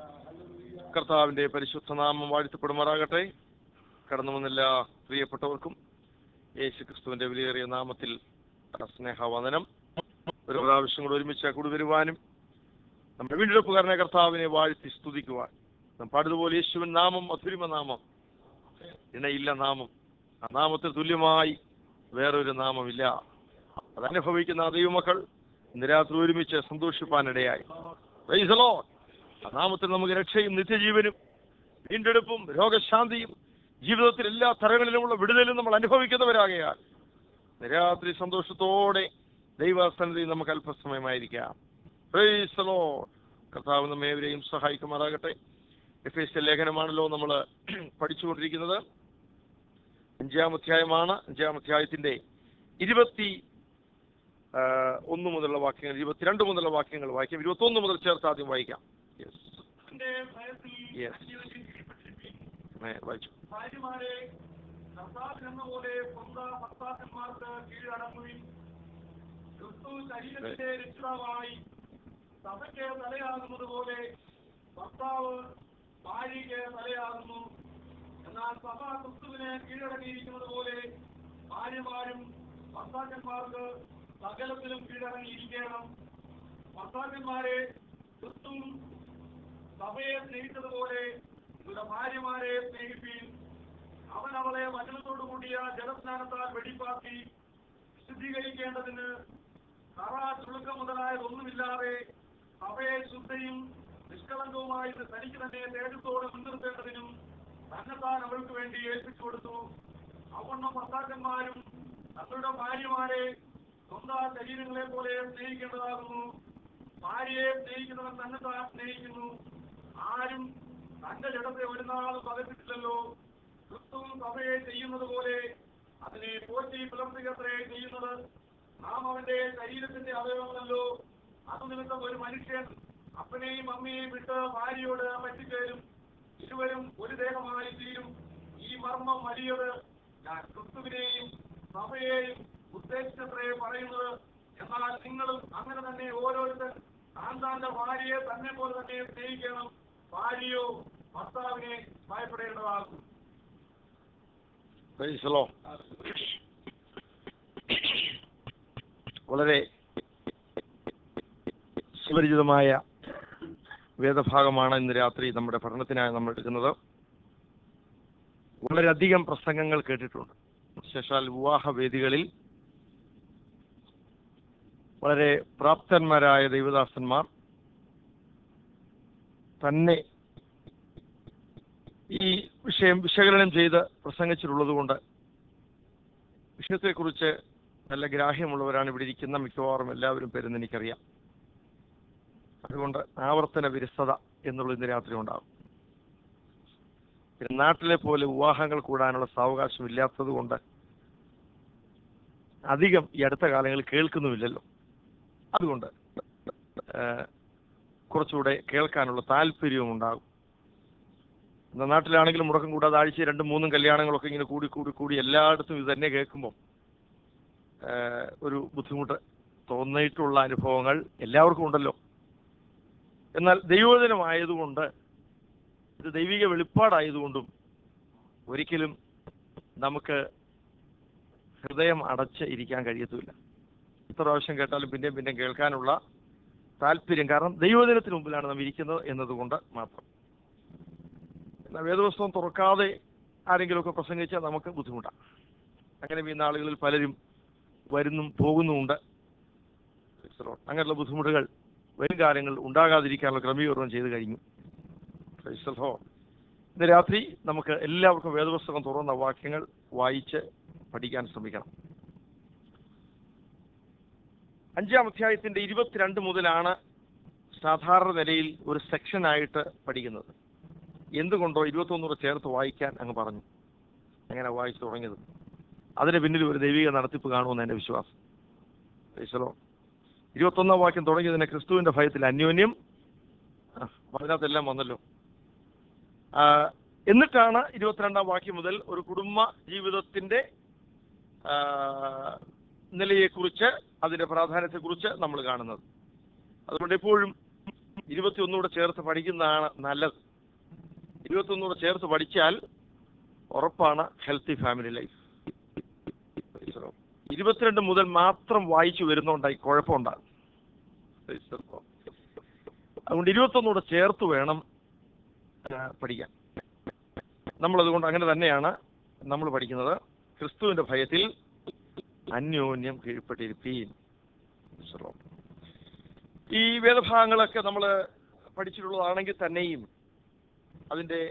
കർത്താവിന്റെ പരിശുദ്ധ നാമം വാഴ്ത്തപ്പെടുമാറാകട്ടെ കടന്നു വന്നില്ല പ്രിയപ്പെട്ടവർക്കും യേശു ക്രിസ്തുവിന്റെ വിലയേറിയ നാമത്തിൽ സ്നേഹവന്ദനം ഒരു പ്രാവശ്യം കൂടെ ഒരുമിച്ച് കൂടി വരുവാനും നമ്മുടെ വീണ്ടെടുപ്പുകാരനെ കർത്താവിനെ വാഴ്ത്തി സ്തുതിക്കുവാൻ നാം പാടുതുപോലെ യേശുവിൻ നാമം അധുരിമ നാമം ഇണയില്ല നാമം ആ നാമത്തിന് തുല്യമായി വേറൊരു നാമമില്ല അത് അനുഭവിക്കുന്ന ആ ദൈവമക്കൾ ഇന്ന് രാത്രി ഒരുമിച്ച് സന്തോഷിപ്പാനിടയായി Praise the Lord. ആ നാമത്തിൽ നമുക്ക് രക്ഷയും നിത്യജീവനും വീണ്ടെടുപ്പും രോഗശാന്തിയും ജീവിതത്തിൽ എല്ലാ തരങ്ങളിലുമുള്ള വിടുതലും നമ്മൾ അനുഭവിക്കുന്നവരാകയാൽ ഇന്ന് രാത്രി സന്തോഷത്തോടെ ദൈവസന്നിധി നമുക്ക് അല്പസമയമായിരിക്കാം Praise the Lord. കർത്താവ് നമ്മെ ഏവരെയും സഹായിക്കുമാറാകട്ടെ എഫ് എസ് ലേഖനമാണല്ലോ നമ്മൾ പഠിച്ചുകൊണ്ടിരിക്കുന്നത് അഞ്ചാം അധ്യായമാണ് അഞ്ചാം അധ്യായത്തിന്റെ ഇരുപത്തി ആ, ഒന്ന് മുതലുള്ള വാക്യങ്ങൾ ഇരുപത്തിരണ്ട് മുതലുള്ള വാക്യങ്ങൾ വായിക്കാം ഇരുപത്തി ഒന്ന് മുതൽ ചേർത്ത് ആദ്യം വായിക്കാം Yes. Yes. ഏ, വായിച്ചു ഭാര്യമാരെ കർത്താവിനെന്ന പോലെ സ്വന്തം ഭർത്താക്കന്മാർക്ക് കീഴടങ്ങുവിൻ ക്രിസ്തു ശരീരത്തിന്റെ രക്ഷിതാവായി സഭയ്ക്ക് തലയാകുന്നത് പോലെ ഭർത്താവ് ഭാര്യയ്ക്ക് തലയാകുന്നു എന്നാൽ സഭ ക്രിസ്തുവിന് കീഴടങ്ങിയിരിക്കുന്നത് പോലെ ഭാര്യമാരും ഭർത്താക്കന്മാർക്ക് സകലത്തിലും കീഴടങ്ങിയിരിക്കണം ഭർത്താക്കന്മാരെ ക്രിസ്തു സഭയെ സ്നേഹിച്ചതുപോലെ നിങ്ങളുടെ ഭാര്യമാരെ സ്നേഹിപ്പീൻ അവൻ അവളെ വചനത്തോടു കൂടിയ ജലസ്നാനത്താൽ വെടിപ്പാക്കി ശുദ്ധീകരിക്കേണ്ടതിന് കറ ചുളുക്കം മുതലായതൊന്നുമില്ലാതെ സഭയെ ശുദ്ധയും നിഷ്കളങ്കവുമായി തനിക്ക് തന്നെ തേജത്തോടെ മുൻനിർത്തേണ്ടതിനും തന്നെത്താൻ അവൾക്ക് വേണ്ടി ഏൽപ്പിച്ചു കൊടുത്തു അവണ്ണം ഭർത്താക്കന്മാരും തങ്ങളുടെ ഭാര്യമാരെ സ്വന്തം ശരീരങ്ങളെ പോലെ സ്നേഹിക്കേണ്ടതാകുന്നു ഭാര്യയെ സ്നേഹിക്കുന്നവൻ തന്നെ താൻ സ്നേഹിക്കുന്നു ആരും തന്റെ ജഡത്തെ ഒരു നാളും പകച്ചിട്ടില്ലല്ലോ ക്രിസ്തുവും സഭയെ ചെയ്യുന്നത് പോലെ അതിനെ പോറ്റി പുലർത്തുകത്രേ ചെയ്യുന്നത് നാം അവന്റെ ശരീരത്തിന്റെ അവയവങ്ങളല്ലോ അത് നിമിത്തം ഒരു മനുഷ്യൻ അപ്പനെയും അമ്മയെയും വിട്ട് ഭാര്യയോട് പറ്റിച്ചേരും ഇരുവരും ഒരു ദേഹമായി തീരും ഈ മർമ്മം വലിയത് ഞാൻ ക്രിസ്തുവിനെയും സഭയെയും ഉദ്ദേശിച്ചത്രേ പറയുന്നത് എന്നാൽ നിങ്ങളും അങ്ങനെ തന്നെ ഓരോരുത്തർ താൻ താന്റെ ഭാര്യയെ തന്നെ പോലെ തന്നെ സ്നേഹിക്കണം ഭാര്യയോ ഭർത്താവിനെ ഭയപ്പെടേണ്ടതാകും Praise the Lord. വളരെ സുപരിചിതമായ വേദഭാഗമാണ് ഇന്ന് രാത്രി നമ്മുടെ പഠനത്തിനായി നമ്മൾ എടുക്കുന്നത് വളരെയധികം പ്രസംഗങ്ങൾ കേട്ടിട്ടുണ്ട് വിശേഷാൽ വിവാഹ വേദികളിൽ വളരെ പ്രാപ്തന്മാരായ ദൈവദാസന്മാർ തന്നെ ഈ വിഷയം വിശകലനം ചെയ്ത് പ്രസംഗിച്ചിട്ടുള്ളത് കൊണ്ട് വിഷയത്തെക്കുറിച്ച് നല്ല ഗ്രാഹ്യമുള്ളവരാണ് ഇവിടെ ഇരിക്കുന്ന മിക്കവാറും എല്ലാവരും പേരെന്ന് എനിക്കറിയാം അതുകൊണ്ട് ആവർത്തന വിരസത എന്നുള്ള ഇന്ന് രാത്രി ഉണ്ടാകും പിന്നെ നാട്ടിലെ പോലെ വിവാഹങ്ങൾ കൂടാനുള്ള സാവകാശം ഇല്ലാത്തത് കൊണ്ട് അധികം ഈ അടുത്ത കാലങ്ങളിൽ കേൾക്കുന്നുമില്ലല്ലോ അതുകൊണ്ട് ഏഹ്, കുറച്ചുകൂടെ കേൾക്കാനുള്ള താല്പര്യവും ഉണ്ടാകും എന്നാൽ നാട്ടിലാണെങ്കിലും മുടക്കം കൂടാതെ ആഴ്ച രണ്ടും മൂന്നും കല്യാണങ്ങളൊക്കെ ഇങ്ങനെ കൂടി കൂടി കൂടി എല്ലായിടത്തും ഇത് തന്നെ കേൾക്കുമ്പോൾ ഒരു ബുദ്ധിമുട്ട് തോന്നിയിട്ടുള്ള അനുഭവങ്ങൾ എല്ലാവർക്കും ഉണ്ടല്ലോ എന്നാൽ ദൈവോചനമായതുകൊണ്ട് ഇത് ദൈവിക വെളിപ്പാടായതുകൊണ്ടും ഒരിക്കലും നമുക്ക് ഹൃദയം അടച്ച് ഇരിക്കാൻ കഴിയത്തുമില്ല എത്ര പ്രാവശ്യം കേട്ടാലും പിന്നെയും പിന്നെയും കേൾക്കാനുള്ള താല്പര്യം കാരണം ദൈവദിനത്തിന് മുമ്പിലാണ് നാം ഇരിക്കുന്നത് എന്നതുകൊണ്ട് മാത്രം എന്നാൽ വേദപുസ്തകം തുറക്കാതെ ആരെങ്കിലുമൊക്കെ പ്രസംഗിച്ചാൽ നമുക്ക് ബുദ്ധിമുട്ടാണ് അങ്ങനെ ഈ നാളുകളിൽ പലരും വരുന്നും പോകുന്നുമുണ്ട് അങ്ങനെയുള്ള ബുദ്ധിമുട്ടുകൾ വരും കാലങ്ങളിൽ ഉണ്ടാകാതിരിക്കാനുള്ള ക്രമീകരണം ചെയ്തു കഴിഞ്ഞു Praise the Lord. ഇന്ന് രാത്രി നമുക്ക് എല്ലാവർക്കും വേദപുസ്തകം തുറന്ന വാക്യങ്ങൾ വായിച്ച് പഠിക്കാൻ ശ്രമിക്കണം അഞ്ചാം അധ്യായത്തിന്റെ ഇരുപത്തിരണ്ട് മുതലാണ് സാധാരണ നിലയിൽ ഒരു സെക്ഷനായിട്ട് പഠിക്കുന്നത് എന്തുകൊണ്ടോ ഇരുപത്തൊന്നൂറ് ചേർത്ത് വായിക്കാൻ അങ്ങ് പറഞ്ഞു അങ്ങനെ വായിച്ചു തുടങ്ങിയത് അതിന് പിന്നിൽ ഒരു ദൈവിക നടത്തിപ്പ് കാണുമെന്ന് എൻ്റെ വിശ്വാസം ഈശ്വരോ ഇരുപത്തൊന്നാം വാക്യം തുടങ്ങിയതിനെ ക്രിസ്തുവിന്റെ ഭയത്തിൽ അന്യോന്യം ആ, അതിനകത്തെല്ലാം വന്നല്ലോ ആ, എന്നിട്ടാണ് ഇരുപത്തിരണ്ടാം വാക്യം മുതൽ ഒരു കുടുംബ ജീവിതത്തിന്റെ ആ, നിലയെക്കുറിച്ച് അതിന്റെ പ്രാധാന്യത്തെക്കുറിച്ച് നമ്മൾ കാണുന്നത് അതുകൊണ്ട് എപ്പോഴും ഇരുപത്തിയൊന്നുകൂടെ ചേർത്ത് പഠിക്കുന്നതാണ് നല്ലത് ഇരുപത്തിയൊന്നുകൂടെ ചേർത്ത് പഠിച്ചാൽ ഉറപ്പാണ് ഹെൽത്തി ഫാമിലി ലൈഫ് ഇരുപത്തിരണ്ട് മുതൽ മാത്രം വായിച്ചു വരുന്നുണ്ടായി കുഴപ്പമുണ്ടാകും അതുകൊണ്ട് ഇരുപത്തൊന്നുകൂടെ ചേർത്ത് വേണം ആ, പഠിക്കാൻ നമ്മളതുകൊണ്ട് അങ്ങനെ തന്നെയാണ് നമ്മൾ പഠിക്കുന്നത് ക്രിസ്തുവിന്റെ ഭയത്തിൽ അന്യോന്യം കീഴ്പ്പെട്ടിരിപ്പീൻ ഈ വേദഭാഗങ്ങളൊക്കെ നമ്മൾ പഠിച്ചിട്ടുള്ളതാണെങ്കിൽ തന്നെയും അതിൻ്റെ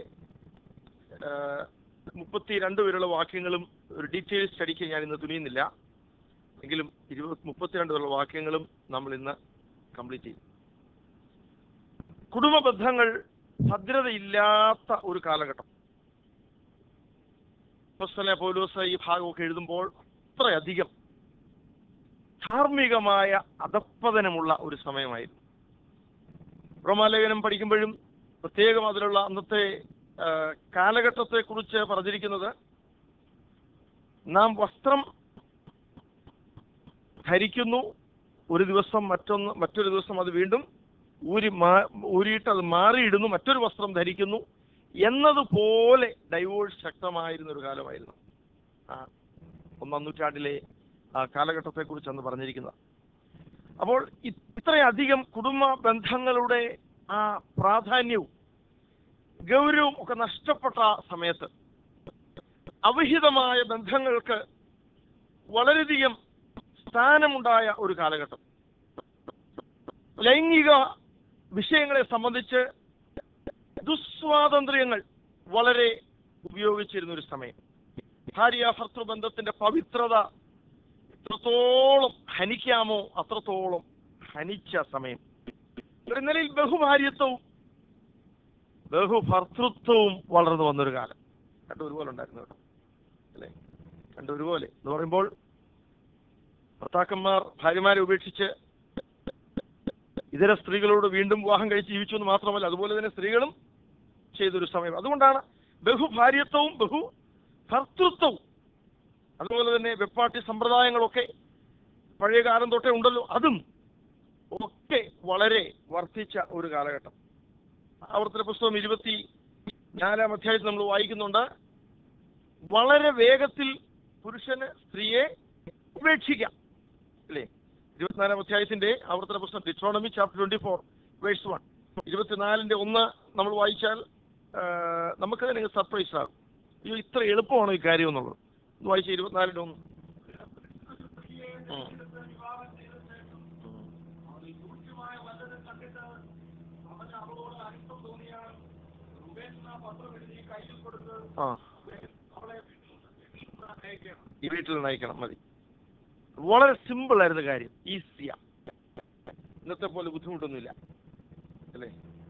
മുപ്പത്തി രണ്ട് വരെയുള്ള വാക്യങ്ങളും ഒരു ഡീറ്റെയിൽ സ്റ്റഡിക്ക് ഞാൻ ഇന്ന് തുനിയുന്നില്ല എങ്കിലും ഇരുപത് മുപ്പത്തിരണ്ട് വരെയുള്ള വാക്യങ്ങളും നമ്മൾ ഇന്ന് കംപ്ലീറ്റ് ചെയ്യും കുടുംബ ബന്ധങ്ങൾ ഭദ്രതയില്ലാത്ത ഒരു കാലഘട്ടം അപ്പോസ്തലനായ പൗലോസ് ഈ ഭാഗമൊക്കെ എഴുതുമ്പോൾ അത്രയധികം ധാർമ്മികമായ അധപ്പതനമുള്ള ഒരു സമയമായിരുന്നു റോമാലേഖനം പഠിക്കുമ്പോഴും പ്രത്യേകം അതിലുള്ള അന്നത്തെ ആ, കാലഘട്ടത്തെക്കുറിച്ച് പറഞ്ഞിരിക്കുന്നത് നാം വസ്ത്രം ധരിക്കുന്നു ഒരു ദിവസം മറ്റൊന്ന് മറ്റൊരു ദിവസം അത് വീണ്ടും ഊരി മാ ഊരിയിട്ട് അത് മാറിയിടുന്നു മറ്റൊരു വസ്ത്രം ധരിക്കുന്നു എന്നതുപോലെ ഡൈവോഴ്സ് ശക്തമായിരുന്ന ഒരു കാലമായിരുന്നു ആ ഒന്നാം നൂറ്റാണ്ടിലെ ആ കാലഘട്ടത്തെക്കുറിച്ച് അന്ന് പറഞ്ഞിരിക്കുന്നത് അപ്പോൾ ഇ- ഇത്രയധികം കുടുംബ ബന്ധങ്ങളുടെ ആ പ്രാധാന്യവും ഗൗരവവും ഒക്കെ നഷ്ടപ്പെട്ട സമയത്ത് അവിഹിതമായ ബന്ധങ്ങൾക്ക് വളരെയധികം സ്ഥാനമുണ്ടായ ഒരു കാലഘട്ടം ലൈംഗിക വിഷയങ്ങളെ സംബന്ധിച്ച് ദുസ്വാതന്ത്ര്യങ്ങൾ വളരെ ഉപയോഗിച്ചിരുന്ന ഒരു സമയം ഭാര്യ ഭർത്തൃബന്ധത്തിന്റെ പവിത്രത എത്രത്തോളം ഹനിക്കാമോ അത്രത്തോളം ഹനിച്ച സമയം ഒരു നിലയിൽ ബഹുഭാര്യത്വവും ബഹുഭർത്തൃത്വവും വളർന്നു വന്നൊരു കാലം രണ്ടും ഒരുപോലെ ഉണ്ടായിരുന്നു കേട്ടോ അല്ലേ രണ്ടും ഒരുപോലെ എന്ന് പറയുമ്പോൾ ഭർത്താക്കന്മാർ ഭാര്യമാരെ ഉപേക്ഷിച്ച് ഇതര സ്ത്രീകളോട് വീണ്ടും വിവാഹം കഴിച്ച് ജീവിച്ചു എന്ന് മാത്രമല്ല അതുപോലെ തന്നെ സ്ത്രീകളും ചെയ്തൊരു സമയം അതുകൊണ്ടാണ് ബഹുഭാര്യത്വവും ബഹു ഭർത്തൃത്വവും അതുപോലെ തന്നെ വെപ്പാട്ടി സമ്പ്രദായങ്ങളൊക്കെ പഴയ കാലം തൊട്ടേ ഉണ്ടല്ലോ അതും ഒക്കെ വളരെ വർദ്ധിച്ച ഒരു കാലഘട്ടം ആവർത്തന പുസ്തകം ഇരുപത്തി നാലാം അധ്യായത്തിൽ നമ്മൾ വായിക്കുന്നുണ്ട് വളരെ വേഗത്തിൽ പുരുഷന് സ്ത്രീയെ ഉപേക്ഷിക്കാം അല്ലേ ഇരുപത്തിനാലാം അധ്യായത്തിന്റെ ആവർത്തന പുസ്തകം Deuteronomy chapter twenty four verse one ഇരുപത്തിനാലിന്റെ ഒന്ന് നമ്മൾ വായിച്ചാൽ ആ, നമുക്ക് തന്നെ സർപ്രൈസ് ആകും അയ്യോ ഇത്ര എളുപ്പമാണോ ഈ കാര്യം എന്നുള്ളത് ഒന്ന് വായിച്ച ഇരുപത്തിനാലിന്റെ ഒന്ന് ഉം. അവനിൽ സൂക്ഷ്മമായ വല്ലതും കണ്ടിട്ട് അവന് അവളോട് അനിഷ്ടം തോന്നിയാൽ റുബേൻ എന്ന പത്രം എഴുതി കയ്യിൽ കൊടുത്ത് ആ അവളെ വീട്ടിൽ നിന്ന് അയക്കണം ഈ വീട്ടിൽ നയിക്കണം മതി വളരെ സിമ്പിൾ ആയിരുന്ന കാര്യം ഈസിയാ ഇന്നത്തെ പോലെ ബുദ്ധിമുട്ടൊന്നുമില്ല അല്ലേ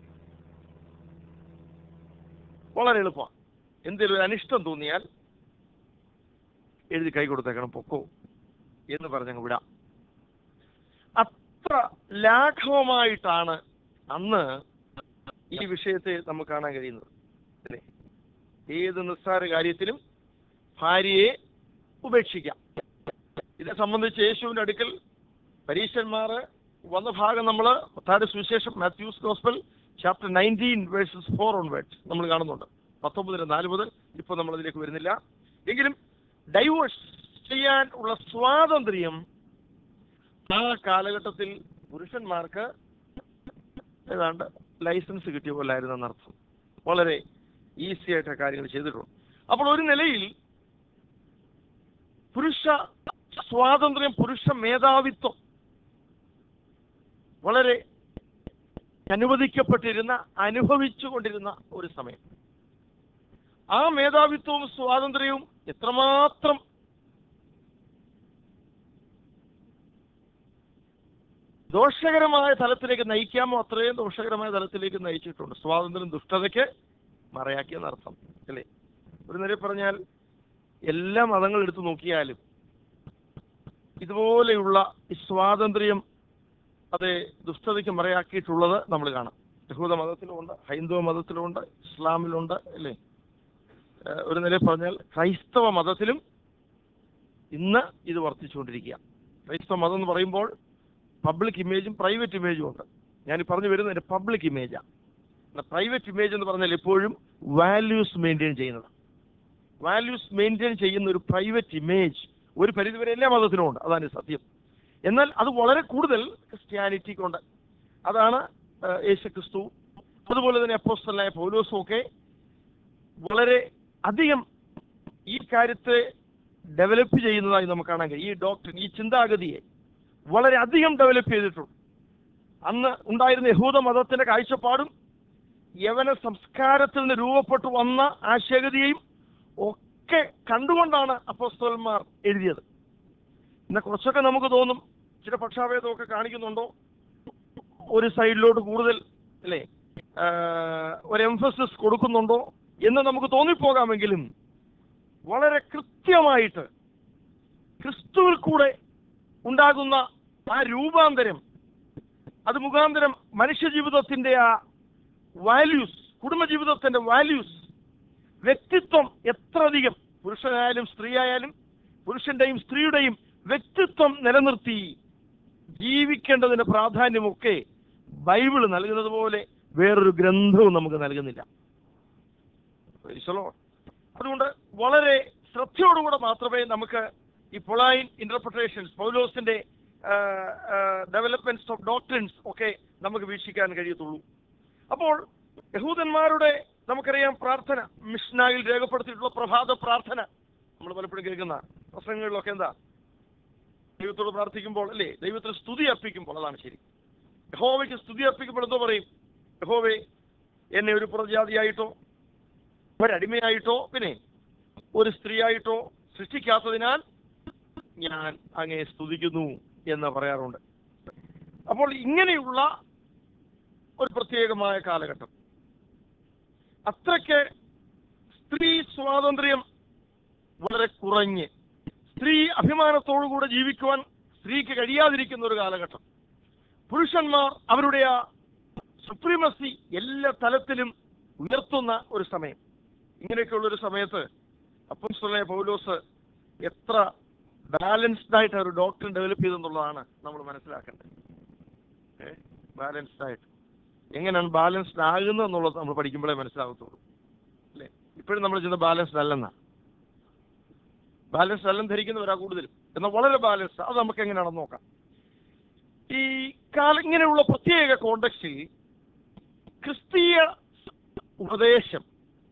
വളരെ എളുപ്പമാണ് എന്തെങ്കിലും ഒരു അനിഷ്ടം തോന്നിയാൽ എഴുതി കൈ കൊടുത്തേക്കണം പൊക്കോ എന്ന് പറഞ്ഞങ്ങ് വിടാം അത്ര ലാഘവമായിട്ടാണ് അന്ന് ഈ വിഷയത്തെ നമുക്ക് കാണാൻ കഴിയുന്നത് അല്ലേ ഏത് നിസ്സാര കാര്യത്തിലും ഭാര്യയെ ഉപേക്ഷിക്കാം ഇതെ സംബന്ധിച്ച് യേശുവിന്റെ അടുക്കൽ പരീക്ഷന്മാർ വന്ന ഭാഗം നമ്മൾ പത്താട് സുവിശേഷം Matthew's gospel chapter nineteen verses four onwards നമ്മൾ കാണുന്നുണ്ട് പത്തൊമ്പതിന് നാല് മുതൽ ഇപ്പോൾ നമ്മൾ അതിലേക്ക് വരുന്നില്ല എങ്കിലും ഡൈവോഴ്സ് ചെയ്യാൻ ഉള്ള സ്വാതന്ത്ര്യം ആ കാലഘട്ടത്തിൽ പുരുഷന്മാർക്ക് ഏതാണ്ട് ലൈസൻസ് കിട്ടിയ പോലെ ആയിരുന്നു എന്നർത്ഥം വളരെ ഈസി ആയിട്ട് കാര്യങ്ങൾ ചെയ്തിട്ടുണ്ട് അപ്പോൾ ഒരു നിലയിൽ പുരുഷ സ്വാതന്ത്ര്യം പുരുഷ മേധാവിത്വം വളരെ അനുവദിക്കപ്പെട്ടിരുന്ന അനുഭവിച്ചുകൊണ്ടിരുന്ന ഒരു സമയം ആ മേധാവിത്വവും സ്വാതന്ത്ര്യവും എത്രമാത്രം ദോഷകരമായ തലത്തിലേക്ക് നയിക്കാമോ അത്രയും ദോഷകരമായ തലത്തിലേക്ക് നയിച്ചിട്ടുണ്ട് സ്വാതന്ത്ര്യം ദുഷ്ടതയ്ക്ക് മറയാക്കിയെന്നർത്ഥം അല്ലേ ഒരു നില പറഞ്ഞാൽ എല്ലാ മതങ്ങൾ എടുത്തു നോക്കിയാലും ഇതുപോലെയുള്ള ഈ സ്വാതന്ത്ര്യം അത് ദുഷ്ടതയ്ക്ക് മറയാക്കിയിട്ടുള്ളത് നമ്മൾ കാണാം യഹൂദ മതത്തിലുമുണ്ട് ഹൈന്ദവ മതത്തിലുമുണ്ട് ഇസ്ലാമിലുണ്ട് അല്ലേ ഏഹ് ഒരു നിലയിൽ പറഞ്ഞാൽ ക്രൈസ്തവ മതത്തിലും ഇന്ന് ഇത് വർദ്ധിച്ചുകൊണ്ടിരിക്കുക ക്രൈസ്തവ മതം എന്ന് പറയുമ്പോൾ പബ്ലിക് ഇമേജും പ്രൈവറ്റ് ഇമേജും ഉണ്ട് ഞാൻ ഈ പറഞ്ഞു വരുന്നത് പബ്ലിക് ഇമേജാണ് പ്രൈവറ്റ് ഇമേജ് എന്ന് പറഞ്ഞാൽ എപ്പോഴും വാല്യൂസ് മെയിൻറ്റെയിൻ ചെയ്യുന്നത് വാല്യൂസ് മെയിൻറ്റെയിൻ ചെയ്യുന്ന ഒരു പ്രൈവറ്റ് ഇമേജ് ഒരു പരിധിവരെ എല്ലാ മതത്തിലും ഉണ്ട് അതാണ് സത്യം എന്നാൽ അത് വളരെ കൂടുതൽ ക്രിസ്ത്യാനിറ്റിക്കുണ്ട് അതാണ് ആ, യേശു ക്രിസ്തു അതുപോലെ തന്നെ അപ്പോസ്റ്റലായ പൗലോസും ഒക്കെ വളരെ അധികം ഈ കാര്യത്തെ ഡെവലപ്പ് ചെയ്യുന്നതായി നമുക്ക് കാണാൻ കഴിയും ഈ ഡോക്ടർ ഈ ചിന്താഗതിയെ വളരെ അധികം ഡെവലപ്പ് ചെയ്തിട്ടുണ്ട് അന്ന് ഉണ്ടായിരുന്ന യഹൂദ മതത്തിന്റെ കാഴ്ചപ്പാടും യവന സംസ്കാരത്തിൽ നിന്ന് രൂപപ്പെട്ടു വന്ന ആശയഗതിയെയും ഒക്കെ കണ്ടുകൊണ്ടാണ് അപ്പോസ്തലന്മാർ എഴുതിയത് എന്നാൽ കുറച്ചൊക്കെ നമുക്ക് തോന്നും ചില പക്ഷാഭേദമൊക്കെ കാണിക്കുന്നുണ്ടോ ഒരു സൈഡിലോട്ട് കൂടുതൽ അല്ലേ ആ, ഒരു എംഫസിസ് കൊടുക്കുന്നുണ്ടോ എന്ന് നമുക്ക് തോന്നിപ്പോകാമെങ്കിലും വളരെ കൃത്യമായിട്ട് ക്രിസ്തുവിൽ കൂടെ ഉണ്ടാകുന്ന ആ രൂപാന്തരം അത് മുഖാന്തരം മനുഷ്യജീവിതത്തിന്റെ ആ വാല്യൂസ് കുടുംബജീവിതത്തിന്റെ വാല്യൂസ് വ്യക്തിത്വം എത്ര അധികം പുരുഷനായാലും സ്ത്രീ ആയാലും പുരുഷന്റെയും സ്ത്രീയുടെയും വ്യക്തിത്വം നിലനിർത്തി ജീവിക്കേണ്ടതിന്റെ പ്രാധാന്യമൊക്കെ ബൈബിൾ നൽകുന്നത് പോലെ വേറൊരു ഗ്രന്ഥവും നമുക്ക് നൽകുന്നില്ല Praise the Lord. അതുകൊണ്ട് വളരെ ശ്രദ്ധയോടുകൂടെ മാത്രമേ നമുക്ക് ഈ പൊളൈൻ ഇന്റർപ്രിട്ടേഷൻസ് പൗലോസിന്റെ ഡെവലപ്മെന്റ്സ് ഓഫ് ഡോക്ടറിൻസ് ഒക്കെ നമുക്ക് വീക്ഷിക്കാൻ കഴിയത്തുള്ളൂ അപ്പോൾ യഹൂദന്മാരുടെ നമുക്കറിയാം പ്രാർത്ഥന മിഷ്നായിൽ രേഖപ്പെടുത്തിയിട്ടുള്ള പ്രഭാത പ്രാർത്ഥന നമ്മൾ പലപ്പോഴും കേൾക്കുന്ന പ്രസംഗങ്ങളിലൊക്കെ എന്താ ദൈവത്തോട് പ്രാർത്ഥിക്കുമ്പോൾ അല്ലേ ദൈവത്തിന് സ്തുതി അർപ്പിക്കുമ്പോൾ അതാണ് ശരി യഹോവയ്ക്ക് സ്തുതി അർപ്പിക്കുമ്പോൾ എന്തോ പറയും യഹോവേ എന്നെ ഒരു പ്രജാതിയായിട്ടോ ഒരടിമയായിട്ടോ പിന്നെ ഒരു സ്ത്രീയായിട്ടോ സൃഷ്ടിക്കാത്തതിനാൽ ഞാൻ അങ്ങേ സ്തുതിക്കുന്നു എന്ന് പറയാറുണ്ട് അപ്പോൾ ഇങ്ങനെയുള്ള ഒരു പ്രത്യേകമായ കാലഘട്ടം അത്രയ്ക്ക് സ്ത്രീ സ്വാതന്ത്ര്യം വളരെ കുറഞ്ഞ് സ്ത്രീ അഭിമാനത്തോടുകൂടെ ജീവിക്കുവാൻ സ്ത്രീക്ക് കഴിയാതിരിക്കുന്ന ഒരു കാലഘട്ടം പുരുഷന്മാർ അവരുടെ ആ സുപ്രീമസി എല്ലാ തലത്തിലും ഉയർത്തുന്ന ഒരു സമയം ഇങ്ങനെയൊക്കെയുള്ള ഒരു സമയത്ത് അപ്പംസ്വലായ പൗലോസ് എത്ര ബാലൻസ്ഡ് ആയിട്ട് ഒരു ഡോക്ടർ ഡെവലപ്പ് ചെയ്തെന്നുള്ളതാണ് നമ്മൾ മനസ്സിലാക്കേണ്ടത് ബാലൻസ്ഡ് ആയിട്ട് എങ്ങനെയാണ് ബാലൻസ്ഡ് ആകുന്നത് എന്നുള്ളത് നമ്മൾ പഠിക്കുമ്പോഴേ മനസ്സിലാകത്തുള്ളൂ അല്ലേ ഇപ്പോഴും നമ്മൾ ചെയ്യുന്ന ബാലൻസ്ഡ് അല്ലെന്നാ ബാലൻസ്ഡ് അല്ലെന്ന് ധരിക്കുന്നവരാ കൂടുതലും എന്നാൽ വളരെ ബാലൻസ്ഡ് അത് നമുക്ക് എങ്ങനെയാണെന്ന് നോക്കാം ഈ കാല ഇങ്ങനെയുള്ള പ്രത്യേക കോണ്ടക്സ്റ്റിൽ ക്രിസ്തീയ ഉപദേശം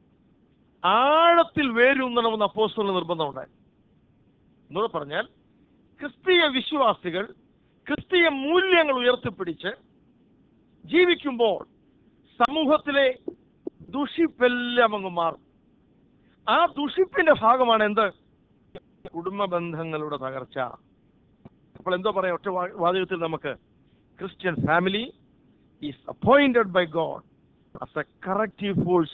ആഴത്തിൽ വേരൂന്നണമെന്ന് അപ്പോസ്തലന് നിർബന്ധമുണ്ടായി എന്നൂടെ പറഞ്ഞാൽ ക്രിസ്തീയ വിശ്വാസികൾ ക്രിസ്തീയ മൂല്യങ്ങൾ ഉയർത്തിപ്പിടിച്ച് ജീവിക്കുമ്പോൾ സമൂഹത്തിലെ ദുഷിപ്പെല്ലാം അങ്ങ് മാറും ആ ദുഷിപ്പിന്റെ ഭാഗമാണ് എന്ത് കുടുംബ ബന്ധങ്ങളുടെ തകർച്ച അപ്പോൾ എന്തോ പറയാം ഒറ്റ വാ- വാചകത്തിൽ നമുക്ക് Christian family is appointed by God as a corrective force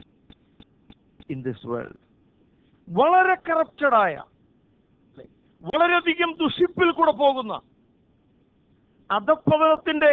in this world വളരെ കറപ്റ്റഡ് ആയ അല്ലേ, വളരെയധികം ദുഷിപ്പിൽ കൂടെ പോകുന്ന അധപ്പതത്തിന്റെ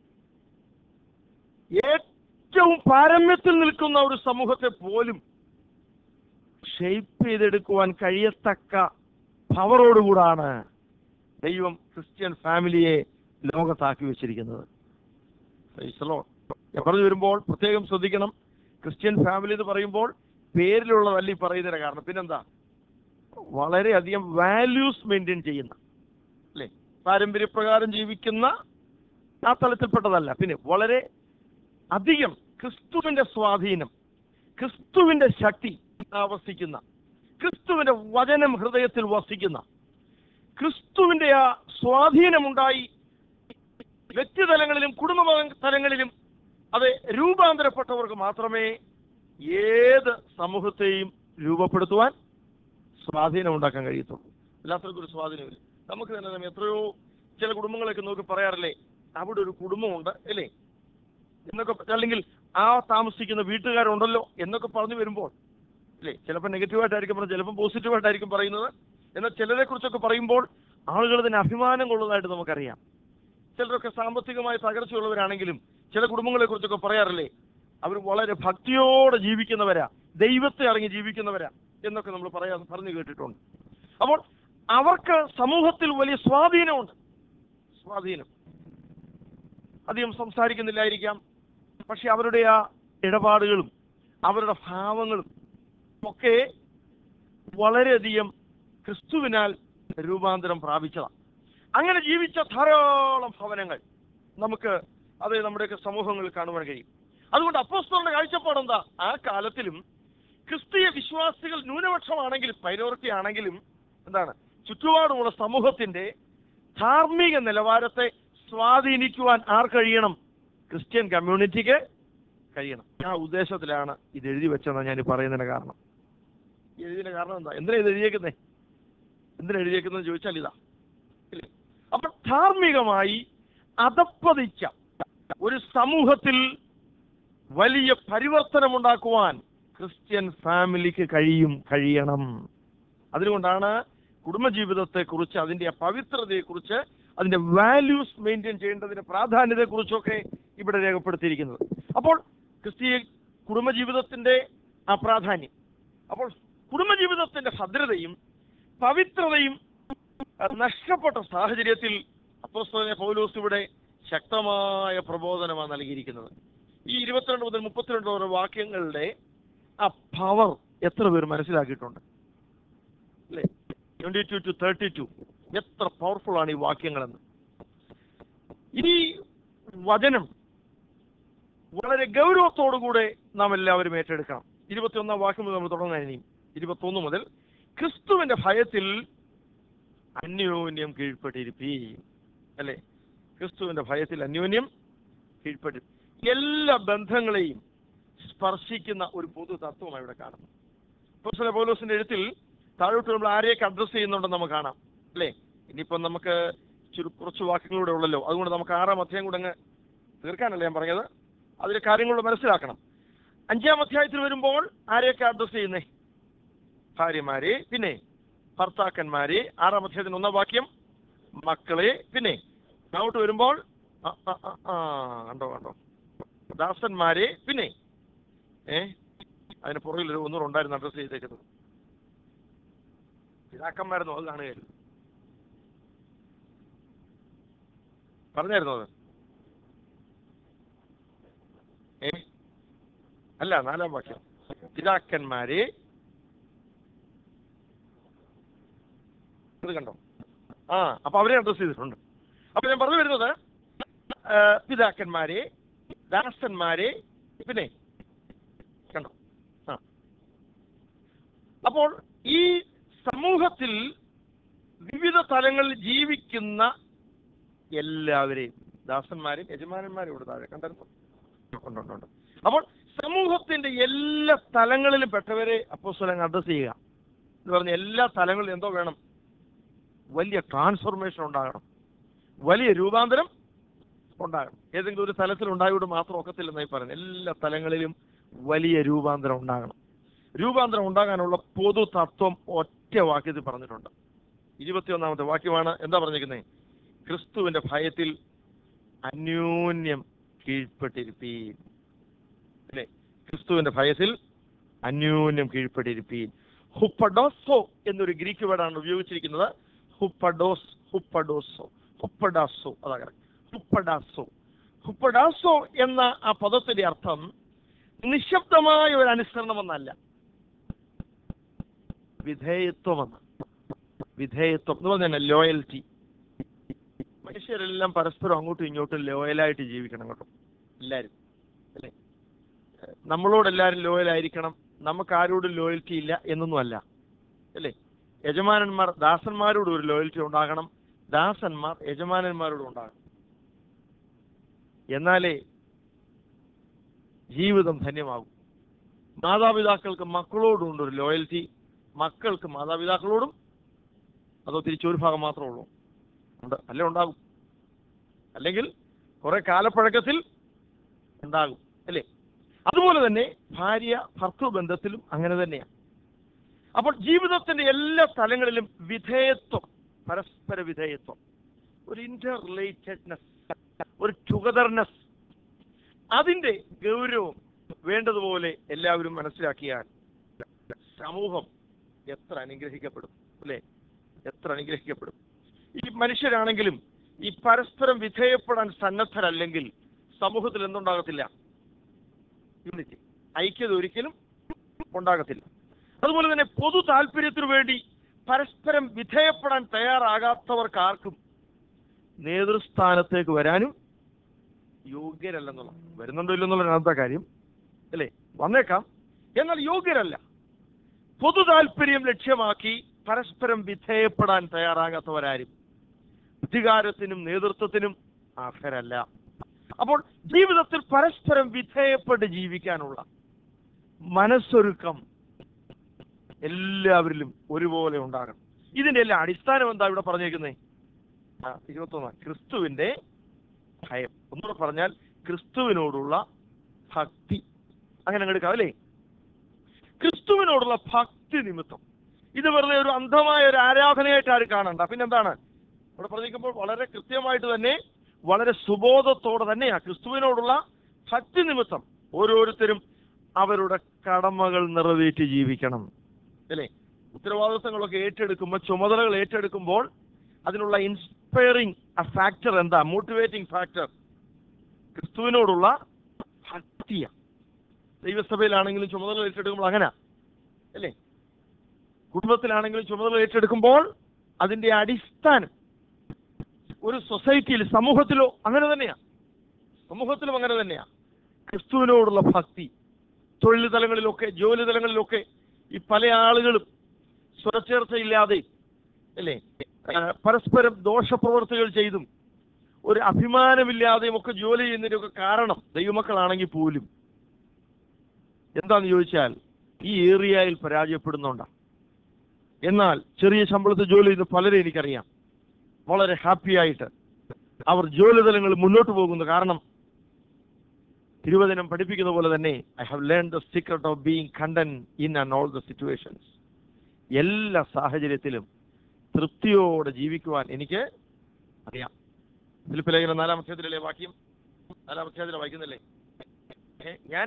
ഏറ്റവും പാരമ്യത്തിൽ നിൽക്കുന്ന ഒരു സമൂഹത്തെ പോലും ഷെയ്പ്പ് ചെയ്തെടുക്കുവാൻ കഴിയത്തക്ക പവറോടുകൂടാണ് ദൈവം ക്രിസ്ത്യൻ ഫാമിലിയെ ലോകത്താക്കി വെച്ചിരിക്കുന്നത് Praise the Lord. ഞാൻ പറഞ്ഞു വരുമ്പോൾ പ്രത്യേകം ശ്രദ്ധിക്കണം ക്രിസ്ത്യൻ ഫാമിലി എന്ന് പറയുമ്പോൾ പേരിലുള്ളതല്ല ഈ പറയുന്നതിന് കാരണം പിന്നെന്താ വളരെയധികം വാല്യൂസ് മെയിൻറ്റെയിൻ ചെയ്യുന്ന അല്ലേ പാരമ്പര്യപ്രകാരം ജീവിക്കുന്ന ആ തലത്തിൽപ്പെട്ടതല്ല പിന്നെ വളരെ അധികം ക്രിസ്തുവിന്റെ സ്വാധീനം ക്രിസ്തുവിന്റെ ശക്തി ആവസിക്കുന്ന ക്രിസ്തുവിന്റെ വചനം ഹൃദയത്തിൽ വസിക്കുന്ന ക്രിസ്തുവിന്റെ ആ സ്വാധീനമുണ്ടായി വ്യക്തിതലങ്ങളിലും കുടുംബ തലങ്ങളിലും അത് രൂപാന്തരപ്പെട്ടവർക്ക് മാത്രമേ ഏത് സമൂഹത്തെയും രൂപപ്പെടുത്തുവാൻ സ്വാധീനം ഉണ്ടാക്കാൻ കഴിയത്തുള്ളൂ അല്ലാത്തവർക്ക് ഒരു സ്വാധീനമില്ല നമുക്ക് തന്നെ അറിയാം, എത്രയോ ചില കുടുംബങ്ങളൊക്കെ നോക്കി പറയാറില്ലേ അവിടെ ഒരു കുടുംബമുണ്ട് അല്ലേ എന്നൊക്കെ പ- അല്ലെങ്കിൽ ആ താമസിക്കുന്ന വീട്ടുകാരുണ്ടല്ലോ എന്നൊക്കെ പറഞ്ഞു വരുമ്പോൾ അല്ലേ ചിലപ്പോൾ നെഗറ്റീവായിട്ടായിരിക്കും പറയുന്നത് ചിലപ്പോൾ പോസിറ്റീവായിട്ടായിരിക്കും പറയുന്നത് എന്നാൽ ചിലരെ കുറിച്ചൊക്കെ പറയുമ്പോൾ ആളുകൾ തന്നെ അഭിമാനം കൊള്ളുന്നതായിട്ട് നമുക്കറിയാം ചിലരൊക്കെ സാമ്പത്തികമായി തകർച്ചയുള്ളവരാണെങ്കിലും ചില കുടുംബങ്ങളെ കുറിച്ചൊക്കെ പറയാറില്ലേ അവർ വളരെ ഭക്തിയോടെ ജീവിക്കുന്നവരാ ദൈവത്തെ അറിഞ്ഞ് ജീവിക്കുന്നവരാ എന്നൊക്കെ നമ്മൾ പറയാ പറഞ്ഞു കേട്ടിട്ടുണ്ട് അപ്പോൾ അവർക്ക് സമൂഹത്തിൽ വലിയ സ്വാധീനമുണ്ട് സ്വാധീനം അധികം സംസാരിക്കുന്നില്ലായിരിക്കാം പക്ഷെ അവരുടെ ആ ഇടപാടുകളും അവരുടെ ഭാവങ്ങളും ഒക്കെ വളരെയധികം ക്രിസ്തുവിനാൽ രൂപാന്തരം പ്രാപിച്ചതാണ് അങ്ങനെ ജീവിച്ച ധാരാളം ഭവനങ്ങൾ നമുക്ക് അത് നമ്മുടെയൊക്കെ സമൂഹങ്ങളിൽ കാണുവാൻ കഴിയും അതുകൊണ്ട് അപ്പോസ്തലന്റെ കാഴ്ചപ്പാട് എന്താ ആ കാലത്തിലും ക്രിസ്തീയ വിശ്വാസികൾ ന്യൂനപക്ഷമാണെങ്കിലും മൈനോറിറ്റി ആണെങ്കിലും എന്താണ് ചുറ്റുപാടുമുള്ള സമൂഹത്തിന്റെ ധാർമ്മിക നിലവാരത്തെ സ്വാധീനിക്കുവാൻ ആർ കഴിയണം ക്രിസ്ത്യൻ കമ്മ്യൂണിറ്റിക്ക് കഴിയണം ആ ഉദ്ദേശത്തിലാണ് ഇത് എഴുതി വെച്ചതെന്നാണ് ഞാൻ ഈ പറയുന്നതിന് കാരണം ഈ എഴുതിയതിന്റെ കാരണം എന്താ എന്തിനാ ഇത് എഴുതിയേക്കുന്നേ എന്തിനാ എഴുതിയേക്കുന്നത് ചോദിച്ചാൽ ഇതാ ഇല്ലേ അപ്പൊ ധാർമ്മികമായി അധപ്പതിച്ച ഒരു സമൂഹത്തിൽ വലിയ പരിവർത്തനമുണ്ടാക്കുവാൻ ക്രിസ്ത്യൻ ഫാമിലിക്ക് കഴിയും കഴിയണം അതുകൊണ്ടാണ് കുടുംബജീവിതത്തെക്കുറിച്ച് അതിന്റെ ആ പവിത്രതയെക്കുറിച്ച് അതിന്റെ വാല്യൂസ് മെയിൻറ്റെയിൻ ചെയ്യേണ്ടതിന്റെ പ്രാധാന്യതയെക്കുറിച്ചൊക്കെ ഇവിടെ രേഖപ്പെടുത്തിയിരിക്കുന്നത് അപ്പോൾ ക്രിസ്തീയ കുടുംബജീവിതത്തിന്റെ ആ പ്രാധാന്യം അപ്പോൾ കുടുംബജീവിതത്തിന്റെ ഭദ്രതയും പവിത്രതയും അഹ് നഷ്ടപ്പെട്ട സാഹചര്യത്തിൽ അപ്പോസ്തലനെ പൗലോസ് ഇവിടെ ശക്തമായ പ്രബോധനമാണ് നൽകിയിരിക്കുന്നത് ഈ ഇരുപത്തിരണ്ട് മുതൽ മുപ്പത്തിരണ്ട് വരെ വാക്യങ്ങളുടെ ആ പവർ എത്ര പേര് മനസ്സിലാക്കിയിട്ടുണ്ട് അല്ലേ twenty two to thirty two എത്ര പവർഫുൾ ആണ് ഈ വാക്യങ്ങളെന്ന് ഈ വചനം വളരെ ഗൗരവത്തോടുകൂടെ നാം എല്ലാവരും ഏറ്റെടുക്കണം ഇരുപത്തിയൊന്നാം വാക്യം മുതൽ നമ്മൾ തുടങ്ങാൻ ഇനിയും ഇരുപത്തൊന്ന് മുതൽ ക്രിസ്തുവിന്റെ ഭയത്തിൽ അന്യോന്യം കീഴ്പ്പെട്ടിരിപ്പീ അല്ലേ ക്രിസ്തുവിന്റെ ഭയത്തിൽ അന്യോന്യം കീഴ്പ്പെട്ടി എല്ലാ ബന്ധങ്ങളെയും സ്പർശിക്കുന്ന ഒരു പൊതു തത്വമാണ് ഇവിടെ കാണുന്നത് അപ്പോസ്തലൻ പൗലോസിന്റെ എഴുത്തിൽ താഴോട്ട് നമ്മൾ ആരെയൊക്കെ അഡ്രസ്സ് ചെയ്യുന്നുണ്ടെന്ന് നമുക്ക് കാണാം അല്ലേ ഇനിയിപ്പം നമുക്ക് ചുരു കുറച്ച് വാക്യങ്ങളൂടെ ഉള്ളല്ലോ അതുകൊണ്ട് നമുക്ക് ആറാം അധ്യായം കൂടെ അങ്ങ് തീർക്കാനല്ലേ ഞാൻ പറഞ്ഞത് അതിലെ കാര്യങ്ങളൂടെ മനസ്സിലാക്കണം അഞ്ചാം അധ്യായത്തിൽ വരുമ്പോൾ ആരെയൊക്കെ അഡ്രസ്സ് ചെയ്യുന്നേ ഭാര്യമാരെ പിന്നെ ഭർത്താക്കന്മാരെ ആറാം അധ്യായത്തിന് ഒന്നാം വാക്യം മക്കളെ പിന്നെ അങ്ങോട്ട് വരുമ്പോൾ ആ, ആ, ആ, ആ, കണ്ടോ കണ്ടോ ദാസന്മാരെ പിന്നെ ഏ അതിന് പുറകിൽ ഒരു ഒന്നുകൂടെ ഉണ്ടായിരുന്നു അഡ്രസ് ചെയ്തേക്കുന്നത് പിതാക്കന്മാരെന്നോ അത് കാണുകയല്ല പറഞ്ഞായിരുന്നോ അത് ഏ അല്ല നാലാം വാക്യം പിതാക്കന്മാരെ ഇത് കണ്ടോ ആ അപ്പൊ അവരെ അഡ്രസ് ചെയ്തിട്ടുണ്ട് അപ്പൊ ഞാൻ പറഞ്ഞു വരുന്നത് ആ, പിതാക്കന്മാരെ ദാസന്മാരെ പിന്നെ കണ്ടോ ആ അപ്പോൾ ഈ സമൂഹത്തിൽ വിവിധ തലങ്ങളിൽ ജീവിക്കുന്ന എല്ലാവരെയും ദാസന്മാരെയും യജമാനന്മാരും ഇവിടെ താഴെ കണ്ടായിരുന്നു ഉണ്ട് ഉണ്ട് ഉണ്ട് അപ്പോൾ സമൂഹത്തിന്റെ എല്ലാ തലങ്ങളിലും പെട്ടവരെ അപ്പോസ്തലൻ അഡ്രസ് ചെയ്യുക എന്ന് പറഞ്ഞ എല്ലാ തലങ്ങളിലും എന്തോ വേണം വലിയ ട്രാൻസ്ഫോർമേഷൻ ഉണ്ടാകണം വലിയ രൂപാന്തരം ഉണ്ടാകണം ഏതെങ്കിലും ഒരു തലത്തിൽ ഉണ്ടായോട് മാത്രം ഒക്കത്തില്ലെന്നായി പറയുന്നത് എല്ലാ തലങ്ങളിലും വലിയ രൂപാന്തരം ഉണ്ടാകണം രൂപാന്തരം ഉണ്ടാകാനുള്ള പൊതു തത്വം ഒറ്റ വാക്യത്തിൽ പറഞ്ഞിട്ടുണ്ട് ഇരുപത്തിയൊന്നാമത്തെ വാക്യമാണ് എന്താ പറഞ്ഞിരിക്കുന്നത് ക്രിസ്തുവിന്റെ ഭയത്തിൽ അന്യോന്യം കീഴ്പ്പെട്ടിരിപ്പീൻ അല്ലേ ക്രിസ്തുവിന്റെ ഭയത്തിൽ അന്യോന്യം കീഴ്പ്പെട്ടിരിപ്പീൻ ഹുപ്പഡോസോ എന്നൊരു ഗ്രീക്ക് വേർഡാണ് ഉപയോഗിച്ചിരിക്കുന്നത് ഹുപ്പഡോസ് ഹുപ്പഡോസോ ഹുപ്പഡാസോ അതാ correct. ഹുപ്പഡാസോ ഹുപ്പഡാസോ എന്ന ആ പദത്തിന്റെ അർത്ഥം നിശബ്ദമായ ഒരു അനുസരണമെന്നല്ല വിധേയത്വമെന്ന് വിധേയത്വം എന്ന് പറഞ്ഞാൽ ലോയൽറ്റി മനുഷ്യരെല്ലാം പരസ്പരം അങ്ങോട്ടും ഇങ്ങോട്ടും ലോയലായിട്ട് ജീവിക്കണം കേട്ടോ എല്ലാവരും അല്ലേ ഏഹ് നമ്മളോടെല്ലാവരും ലോയലായിരിക്കണം നമുക്ക് ആരോടും ലോയൽറ്റി ഇല്ല എന്നൊന്നും അല്ല അല്ലേ യജമാനന്മാർ ദാസന്മാരോട് ഒരു ലോയൽറ്റി ഉണ്ടാകണം ദാസന്മാർ യജമാനന്മാരോടും ഉണ്ടാകണം എന്നാലേ ജീവിതം ധന്യമാകും മാതാപിതാക്കൾക്ക് മക്കളോടും ഒരു ലോയൽറ്റി മക്കൾക്ക് മാതാപിതാക്കളോടും അതോ തിരിച്ചൊരു ഭാഗം മാത്രമേ ഉള്ളൂ ഉണ്ട് അല്ലേ ഉണ്ടാകും അല്ലെങ്കിൽ കുറെ കാലപ്പഴക്കത്തിൽ ഉണ്ടാകും അല്ലേ അതുപോലെ തന്നെ ഭാര്യ ഭർത്തൃ ബന്ധത്തിലും അങ്ങനെ തന്നെയാണ് അപ്പോൾ ജീവിതത്തിന്റെ എല്ലാ തലങ്ങളിലും വിധേയത്വം പരസ്പര വിധേയത്വം ഒരു ഇന്റർ റിലേറ്റഡ്നെസ് ഒരു ടുഗദർനെസ് അതിന്റെ ഗൗരവം വേണ്ടതുപോലെ എല്ലാവരും മനസ്സിലാക്കിയാൽ സമൂഹം എത്ര അനുഗ്രഹിക്കപ്പെടും അല്ലേ എത്ര അനുഗ്രഹിക്കപ്പെടും ഈ മനുഷ്യരാണെങ്കിലും ഈ പരസ്പരം വിധേയപ്പെടാൻ സന്നദ്ധരല്ലെങ്കിൽ സമൂഹത്തിൽ എന്തുണ്ടാകത്തില്ല യൂണിറ്റി ഐക്യത ഒരിക്കലും ഉണ്ടാകത്തില്ല അതുപോലെ തന്നെ പൊതു താല്പര്യത്തിനു വേണ്ടി പരസ്പരം വിധേയപ്പെടാൻ തയ്യാറാകാത്തവർക്ക് ആർക്കും നേതൃസ്ഥാനത്തേക്ക് വരാനും യോഗ്യരല്ലെന്നുള്ള വരുന്നുണ്ടോ ഇല്ലെന്നുള്ള രണ്ടാമത്തെ കാര്യം അല്ലേ വന്നേക്കാം എന്നാൽ യോഗ്യരല്ല പൊതു താല്പര്യം ലക്ഷ്യമാക്കി പരസ്പരം വിധേയപ്പെടാൻ തയ്യാറാകാത്തവരാരും അധികാരത്തിനും നേതൃത്വത്തിനും അർഹരല്ല അപ്പോൾ ജീവിതത്തിൽ പരസ്പരം വിധേയപ്പെട്ട് ജീവിക്കാനുള്ള മനസ്സൊരുക്കം എല്ലാവരിലും ഒരുപോലെ ഉണ്ടാകണം ഇതിന്റെ എല്ലാം അടിസ്ഥാനം എന്താ ഇവിടെ പറഞ്ഞേക്കുന്നേ ആ ഇരുപത്തൊന്ന് ക്രിസ്തുവിന്റെ ഭയം ഒന്നുകൂടെ പറഞ്ഞാൽ ക്രിസ്തുവിനോടുള്ള ഭക്തി അങ്ങനെ അങ്ങ് എടുക്കാം അല്ലേ ക്രിസ്തുവിനോടുള്ള ഭക്തി നിമിത്തം ഇത് വെറുതെ ഒരു അന്ധമായ ഒരു ആരാധനയായിട്ട് ആരും കാണണ്ട പിന്നെന്താണ് ഇവിടെ പറഞ്ഞിരിക്കുമ്പോൾ വളരെ കൃത്യമായിട്ട് തന്നെ വളരെ സുബോധത്തോടെ തന്നെയാ ക്രിസ്തുവിനോടുള്ള ഭക്തി നിമിത്തം ഓരോരുത്തരും അവരുടെ കടമകൾ നിറവേറ്റി ജീവിക്കണം അല്ലേ ഉത്തരവാദിത്തങ്ങളൊക്കെ ഏറ്റെടുക്കുമ്പോൾ ചുമതലകൾ ഏറ്റെടുക്കുമ്പോൾ അതിനുള്ള ഇൻസ്പയറിംഗ് ആ ഫാക്ടർ എന്താ മോട്ടിവേറ്റിംഗ് ഫാക്ടർ ക്രിസ്തുവിനോടുള്ള ഭക്തിയ ദൈവസഭയിലാണെങ്കിലും ചുമതല ഏറ്റെടുക്കുമ്പോൾ അങ്ങനെ അല്ലേ കുടുംബത്തിലാണെങ്കിലും ചുമതല ഏറ്റെടുക്കുമ്പോൾ അതിന്റെ അടിസ്ഥാനം ഒരു സൊസൈറ്റിയിൽ സമൂഹത്തിലോ അങ്ങനെ തന്നെയാ സമൂഹത്തിലും അങ്ങനെ തന്നെയാ ക്രിസ്തുവിനോടുള്ള ഭക്തി തൊഴിൽ തലങ്ങളിലൊക്കെ ജോലി തലങ്ങളിലൊക്കെ ഈ പല ആളുകളും സ്വരച്ചേർച്ചയില്ലാതെ അല്ലേ ആ, പരസ്പരം ദോഷപ്രവർത്തികൾ ചെയ്തും ഒരു അഭിമാനമില്ലാതെയും ഒക്കെ ജോലി ചെയ്യുന്നതിനൊക്കെ കാരണം ദൈവമക്കളാണെങ്കിൽ പോലും എന്താന്ന് ചോദിച്ചാൽ ഈ ഏരിയയിൽ പരാജയപ്പെടുന്നുണ്ടാ എന്നാൽ ചെറിയ ശമ്പളത്തിൽ ജോലി ചെയ്യുന്ന പലരെ എനിക്കറിയാം വളരെ ഹാപ്പി ആയിട്ട് അവർ ജോലി തലങ്ങളിൽ മുന്നോട്ട് പോകുന്നു കാരണം തിരുവചനം പഠിപ്പിക്കുന്ന പോലെ തന്നെ I have learn the secret of being content in and all the situations എല്ലാ സാഹചര്യത്തിലും തൃപ്തിയോടെ ജീവിക്കുവാൻ എനിക്ക് അറിയാം ഫിലിപ്പിലേഖനം നാലാം അധ്യായത്തിലെ വാക്യം നാലാം അധ്യായത്തിലെ വായിക്കുന്നില്ലേ ഏ, ഞാൻ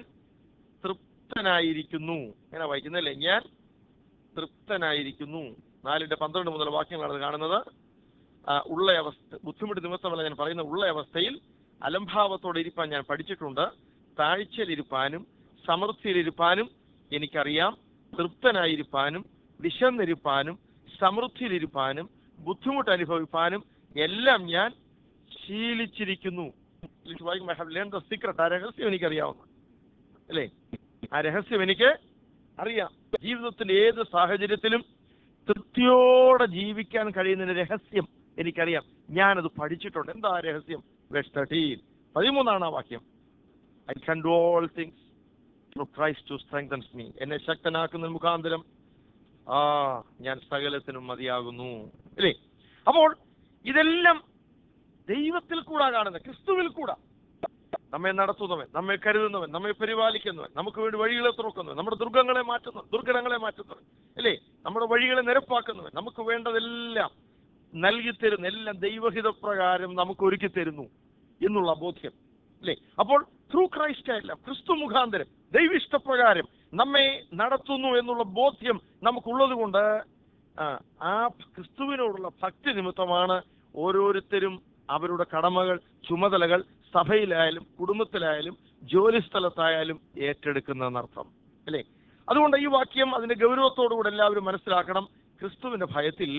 തൃപ്തനായിരിക്കുന്നു എങ്ങനെ വായിക്കുന്നില്ലേ ഞാൻ തൃപ്തനായിരിക്കുന്നു നാലിന്റെ പന്ത്രണ്ട് മുതൽ വാക്യങ്ങളാണ് ഇത് കാണുന്നത് ആ, ഉള്ള അവസ്ഥ ബുദ്ധിമുട്ട് നിമിത്തമല്ല ഞാൻ പറയുന്ന ഉള്ള അവസ്ഥയിൽ അലംഭാവത്തോടെ ഇരിപ്പാൻ ഞാൻ പഠിച്ചിട്ടുണ്ട് താഴ്ചയിലിരിപ്പാനും സമൃദ്ധിയിലിരിപ്പാനും എനിക്കറിയാം തൃപ്തനായിരിക്കാനും വിശന്നിരിപ്പാനും സമൃദ്ധിയിലിരിപ്പാനും ബുദ്ധിമുട്ട് അനുഭവിപ്പാനും എല്ലാം ഞാൻ ശീലിച്ചിരിക്കുന്നു I have learn the secret ആ രഹസ്യം എനിക്കറിയാവുന്ന അല്ലേ ആ രഹസ്യം എനിക്ക് അറിയാം ജീവിതത്തിന്റെ ഏത് സാഹചര്യത്തിലും തൃപ്തിയോടെ ജീവിക്കാൻ കഴിയുന്നതിന്റെ രഹസ്യം എനിക്കറിയാം ഞാനത് പഠിച്ചിട്ടുണ്ട് എന്താ ആ രഹസ്യം വേഴ്സ് തേർട്ടീൻ പതിമൂന്നാണ് ആ വാക്യം I can do all things through Christ to strengthens me എന്നെ ശക്തനാക്കുന്ന മുഖാന്തരം ആ ഞാൻ സകലത്തിനും മതിയാകുന്നു അല്ലേ അപ്പോൾ ഇതെല്ലാം ദൈവത്തിൽ കൂടാ കാണുന്നത് ക്രിസ്തുവിൽ കൂടാ നമ്മെ നടത്തുന്നവൻ നമ്മെ കരുതുന്നവൻ നമ്മെ പരിപാലിക്കുന്നവൻ നമുക്ക് വേണ്ടി വഴികളെ തുറക്കുന്നവൻ നമ്മുടെ ദുർഗങ്ങളെ മാറ്റുന്നവൻ ദുർഘടങ്ങളെ മാറ്റുന്നവൻ അല്ലേ നമ്മുടെ വഴികളെ നിരപ്പാക്കുന്നവൻ നമുക്ക് വേണ്ടതെല്ലാം നൽകി തരുന്ന എല്ലാം ദൈവഹിത പ്രകാരം നമുക്ക് ഒരുക്കി തരുന്നു എന്നുള്ള ബോധ്യം അല്ലേ അപ്പോൾ ത്രൂ ക്രൈസ്റ്റ് അല്ല ക്രിസ്തു മുഖാന്തരം ദൈവിഷ്ടപ്രകാരം നമ്മെ നടത്തുന്നു എന്നുള്ള ബോധ്യം നമുക്കുള്ളത് കൊണ്ട് ആ, ആ ക്രിസ്തുവിനോടുള്ള ഭക്തി നിമിത്തമാണ് ഓരോരുത്തരും അവരുടെ കടമകൾ ചുമതലകൾ സഭയിലായാലും കുടുംബത്തിലായാലും ജോലി സ്ഥലത്തായാലും ഏറ്റെടുക്കുന്നതെന്നർത്ഥം അല്ലേ അതുകൊണ്ട് ഈ വാക്യം അതിന്റെ ഗൗരവത്തോടുകൂടെ എല്ലാവരും മനസ്സിലാക്കണം ക്രിസ്തുവിന്റെ ഭയത്തിൽ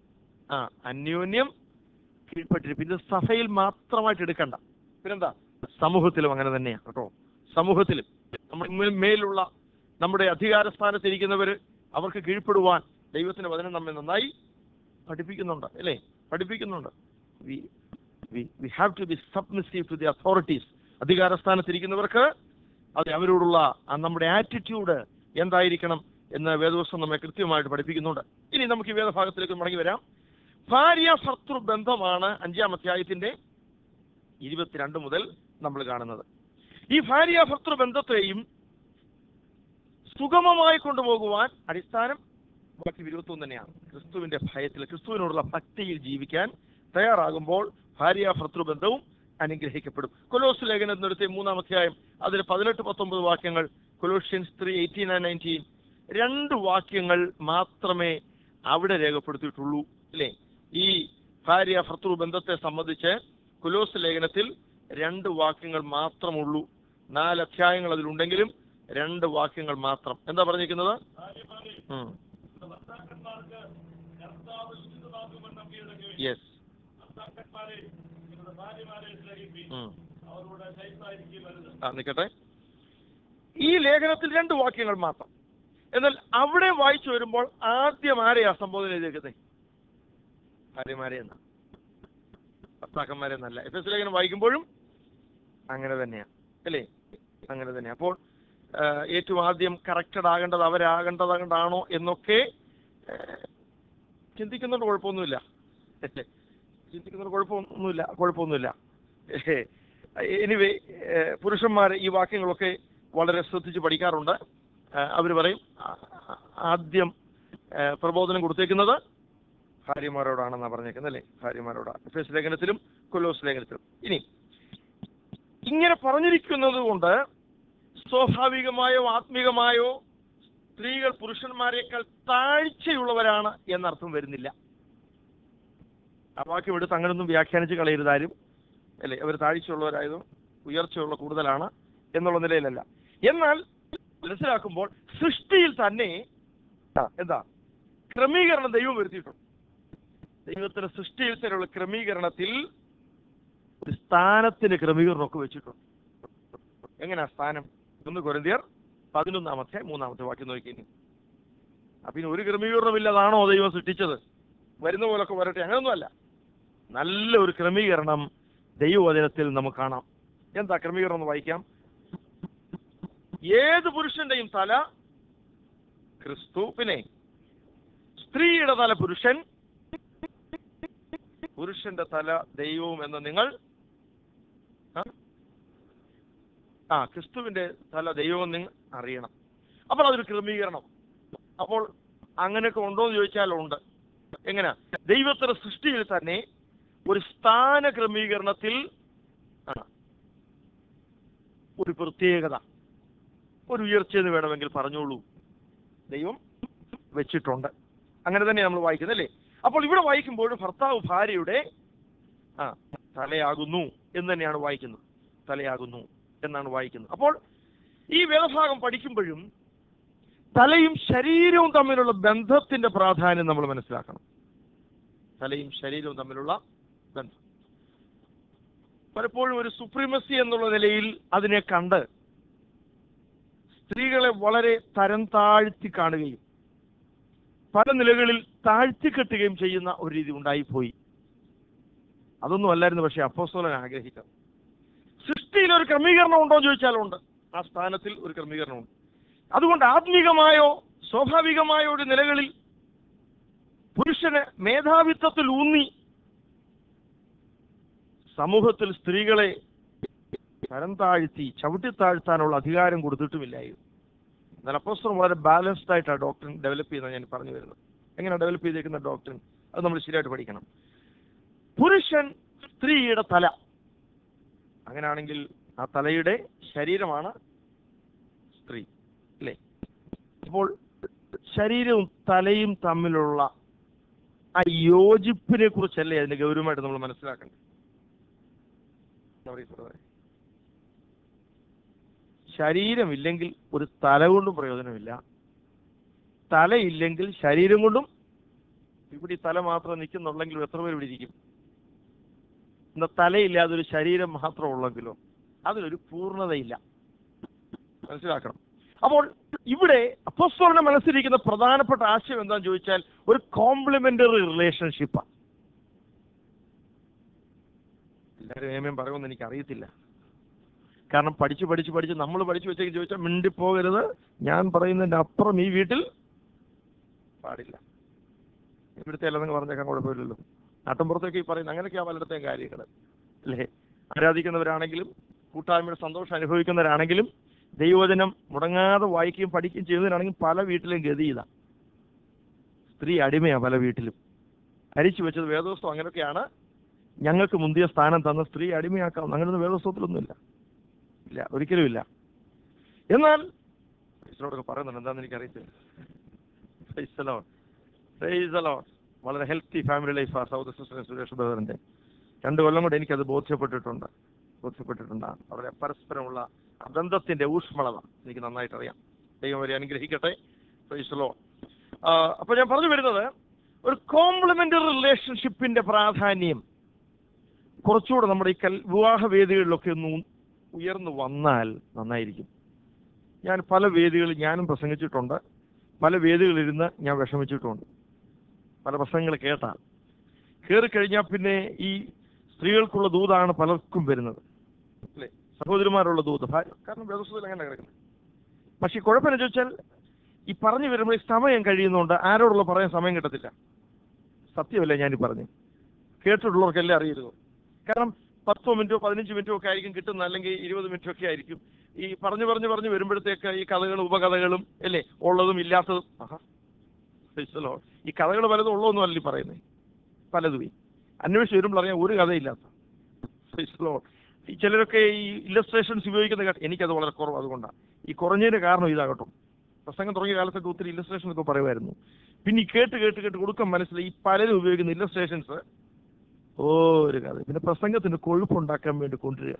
ആ അന്യോന്യം കീഴ്പ്പെട്ടിരിക്കും ഇത് സഭയിൽ മാത്രമായിട്ട് എടുക്കണ്ട പിന്നെന്താ സമൂഹത്തിലും അങ്ങനെ തന്നെയാണ് കേട്ടോ സമൂഹത്തിലും നമ്മുടെ മേൽ- മേലുള്ള നമ്മുടെ അധികാര സ്ഥാനത്തിരിക്കുന്നവര് അവർക്ക് കീഴ്പ്പെടുവാൻ ദൈവത്തിന്റെ വചനം നമ്മെ നന്നായി പഠിപ്പിക്കുന്നുണ്ട് അല്ലേ പഠിപ്പിക്കുന്നുണ്ട് we have to be submissive to the authorities അധികാര സ്ഥാനത്തിരിക്കുന്നവർക്ക് അത് അവരോടുള്ള ആ നമ്മുടെ ആറ്റിറ്റ്യൂഡ് എന്തായിരിക്കണം എന്ന് വേദവസ്വം നമ്മെ കൃത്യമായിട്ട് പഠിപ്പിക്കുന്നുണ്ട് ഇനി നമുക്ക് ഈ വേദഭാഗത്തിലേക്ക് മടങ്ങി വരാം ഭാര്യ ഭർത്തൃ ബന്ധമാണ് അഞ്ചാം അധ്യായത്തിന്റെ ഇരുപത്തിരണ്ട് മുതൽ നമ്മൾ കാണുന്നത് ഈ ഭാര്യ ഭർത്തൃ ബന്ധത്തെയും സുഗമമായി കൊണ്ടുപോകുവാൻ അടിസ്ഥാനം ബാക്കി ഇരുപത്തൊന്ന് തന്നെയാണ് ക്രിസ്തുവിന്റെ ഭയത്തിൽ ക്രിസ്തുവിനോടുള്ള ഭക്തിയിൽ ജീവിക്കാൻ തയ്യാറാകുമ്പോൾ ഭാര്യ ഭർത്തൃ ബന്ധവും അനുഗ്രഹിക്കപ്പെടും കൊലോസ് ലേഖനം നിർത്തിയ മൂന്നാം അധ്യായം അതിൽ പതിനെട്ട് പത്തൊമ്പത് വാക്യങ്ങൾ Colossians three eighteen and nineteen രണ്ട് വാക്യങ്ങൾ മാത്രമേ അവിടെ രേഖപ്പെടുത്തിയിട്ടുള്ളൂ അല്ലേ ഈ ഭാര്യ ഭർത്തൃ ബന്ധത്തെ സംബന്ധിച്ച് കുലോസ് ലേഖനത്തിൽ രണ്ട് വാക്യങ്ങൾ മാത്രമുള്ളൂ നാല് അധ്യായങ്ങൾ അതിലുണ്ടെങ്കിലും രണ്ട് വാക്യങ്ങൾ മാത്രം എന്താ പറഞ്ഞിരിക്കുന്നത് ഭാര്യമാരെ ഉം. നിങ്ങളുടെ ഭർത്താക്കന്മാർക്ക് കർത്താവ് ഉചിതമാകുമെന്ന് നമ്പിയിടങ്ങി യെസ് ഭർത്താക്കന്മാരെ നിങ്ങളുടെ ഭാര്യമാരെ സ്നേഹിപ്പീൻ ഉം. അവരോട് ശൈത്തായിരിക്കരുത് ആ നിൽക്കട്ടെ ഈ ലേഖനത്തിൽ രണ്ട് വാക്യങ്ങൾ മാത്രം എന്നാൽ അവിടെ വായിച്ചു വരുമ്പോൾ ആദ്യം ആരെയാ സംബോധന ചെയ്തേക്കുന്നത് ഭാര്യമാരെ എന്ന ഭർത്താക്കന്മാരെ എന്നല്ല എഫ് എസ് ലേഖനം വായിക്കുമ്പോഴും അങ്ങനെ തന്നെയാണ് അല്ലേ അങ്ങനെ തന്നെ അപ്പോൾ ആ, ഏറ്റവും ആദ്യം കറക്റ്റഡ് ആകേണ്ടത് അവരാകേണ്ടതാകേണ്ടതാണോ എന്നൊക്കെ ആ, ചിന്തിക്കുന്നതുകൊണ്ട് കുഴപ്പമൊന്നുമില്ല അല്ലേ? ചിന്തിക്കുന്നതുകൊണ്ട് കുഴപ്പമൊന്നുമില്ല കുഴപ്പമൊന്നുമില്ല എനിവേ പുരുഷന്മാർ ഈ വാക്യങ്ങളൊക്കെ വളരെ ശ്രദ്ധിച്ച് പഠിക്കാറുണ്ട് അവർ പറയും ആ- ആ- ആദ്യം ആ, പ്രബോധനം കൊടുത്തേക്കുന്നത് ഭാര്യമാരോടാണെന്നാണ് പറഞ്ഞേക്കുന്നത് അല്ലേ ഭാര്യമാരോടാണ് എഫേസ് ലേഖനത്തിലും കൊലോസ് ലേഖനത്തിലും ഇനി ഇങ്ങനെ പറഞ്ഞിരിക്കുന്നത് കൊണ്ട് സ്വാഭാവികമായോ ആത്മീകമായോ സ്ത്രീകൾ പുരുഷന്മാരെക്കാൾ താഴ്ചയുള്ളവരാണ് എന്നർത്ഥം വരുന്നില്ല ആ വാക്യം എടുത്ത് അങ്ങനൊന്നും വ്യാഖ്യാനിച്ച് കളയരുതാരും അല്ലേ അവർ താഴ്ചയുള്ളവരായതും ഉയർച്ചയുള്ള കൂടുതലാണ് എന്നുള്ള നിലയിലല്ല എന്നാൽ മനസ്സിലാക്കുമ്പോൾ സൃഷ്ടിയിൽ തന്നെ ആ, എന്താ ക്രമീകരണം ദൈവം വരുത്തിയിട്ടുണ്ട് ദൈവത്തിന്റെ സൃഷ്ടിയിൽ തന്നെയുള്ള ക്രമീകരണത്തിൽ ഒരു സ്ഥാനത്തിന് ക്രമീകരണമൊക്കെ വെച്ചിട്ടുണ്ട് എങ്ങനെയാ സ്ഥാനം ഒന്ന് കൊരിന്തിയർ പതിനൊന്നാമത്തെ മൂന്നാമത്തെ വാക്യം നോക്കി ഇനി അപ്പൊ ഇനി ഒരു ക്രമീകരണമില്ലതാണോ ദൈവം സൃഷ്ടിച്ചത് വരുന്ന പോലൊക്കെ വരട്ടെ അങ്ങനെയൊന്നുമല്ല നല്ല ഒരു ക്രമീകരണം ദൈവവചനത്തിൽ നമുക്ക് കാണാം എന്താ ക്രമീകരണം എന്ന് വായിക്കാം ഏത് പുരുഷന്റെയും തല ക്രിസ്തു പിന്നെ സ്ത്രീയുടെ തല പുരുഷൻ പുരുഷന്റെ തല ദൈവവും എന്ന് നിങ്ങൾ ആ? ആ ക്രിസ്തുവിന്റെ തല ദൈവം നിങ്ങൾ അറിയണം അപ്പോൾ അതൊരു ക്രമീകരണം അപ്പോൾ അങ്ങനെയൊക്കെ ഉണ്ടോ എന്ന് ചോദിച്ചാൽ ഉണ്ട് എങ്ങനെ ദൈവത്തിന്റെ സൃഷ്ടിയിൽ തന്നെ ഒരു സ്ഥാന ക്രമീകരണത്തിൽ ആണ് ഒരു പ്രത്യേകത ഒരു ഉയർച്ച എന്ന് വേണമെങ്കിൽ പറഞ്ഞോളൂ ദൈവം വെച്ചിട്ടുണ്ട് അങ്ങനെ തന്നെ നമ്മൾ വായിക്കുന്നത് അല്ലേ അപ്പോൾ ഇവിടെ വായിക്കുമ്പോഴും ഭർത്താവ് ഭാര്യയുടെ ആ തലയാകുന്നു എന്ന് തന്നെയാണ് വായിക്കുന്നത് തലയാകുന്നു എന്നാണ് വായിക്കുന്നത് അപ്പോൾ ഈ വേദഭാഗം പഠിക്കുമ്പോഴും തലയും ശരീരവും തമ്മിലുള്ള ബന്ധത്തിന്റെ പ്രാധാന്യം നമ്മൾ മനസ്സിലാക്കണം തലയും ശരീരവും തമ്മിലുള്ള ബന്ധം പലപ്പോഴും ഒരു സുപ്രീമസി എന്നുള്ള നിലയിൽ അതിനെ കണ്ട് സ്ത്രീകളെ വളരെ തരം താഴ്ത്തി കാണുകയും പല നിലകളിൽ താഴ്ത്തിക്കെട്ടുകയും ചെയ്യുന്ന ഒരു രീതി ഉണ്ടായിപ്പോയി അതൊന്നും അല്ലായിരുന്നു പക്ഷെ അപ്പോസ്തലൻ ആഗ്രഹിച്ചത് സൃഷ്ടിയിൽ ഒരു ക്രമീകരണം ഉണ്ടോ എന്ന് ചോദിച്ചാലുണ്ട് ആ സ്ഥാനത്തിൽ ഒരു ക്രമീകരണമുണ്ട് അതുകൊണ്ട് ആത്മീകമായോ സ്വാഭാവികമായോ ഒരു നിലകളിൽ പുരുഷന് മേധാവിത്വത്തിൽ ഊന്നി സമൂഹത്തിൽ സ്ത്രീകളെ തരം താഴ്ത്തി ചവിട്ടി താഴ്ത്താനുള്ള അധികാരം കൊടുത്തിട്ടുമില്ലായിരുന്നു എന്നാൽ അപ്പോസ്തലൻ വളരെ ബാലൻസ്ഡ് ആയിട്ടാണ് ഡോക്ടറിൻ ഡെവലപ്പ് ചെയ്യുന്നത് ഞാൻ പറഞ്ഞു വരുന്നത് എങ്ങനെ ഡെവലപ്പ് ചെയ്തേക്കുന്ന ഡോക്ടറിൻ അത് നമ്മൾ ശരിയായിട്ട് പഠിക്കണം പുരുഷൻ സ്ത്രീയുടെ തല അങ്ങനെയാണെങ്കിൽ ആ തലയുടെ ശരീരമാണ് സ്ത്രീ അല്ലേ അപ്പോൾ ശരീരവും തലയും തമ്മിലുള്ള ആ യോജിപ്പിനെ കുറിച്ചല്ലേ അതിന്റെ ഗൗരവമായിട്ട് നമ്മൾ മനസ്സിലാക്കേണ്ടത് എന്താ പറയുക സുഹൃത്തേ? ശരീരമില്ലെങ്കിൽ ഒരു തല കൊണ്ടും പ്രയോജനമില്ല തലയില്ലെങ്കിൽ ശരീരം കൊണ്ടും ഇവിടെ ഈ തല മാത്രം നിൽക്കുന്നുള്ളെങ്കിലും എത്ര പേര് ഇവിടെ ഇരിക്കും എന്നാ തലയില്ലാതെ ഒരു ശരീരം മാത്രം ഉള്ളെങ്കിലോ അതിനൊരു പൂർണ്ണതയില്ല മനസ്സിലാക്കണം അപ്പോൾ ഇവിടെ അപ്പോസ്തലന്റെ മനസ്സിലിരിക്കുന്ന പ്രധാനപ്പെട്ട ആശയം എന്താണെന്ന് ചോദിച്ചാൽ ഒരു കോംപ്ലിമെന്ററി റിലേഷൻഷിപ്പാണ് എല്ലാവരും ഏമയും പറയുമെന്ന് എനിക്ക് അറിയത്തില്ല കാരണം പഠിച്ച് പഠിച്ച് പഠിച്ച് നമ്മൾ പഠിച്ചു വെച്ചേക്ക് ചോദിച്ചാൽ മിണ്ടിപ്പോകരുത് ഞാൻ പറയുന്നതിന്റെ അപ്പുറം ഈ വീട്ടിൽ പാടില്ല ഇവിടുത്തെ അല്ലെന്ന് പറഞ്ഞേക്കാൻ കുഴപ്പമില്ലല്ലോ നാട്ടിൻപുറത്തൊക്കെ ഈ പറയുന്നത് അങ്ങനെയൊക്കെയാ പലയിടത്തെയും കാര്യങ്ങൾ അല്ലേ ആരാധിക്കുന്നവരാണെങ്കിലും കൂട്ടായ്മയുടെ സന്തോഷം അനുഭവിക്കുന്നവരാണെങ്കിലും ദൈവവചനം മുടങ്ങാതെ വായിക്കുകയും പഠിക്കുകയും ചെയ്യുന്നവരാണെങ്കിൽ പല വീട്ടിലും ഗതി ഇതാ സ്ത്രീ അടിമയാ പല വീട്ടിലും ഹരിച്ചു വെച്ചത് വേദോസ്തം അങ്ങനെയൊക്കെയാണ് ഞങ്ങൾക്ക് മുന്തിയ സ്ഥാനം തന്ന സ്ത്രീ അടിമയാക്കാം അങ്ങനെയൊന്നും വേദോസ്തവത്തിലൊന്നുമില്ല ഇല്ല ഒരിക്കലും ഇല്ല എന്നാൽ ഈശ്വരോടൊക്കെ പറയുന്നുണ്ട് എന്താണെന്ന് എനിക്കറിയത്തില്ല Praise the Lord. Praise the Lord. വളരെ ഹെൽത്തി ഫാമിലി ലൈഫ് ആ സൗദ സിസ്റ്റർ സുരേഷ് ബ്രദറിന്റെ രണ്ട് കൊല്ലം കൊണ്ട് എനിക്കത് ബോധ്യപ്പെട്ടിട്ടുണ്ട് ബോധ്യപ്പെട്ടിട്ടുണ്ട് വളരെ പരസ്പരമുള്ള ആ ബന്ധത്തിന്റെ ഊഷ്മളത എനിക്ക് നന്നായിട്ട് അറിയാം ദൈവം വരെ അനുഗ്രഹിക്കട്ടെ പ്രൈസലോ അപ്പൊ ഞാൻ പറഞ്ഞു വരുന്നത് ഒരു കോംപ്ലിമെന്ററി റിലേഷൻഷിപ്പിന്റെ പ്രാധാന്യം കുറച്ചുകൂടെ നമ്മുടെ ഈ കൽ വിവാഹ വേദികളിലൊക്കെ ഒന്ന് ഉയർന്നു വന്നാൽ നന്നായിരിക്കും ഞാൻ പല വേദികളിൽ ഞാനും പ്രസംഗിച്ചിട്ടുണ്ട് പല വേദികളിലിരുന്ന് ഞാൻ വിഷമിച്ചിട്ടുണ്ട് പല പ്രസംഗങ്ങൾ കേട്ടാൽ കയറി കഴിഞ്ഞാൽ പിന്നെ ഈ സ്ത്രീകൾക്കുള്ള ദൂതാണ് പലർക്കും വരുന്നത് അല്ലേ സഹോദരിമാരുള്ള ദൂത് ഭാര്യ കാരണം വ്യവസ്ഥയിൽ അങ്ങനെ കിടക്കുന്നത് പക്ഷെ കുഴപ്പമെന്ന് ചോദിച്ചാൽ ഈ പറഞ്ഞു വരുമ്പോൾ ഈ സമയം കഴിയുന്നതുകൊണ്ട് ആരോടുള്ള പറയാൻ സമയം കിട്ടത്തില്ല സത്യമല്ലേ ഞാനീ പറഞ്ഞു കേട്ടിട്ടുള്ളവർക്കെല്ലാം അറിയരുത് കാരണം പത്തോ മിനിറ്റോ പതിനഞ്ച് മിനിറ്റോ ഒക്കെ ആയിരിക്കും കിട്ടുന്നത് അല്ലെങ്കിൽ ഇരുപത് മിനിറ്റോ ഒക്കെ ആയിരിക്കും ഈ പറഞ്ഞു പറഞ്ഞു പറഞ്ഞു വരുമ്പോഴത്തേക്ക് ഈ കഥകളും ഉപകഥകളും അല്ലേ ഉള്ളതും ഇല്ലാത്തതും ആഹാ Praise the Lord. ഈ കഥകൾ പലതും ഉള്ളതൊന്നും അല്ല ഈ പറയുന്നത് പലതും ഈ അന്വേഷിച്ച് വരുമ്പോൾ അറിയാം ഒരു കഥയില്ലാത്ത Praise the Lord. ഈ ചിലരൊക്കെ ഈ ഇല്ലസ്ട്രേഷൻസ് ഉപയോഗിക്കുന്ന കേട്ട- എനിക്കത് വളരെ കുറവ് അതുകൊണ്ടാണ് ഈ കുറഞ്ഞതിന് കാരണം ഇതാകട്ടോ പ്രസംഗം തുടങ്ങിയ കാലത്തൊക്കെ ഒത്തിരി ഇല്ലസ്ട്രേഷൻ ഒക്കെ പറയുമായിരുന്നു പിന്നെ ഈ കേട്ട് കേട്ട് കേട്ട് കൊടുക്കാൻ മനസ്സിലായി ഈ പലരും ഉപയോഗിക്കുന്ന ഇല്ലസ്ട്രേഷൻസ് ഒരു കഥ പിന്നെ പ്രസംഗത്തിന് കൊഴുപ്പുണ്ടാക്കാൻ വേണ്ടി കൊണ്ടുവരിക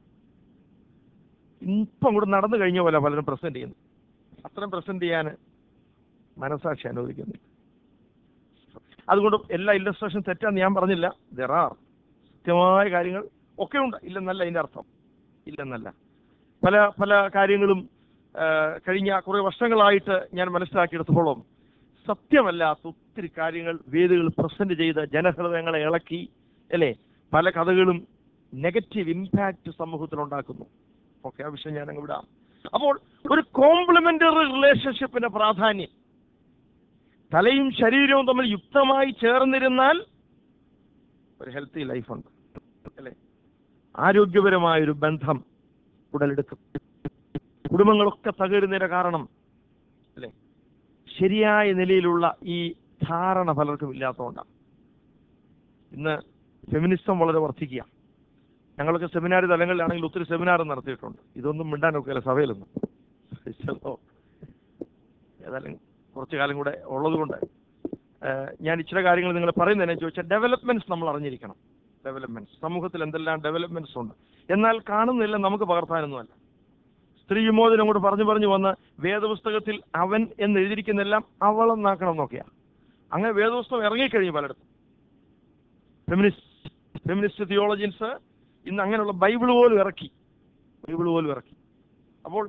ഇപ്പം കൂടെ നടന്നു കഴിഞ്ഞ പോലെ പലരും പ്രസന്റ് ചെയ്യുന്നു അത്രയും പ്രസന്റ് ചെയ്യാൻ മനസാക്ഷി അനുവദിക്കുന്നില്ല അതുകൊണ്ട് എല്ലാ ഇല്ലസ്ട്രേഷൻ തെറ്റാന്ന് ഞാൻ പറഞ്ഞില്ല ദർ ആർ കൃത്യമായ കാര്യങ്ങൾ ഒക്കെ ഉണ്ട് ഇല്ലെന്നല്ല അതിന്റെ അർത്ഥം ഇല്ലെന്നല്ല പല പല കാര്യങ്ങളും ആ, കഴിഞ്ഞ കുറെ വർഷങ്ങളായിട്ട് ഞാൻ മനസ്സിലാക്കിയെടുത്തോളം സത്യമല്ലാത്ത ഒത്തിരി കാര്യങ്ങൾ വേദികൾ പ്രസന്റ് ചെയ്ത് ജനഹൃദയങ്ങളെ ഇളക്കി അല്ലേ പല കഥകളും നെഗറ്റീവ് ഇമ്പാക്റ്റ് സമൂഹത്തിൽ ഉണ്ടാക്കുന്നു ഓക്കെ ആ വിഷയം ഞാൻ അങ്ങ് വിടാം അപ്പോൾ ഒരു കോംപ്ലിമെന്ററി റിലേഷൻഷിപ്പിന്റെ പ്രാധാന്യം തലയും ശരീരവും തമ്മിൽ യുക്തമായി ചേർന്നിരുന്നാൽ ഒരു ഹെൽത്തി ലൈഫുണ്ട് അല്ലേ ആരോഗ്യപരമായ ഒരു ബന്ധം ഉടലെടുക്കും കുടുംബങ്ങളൊക്കെ തകരുന്നതിന്റെ കാരണം അല്ലേ ശരിയായ നിലയിലുള്ള ഈ ധാരണ പലർക്കും ഇല്ലാത്തതുകൊണ്ടാണ് ഇന്ന് ഫെമിനിസം വളരെ വർദ്ധിക്കുക ഞങ്ങളൊക്കെ സെമിനാർ തലങ്ങളിലാണെങ്കിൽ ഒത്തിരി സെമിനാർ നടത്തിയിട്ടുണ്ട് ഇതൊന്നും മിണ്ടാനൊക്കെ സഭയിലൊന്നും ചിലപ്പോ ഏതായാലും കുറച്ചു കാലം കൂടെ ഉള്ളതുകൊണ്ട് ഏഹ്, ഞാൻ ഇച്ചിരി കാര്യങ്ങൾ നിങ്ങൾ പറയുന്നതിനെ ചോദിച്ചാൽ ഡെവലപ്മെന്റ്സ് നമ്മൾ അറിഞ്ഞിരിക്കണം ഡെവലപ്മെന്റ്സ് സമൂഹത്തിൽ എന്തെല്ലാം ഡെവലപ്മെന്റ്സ് ഉണ്ട് എന്നാൽ കാണുന്നില്ല നമുക്ക് പകർത്താനൊന്നുമല്ല സ്ത്രീ വിമോചനം കൂടെ പറഞ്ഞു പറഞ്ഞു വന്ന് വേദപുസ്തകത്തിൽ അവൻ എന്ന് എഴുതിയിരിക്കുന്നെല്ലാം അവളെന്നാക്കണം നോക്കിയാ അങ്ങനെ വേദപുസ്തകം ഇറങ്ങിക്കഴിഞ്ഞു പലയിടത്തും ഫെമിനിസ്റ്റ് ഫെമിനിസ്റ്റ് തിയോളജിൻസ് ഇന്ന് അങ്ങനെയുള്ള ബൈബിൾ പോലും ഇറക്കി ബൈബിൾ പോലും ഇറക്കി അപ്പോൾ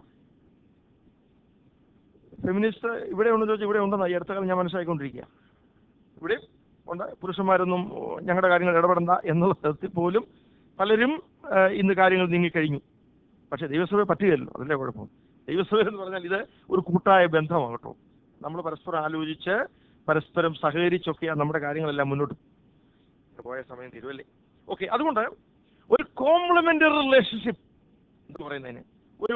ഫെമിനിസ്റ്റ് ഇവിടെ ഉണ്ടെന്ന് ചോദിച്ചാൽ ഇവിടെ ഉണ്ടെന്ന് ഈ അടുത്ത കാലം ഞാൻ മനസ്സിലാക്കിക്കൊണ്ടിരിക്കുക ഇവിടെ ഉണ്ട് പുരുഷന്മാരൊന്നും ഓ, ഞങ്ങളുടെ കാര്യങ്ങൾ ഇടപെടണ്ട എന്നുള്ള തരത്തിൽ പോലും പലരും ആ, ഇന്ന് കാര്യങ്ങൾ നീങ്ങിക്കഴിഞ്ഞു പക്ഷേ ദൈവസഭ പറ്റുകയല്ലോ അതല്ലേ കുഴപ്പം ദൈവസഭ എന്ന് പറഞ്ഞാൽ ഇത് ഒരു കൂട്ടായ ബന്ധമാകട്ടോ നമ്മൾ പരസ്പരം ആലോചിച്ച് പരസ്പരം സഹകരിച്ചൊക്കെയാണ് നമ്മുടെ കാര്യങ്ങളെല്ലാം മുന്നോട്ട് പോയ സമയം തീരുമല്ലേ ഓക്കെ അതുകൊണ്ട് ഒരു കോംപ്ലിമെന്ററി റിലേഷൻഷിപ്പ് എന്ന് പറയുന്നതിന് ഒരു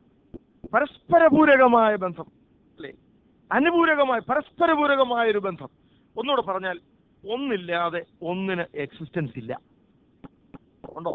പരസ്പരപൂരകമായ ബന്ധം അല്ലേ അനുപൂരകമായ പരസ്പരപൂരകമായ ഒരു ബന്ധം ഒന്നുകൂടെ പറഞ്ഞാൽ ഒന്നില്ലാതെ ഒന്നിന് എക്സിസ്റ്റൻസ് ഇല്ല ഉണ്ടോ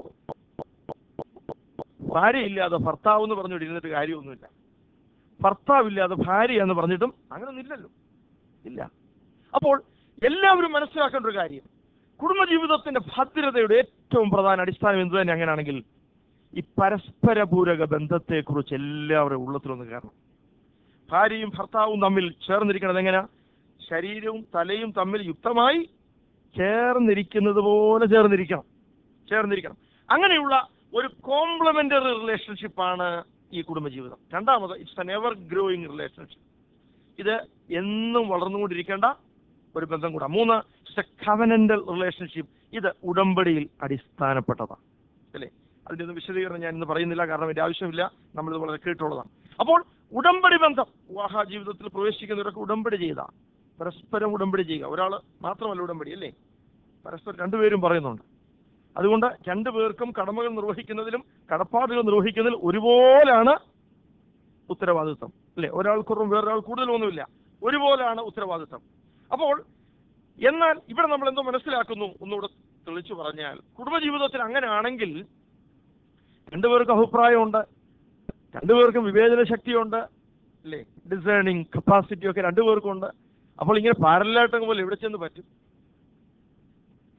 ഭാര്യയില്ലാതെ ഭർത്താവ് എന്ന് പറഞ്ഞുകൊണ്ടിരുന്നിട്ട് കാര്യമൊന്നുമില്ല ഭർത്താവില്ലാതെ ഭാര്യ എന്ന് പറഞ്ഞിട്ടും അങ്ങനൊന്നും ഇല്ലല്ലോ ഇല്ല അപ്പോൾ എല്ലാവരും മനസ്സിലാക്കേണ്ട ഒരു കാര്യം കുടുംബജീവിതത്തിന്റെ ഭദ്രതയുടെ ഏറ്റവും പ്രധാന അടിസ്ഥാനം എന്ത് തന്നെ അങ്ങനെയാണെങ്കിൽ ഈ പരസ്പരപൂരക ബന്ധത്തെക്കുറിച്ച് എല്ലാവരുടെ ഉള്ളത്തിലൊന്ന് കാരണം ഭാര്യയും ഭർത്താവും തമ്മിൽ ചേർന്നിരിക്കുന്നത് എങ്ങനെ ശരീരവും തലയും തമ്മിൽ യുക്തമായി ചേർന്നിരിക്കുന്നത് പോലെ ചേർന്നിരിക്കണം ചേർന്നിരിക്കണം അങ്ങനെയുള്ള ഒരു കോംപ്ലിമെന്ററി റിലേഷൻഷിപ്പാണ് ഈ കുടുംബജീവിതം രണ്ടാമത് it's an ever growing relationship ഇത് എന്നും വളർന്നുകൊണ്ടിരിക്കേണ്ട ഒരു ബന്ധം കൂടാ മൂന്ന് ഇറ്റ്സ് എ കവനന്റൽ റിലേഷൻഷിപ്പ് ഇത് ഉടമ്പടിയിൽ അടിസ്ഥാനപ്പെട്ടതാണ് അല്ലേ അതിന്റെ ഒന്നും വിശദീകരണം ഞാൻ ഇന്ന് പറയുന്നില്ല കാരണം ഇതിന്റെ ആവശ്യമില്ല നമ്മളിത് വളരെ കേട്ടുള്ളതാണ് അപ്പോൾ ഉടമ്പടി ബന്ധം വിവാഹ ജീവിതത്തിൽ പ്രവേശിക്കുന്നവരൊക്കെ ഉടമ്പടി ചെയ്ത പരസ്പരം ഉടമ്പടി ചെയ്യുക ഒരാൾ മാത്രമല്ല ഉടമ്പടി അല്ലേ പരസ്പരം രണ്ടുപേരും പറയുന്നുണ്ട് അതുകൊണ്ട് രണ്ടുപേർക്കും കടമകൾ നിർവഹിക്കുന്നതിലും കടപ്പാടുകൾ നിർവഹിക്കുന്നതിൽ ഒരുപോലാണ് ഉത്തരവാദിത്വം അല്ലേ ഒരാൾ കുറവും വേറൊരാൾ കൂടുതലൊന്നുമില്ല ഒരുപോലാണ് ഉത്തരവാദിത്വം അപ്പോൾ എന്നാൽ ഇവിടെ നമ്മൾ എന്തോ മനസ്സിലാക്കുന്നു ഒന്നുകൂടെ തെളിച്ചു പറഞ്ഞാൽ കുടുംബജീവിതത്തിൽ അങ്ങനെ ആണെങ്കിൽ രണ്ടുപേർക്കും അഭിപ്രായമുണ്ട് രണ്ടുപേർക്കും വിവേചന ശക്തിയുണ്ട് അല്ലേ ഡിസേണിങ് കപ്പാസിറ്റി ഒക്കെ രണ്ടുപേർക്കും ഉണ്ട് അപ്പോൾ ഇങ്ങനെ പാരലായിട്ട് പോലെ എവിടെ ചെന്ന് പറ്റും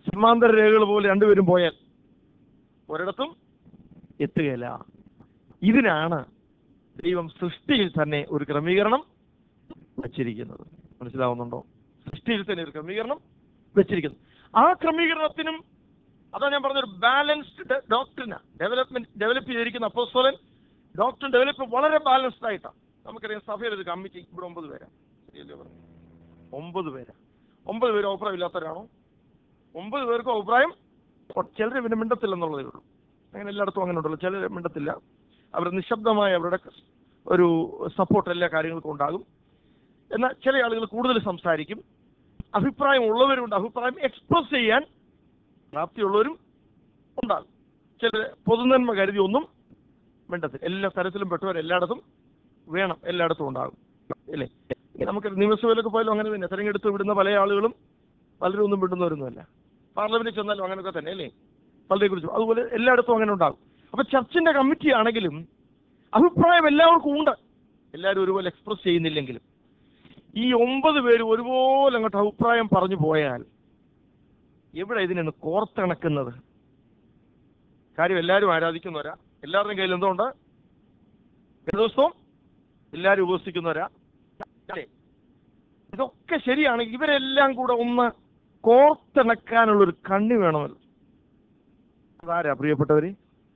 സമാന്തര രേഖകൾ പോലെ രണ്ടുപേരും പോയാൽ ഒരിടത്തും എത്തുകയില്ല ഇതിനാണ് ദൈവം സൃഷ്ടിയിൽ തന്നെ ഒരു ക്രമീകരണം വച്ചിരിക്കുന്നത് മനസ്സിലാവുന്നുണ്ടോ സൃഷ്ടിയിൽ തന്നെ ഒരു ക്രമീകരണം വെച്ചിരിക്കുന്നു ആ ക്രമീകരണത്തിനും അതാ ഞാൻ പറഞ്ഞൊരു ബാലൻസ്ഡ് ഡോക്ടറിന ഡെവലപ്മെന്റ് ഡെവലപ്പ് ചെയ്തിരിക്കുന്ന അപ്പോസ്തലൻ ഡോക്ടർ ഡെവലപ്പ് വളരെ ബാലൻസ്ഡ് ആയിട്ടാണ് നമുക്കറിയാം സഭയിൽ ഒരു കമ്മിറ്റി ഇവിടെ ഒമ്പത് പേരാ ശരിയല്ലേ പറഞ്ഞത്? ഒമ്പത് പേരാ ഒമ്പത് പേര് അഭിപ്രായം ഇല്ലാത്തവരാണോ ഒമ്പത് പേർക്കും അഭിപ്രായം ചിലർ പിന്നെ മിണ്ടത്തില്ലെന്നുള്ളതേ ഉള്ളൂ അങ്ങനെ എല്ലായിടത്തും അങ്ങനെ ഉണ്ടല്ലോ ചിലർ മിണ്ടത്തില്ല അവർ നിശബ്ദമായ അവരുടെ ഒരു സപ്പോർട്ട് എല്ലാ കാര്യങ്ങൾക്കും ഉണ്ടാകും എന്നാൽ ചില ആളുകൾ കൂടുതൽ സംസാരിക്കും അഭിപ്രായം ഉള്ളവരുണ്ട് അഭിപ്രായം എക്സ്പ്രസ് ചെയ്യാൻ പ്രാപ്തിയുള്ളവരും ഉണ്ടാകും ചില പൊതുനന്മ കരുതി ഒന്നും മിണ്ടത്തില്ല എല്ലാ തരത്തിലും പെട്ടവർ എല്ലായിടത്തും വേണം എല്ലായിടത്തും ഉണ്ടാകും അല്ലേ നമുക്ക് നിയമസഭയിലൊക്കെ പോയാലും അങ്ങനെ തന്നെ തെരഞ്ഞെടുത്ത് വിടുന്ന പല ആളുകളും പലരും ഒന്നും വിടുന്നവരൊന്നുമല്ല പാർലമെന്റിൽ ചെന്നാലും അങ്ങനെയൊക്കെ തന്നെ അല്ലേ പലരെ കുറിച്ചും അതുപോലെ എല്ലായിടത്തും അങ്ങനെ ഉണ്ടാകും അപ്പൊ ചർച്ചിന്റെ കമ്മിറ്റി ആണെങ്കിലും അഭിപ്രായം എല്ലാവർക്കും ഉണ്ട് എല്ലാവരും ഒരുപോലെ എക്സ്പ്രസ് ചെയ്യുന്നില്ലെങ്കിലും ഈ ഒമ്പത് പേര് ഒരുപോലെ അങ്ങോട്ട് അഭിപ്രായം പറഞ്ഞു പോയാൽ എവിടെ ഇതിനൊന്ന് കോർത്തിണക്കുന്നത് കാര്യം എല്ലാവരും ആരാധിക്കുന്നവരാ എല്ലാവരുടെയും കയ്യിൽ എന്തുണ്ട് ഏത് ദിവസവും എല്ലാവരും ഉപസിക്കുന്നവരാ അല്ലേ ഇതൊക്കെ ശരിയാണെങ്കിൽ ഇവരെല്ലാം കൂടെ ഒന്ന് കോർത്തിണക്കാനുള്ള ഒരു കണ്ണി വേണമല്ലോ അതാരാ പ്രിയപ്പെട്ടവര്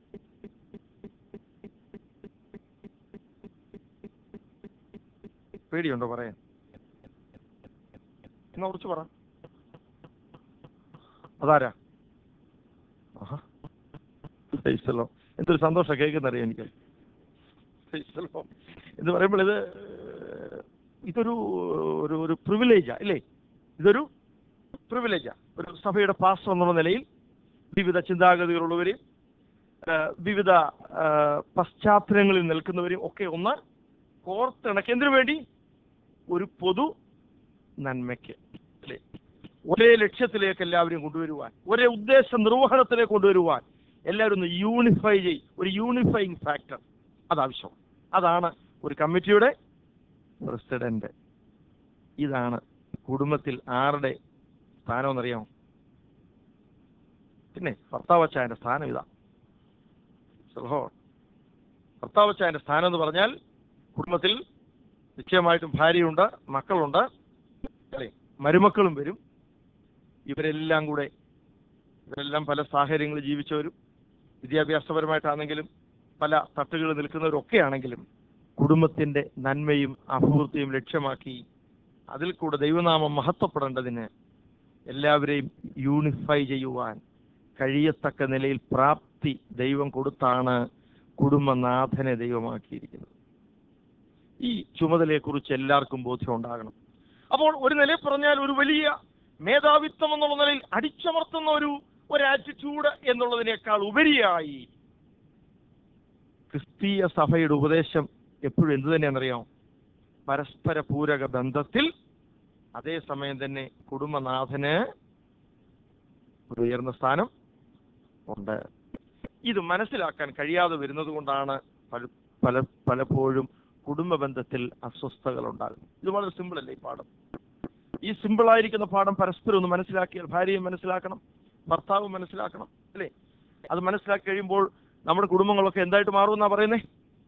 പേടിയുണ്ടോ പറയാൻ എന്നാ കുറിച്ച് പറ അതാരാ ആഹാ. Praise the Lord. എന്തൊരു സന്തോഷം കേൾക്കുന്നറിയാം എനിക്ക് Praise the Lord. എന്ന് പറയുമ്പോൾ ഇത് ഏഹ്, ഇതൊരു ഒരു ഒരു പ്രിവിലേജാ ഇല്ലേ ഇതൊരു പ്രിവിലേജാ ഒരു സഭയുടെ പാസ്റ്റർ എന്നുള്ള നിലയിൽ വിവിധ ചിന്താഗതികളുള്ളവരെയും ഏഹ്, വിവിധ ഏഹ്, പശ്ചാത്തലങ്ങളിൽ നിൽക്കുന്നവരെയും ഒക്കെ ഒന്ന് കോർത്തിണക്കി എന്തിനു വേണ്ടി ഒരു പൊതു നന്മയ്ക്ക് അല്ലേ ഒരേ ലക്ഷ്യത്തിലേക്ക് എല്ലാവരെയും കൊണ്ടുവരുവാൻ ഒരേ ഉദ്ദേശ നിർവഹണത്തിലേക്ക് കൊണ്ടുവരുവാൻ എല്ലാവരും ഒന്ന് യൂണിഫൈ ചെയ് ഒരു യൂണിഫൈങ് ഫാക്ടർ അതാവശ്യം അതാണ് ഒരു കമ്മിറ്റിയുടെ പ്രസിഡന്റ് ഇതാണ് കുടുംബത്തിൽ ആരുടെ സ്ഥാനം എന്നറിയാമോ പിന്നെ ഭർത്താവച്ചായന്റെ സ്ഥാനം ഇതാ സഹോ ഭർത്താവച്ചായന്റെ സ്ഥാനം എന്ന് പറഞ്ഞാൽ കുടുംബത്തിൽ നിശ്ചയമായിട്ടും ഭാര്യയുണ്ട് മക്കളുണ്ട് അല്ലേ മരുമക്കളും വരും ഇവരെല്ലാം കൂടെ ഇവരെല്ലാം പല സാഹചര്യങ്ങളിൽ ജീവിച്ചവരും വിദ്യാഭ്യാസപരമായിട്ടാണെങ്കിലും പല തട്ടുകളിൽ നിൽക്കുന്നവരൊക്കെ ആണെങ്കിലും കുടുംബത്തിന്റെ നന്മയും അഭിവൃദ്ധിയും ലക്ഷ്യമാക്കി അതിൽ കൂടെ ദൈവനാമം മഹത്വപ്പെടേണ്ടതിന് എല്ലാവരെയും യൂണിഫൈ ചെയ്യുവാൻ കഴിയത്തക്ക നിലയിൽ പ്രാപ്തി ദൈവം കൊടുത്താണ് കുടുംബനാഥനെ ദൈവമാക്കിയിരിക്കുന്നത് ഈ ചുമതലയെക്കുറിച്ച് എല്ലാവർക്കും ബോധ്യം ഉണ്ടാകണം അപ്പോൾ ഒരു നിലയിൽ പറഞ്ഞാൽ ഒരു വലിയ മേധാവിത്വം എന്നുള്ള നിലയിൽ അടിച്ചമർത്തുന്ന ഒരു ഒരു ആറ്റിറ്റ്യൂഡ് എന്നുള്ളതിനേക്കാൾ ഉപരിയായി ക്രിസ്തീയ സഭയുടെ ഉപദേശം എപ്പോഴും എന്തു തന്നെയാണെന്നറിയാമോ പരസ്പര പൂരക ബന്ധത്തിൽ അതേസമയം തന്നെ കുടുംബനാഥന് ഒരു ഉയർന്ന സ്ഥാനം ഉണ്ട് ഇത് മനസ്സിലാക്കാൻ കഴിയാതെ വരുന്നത് കൊണ്ടാണ് പല പല പലപ്പോഴും കുടുംബ ബന്ധത്തിൽ അസ്വസ്ഥതകൾ ഉണ്ടാകുന്നത് ഇത് വളരെ സിമ്പിൾ അല്ലേ ഈ പാഠം ഈ സിമ്പിൾ ആയിരിക്കുന്ന പാഠം പരസ്പരം ഒന്ന് മനസ്സിലാക്കിയാൽ ഭാര്യയും മനസ്സിലാക്കണം ഭർത്താവും മനസ്സിലാക്കണം അല്ലേ അത് മനസ്സിലാക്കി കഴിയുമ്പോൾ നമ്മുടെ കുടുംബങ്ങളൊക്കെ എന്തായിട്ട് മാറുമെന്നാ പറയുന്നേ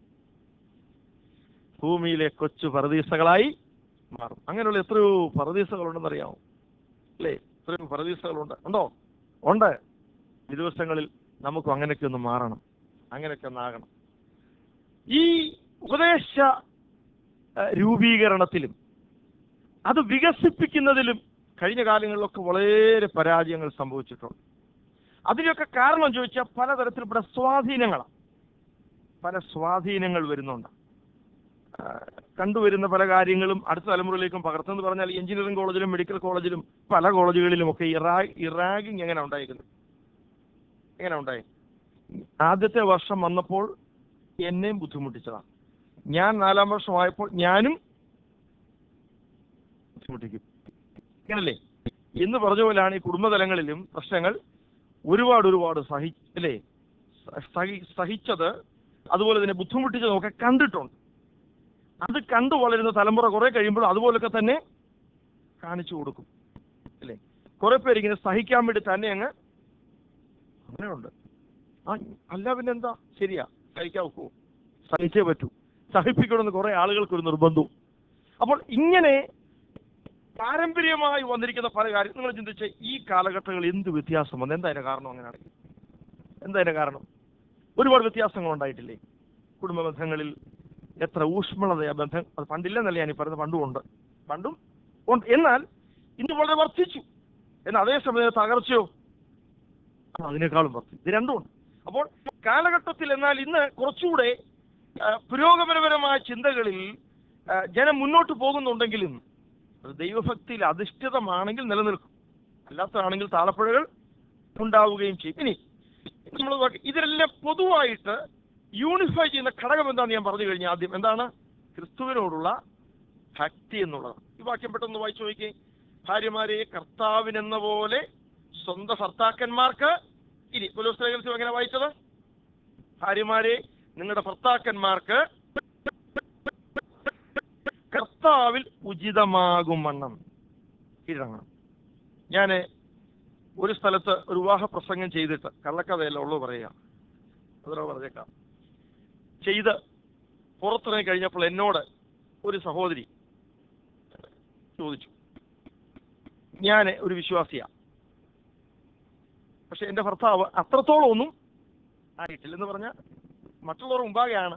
ഭൂമിയിലെ കൊച്ചു പരദീസകളായി മാറും അങ്ങനെയുള്ള എത്രയോ പരദീസകളുണ്ടെന്ന് അറിയാമോ അല്ലേ എത്രയോ പരദീസകളുണ്ട് ഉണ്ടോ ഉണ്ട് ഈ ദിവസങ്ങളിൽ നമുക്കും അങ്ങനെയൊക്കെ ഒന്ന് മാറണം അങ്ങനെയൊക്കെ ഒന്നാകണം ഈ ഉപദേശ ഏഹ്, രൂപീകരണത്തിലും അത് വികസിപ്പിക്കുന്നതിലും കഴിഞ്ഞ കാലങ്ങളിലൊക്കെ വളരെ പരാജയങ്ങൾ സംഭവിച്ചിട്ടുണ്ട് അതിനൊക്കെ കാരണം ചോദിച്ചാൽ പലതരത്തിൽപ്പെട്ട സ്വാധീനങ്ങളാണ് പല സ്വാധീനങ്ങൾ വരുന്നുണ്ട് ആ, കണ്ടുവരുന്ന പല കാര്യങ്ങളും അടുത്ത തലമുറയിലേക്കും പകർത്തുന്നത് പറഞ്ഞാൽ എഞ്ചിനീയറിംഗ് കോളേജിലും മെഡിക്കൽ കോളേജിലും പല കോളേജുകളിലും ഒക്കെ ഈ റാ ഈ റാഗിങ് എങ്ങനെ ഉണ്ടായിരിക്കുന്നത് എങ്ങനെ ഉണ്ടായി ആദ്യത്തെ വർഷം വന്നപ്പോൾ എന്നെയും ബുദ്ധിമുട്ടിച്ചതാണ് ഞാൻ നാലാം വർഷമായപ്പോൾ ഞാനും ബുദ്ധിമുട്ടിക്കും അങ്ങനല്ലേ എന്ന് പറഞ്ഞ പോലെയാണ് ഈ കുടുംബതലങ്ങളിലും പ്രശ്നങ്ങൾ ഒരുപാട് ഒരുപാട് സഹി അല്ലേ സ- സഹി സഹിച്ചത് അതുപോലെ തന്നെ ബുദ്ധിമുട്ടിച്ചതും ഒക്കെ കണ്ടിട്ടുണ്ട് അത് കണ്ടു വളരുന്ന തലമുറ കുറെ കഴിയുമ്പോൾ അതുപോലൊക്കെ തന്നെ കാണിച്ചു കൊടുക്കും അല്ലേ കുറെ പേര് ഇങ്ങനെ സഹിക്കാൻ വേണ്ടി തന്നെ അങ്ങ് അങ്ങനെയുണ്ട് ആ അല്ല പിന്നെ എന്താ ശരിയാ സഹിക്കാൻ ഒക്കുമോ സഹിച്ചേ പറ്റൂ സഹിപ്പിക്കണമെന്ന് കുറെ ആളുകൾക്ക് ഒരു നിർബന്ധവും അപ്പോൾ ഇങ്ങനെ പാരമ്പര്യമായി വന്നിരിക്കുന്ന പല കാര്യം നിങ്ങൾ ചിന്തിച്ച് ഈ കാലഘട്ടങ്ങളിൽ എന്ത് വ്യത്യാസം വന്നു എന്താ അതിന്റെ കാരണം അങ്ങനെയാണെങ്കിൽ എന്താ അതിന്റെ കാരണം ഒരുപാട് വ്യത്യാസങ്ങൾ ഉണ്ടായിട്ടില്ലേ കുടുംബ ബന്ധങ്ങളിൽ എത്ര ഊഷ്മളതയാ ബന്ധം അത് പണ്ടില്ലെന്നല്ല ഞാൻ ഈ പറയുന്നത് പണ്ടും ഉണ്ട് പണ്ടും ഉണ്ട് എന്നാൽ ഇന്ന് വളരെ വർദ്ധിച്ചു എന്നാൽ അതേസമയം തകർച്ചയോ ആ, അതിനേക്കാളും വർദ്ധിച്ചു ഇത് രണ്ടും ഉണ്ട് അപ്പോൾ കാലഘട്ടത്തിൽ എന്നാൽ ഇന്ന് കുറച്ചുകൂടെ ആ, പുരോഗമനപരമായ ചിന്തകളിൽ ആ, ജനം മുന്നോട്ട് പോകുന്നുണ്ടെങ്കിലും അത് ദൈവഭക്തിയിൽ അധിഷ്ഠിതമാണെങ്കിൽ നിലനിൽക്കും അല്ലാത്തതാണെങ്കിൽ താളപ്പുഴകൾ ഉണ്ടാവുകയും ചെയ്യും ഇനി നമ്മൾ നോക്കി- ഇതിലെല്ലാം പൊതുവായിട്ട് യൂണിഫൈ ചെയ്യുന്ന ഘടകം എന്താണെന്ന് ഞാൻ പറഞ്ഞു കഴിഞ്ഞാൽ ആദ്യം എന്താണ് ക്രിസ്തുവിനോടുള്ള ഭക്തി എന്നുള്ളത് ഈ വാക്യം പെട്ടെന്ന് വായിച്ചു നോക്കി ഭാര്യമാരെ കർത്താവിനെന്ന പോലെ സ്വന്തം ഭർത്താക്കന്മാർക്ക് ഇനി പുലോസ്ലേഖനത്തിൽ എങ്ങനെ വായിച്ചത് ഭാര്യമാരെ നിങ്ങളുടെ ഭർത്താക്കന്മാർക്ക് കർത്താവിൽ ഉചിതമാകും വണ്ണം കീഴടങ്ങണം ഞാൻ ഒരു സ്ഥലത്ത് ഒരു വിവാഹ പ്രസംഗം ചെയ്തിട്ട് കള്ളക്കഥയല്ല ഉള്ളു പറയുക അതിനോ പറഞ്ഞേക്കാം ചെയ്ത് പുറത്തിറങ്ങി കഴിഞ്ഞപ്പോൾ എന്നോട് ഒരു സഹോദരി ചോദിച്ചു ഞാൻ ഒരു വിശ്വാസിയാണ് പക്ഷെ എൻ്റെ ഭർത്താവ് അത്രത്തോളം ഒന്നും ആയിട്ടില്ലെന്ന് പറഞ്ഞാൽ മറ്റുള്ളവർ മുമ്പാകെയാണ്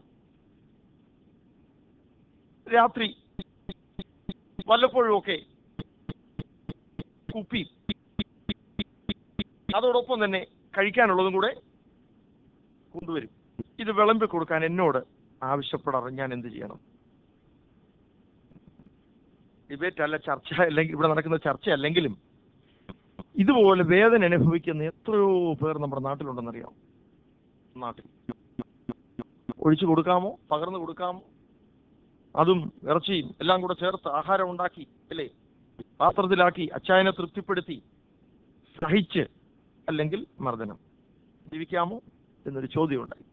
രാത്രി വല്ലപ്പോഴും ഒക്കെ കുപ്പി അതോടൊപ്പം തന്നെ കഴിക്കാനുള്ളതും കൂടെ കൊണ്ടുവരും ഇത് വിളമ്പി കൊടുക്കാൻ എന്നോട് ആവശ്യപ്പെടാറ് ഞാൻ എന്ത് ചെയ്യണം ഡിബേറ്റ് അല്ല ചർച്ച അല്ലെങ്കിൽ ഇവിടെ നടക്കുന്ന ചർച്ച അല്ലെങ്കിലും ഇതുപോലെ വേദന അനുഭവിക്കുന്ന എത്രയോ പേർ നമ്മുടെ നാട്ടിലുണ്ടെന്നറിയാം നാട്ടിൽ ഒഴിച്ചു കൊടുക്കാമോ പകർന്നു കൊടുക്കാമോ അതും ഇറച്ചിയും എല്ലാം കൂടെ ചേർത്ത് ആഹാരം ഉണ്ടാക്കി അല്ലേ പാത്രത്തിലാക്കി അച്ചായനെ തൃപ്തിപ്പെടുത്തി സഹിച്ച് അല്ലെങ്കിൽ മർദ്ദനം ജീവിക്കാമോ എന്നൊരു ചോദ്യമുണ്ടായി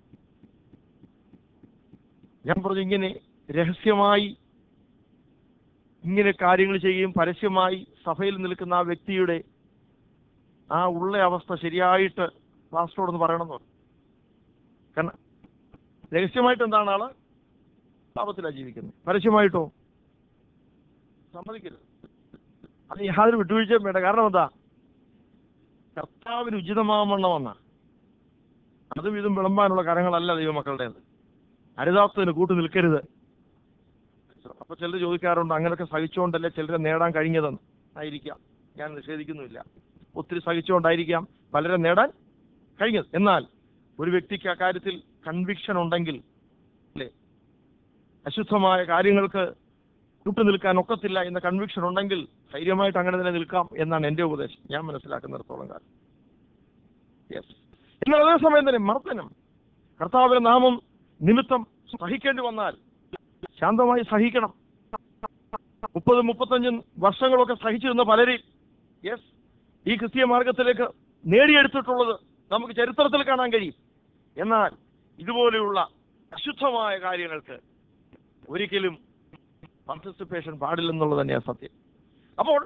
ഞാൻ പറഞ്ഞു ഇങ്ങനെ രഹസ്യമായി ഇങ്ങനെ കാര്യങ്ങൾ ചെയ്യുകയും പരസ്യമായി സഭയിൽ നിൽക്കുന്ന ആ വ്യക്തിയുടെ ആ ഉള്ള അവസ്ഥ ശരിയായിട്ട് പാസ്റ്ററോടൊന്ന് പറയണമെന്ന് പറഞ്ഞു കാരണം രഹസ്യമായിട്ട് എന്താണ് ആള് പാപത്തിലാണ് ജീവിക്കുന്നത് പരസ്യമായിട്ടോ സമ്മതിക്കരുത് അത് യാതൊരു വിട്ടുവീഴ്ചയും വേണ്ട കാരണം എന്താ കർത്താവിന് ഉചിതമാവണ്ണം വന്ന അതും ഇതും വിളമ്പാനുള്ള കാര്യങ്ങളല്ല ദൈവമക്കളുടേത് അരുതാത്തതിന് കൂട്ടു നിൽക്കരുത് അപ്പൊ ചിലർ ചോദിക്കാറുണ്ട് അങ്ങനെയൊക്കെ സഹിച്ചുകൊണ്ടല്ലേ ചിലരെ നേടാൻ കഴിഞ്ഞതെന്ന് ആയിരിക്കാം ഞാൻ നിഷേധിക്കുന്നുമില്ല ഒത്തിരി സഹിച്ചുകൊണ്ടായിരിക്കാം പലരെ നേടാൻ കഴിഞ്ഞത് എന്നാൽ ഒരു വ്യക്തിക്ക് അക്കാര്യത്തിൽ കൺവിക്ഷൻ ഉണ്ടെങ്കിൽ അല്ലേ അശുദ്ധമായ കാര്യങ്ങൾക്ക് കൂട്ടു നിൽക്കാൻ ഒക്കത്തില്ല എന്ന കൺവിക്ഷൻ ഉണ്ടെങ്കിൽ ധൈര്യമായിട്ട് അങ്ങനെ തന്നെ നിൽക്കാം എന്നാണ് എൻ്റെ ഉപദേശം ഞാൻ മനസ്സിലാക്കുന്നിടത്തോളം കാലം യെസ് എന്നാൽ അതേസമയം തന്നെ മർദ്ദനം കർത്താവിന്റെ നാമം നിമിത്തം സഹിക്കേണ്ടി വന്നാൽ ശാന്തമായി സഹിക്കണം മുപ്പത് മുപ്പത്തഞ്ചും വർഷങ്ങളൊക്കെ സഹിച്ചിരുന്ന പലരെയും യെസ് ഈ ക്രിസ്തീയ മാർഗത്തിലേക്ക് നേടിയെടുത്തിട്ടുള്ളത് നമുക്ക് ചരിത്രത്തിൽ കാണാൻ കഴിയും എന്നാൽ ഇതുപോലെയുള്ള അശുദ്ധമായ കാര്യങ്ങൾക്ക് ഒരിക്കലും പാർട്ടിസിപ്പേഷൻ പാടില്ലെന്നുള്ളത് തന്നെയാണ് സത്യം അപ്പോൾ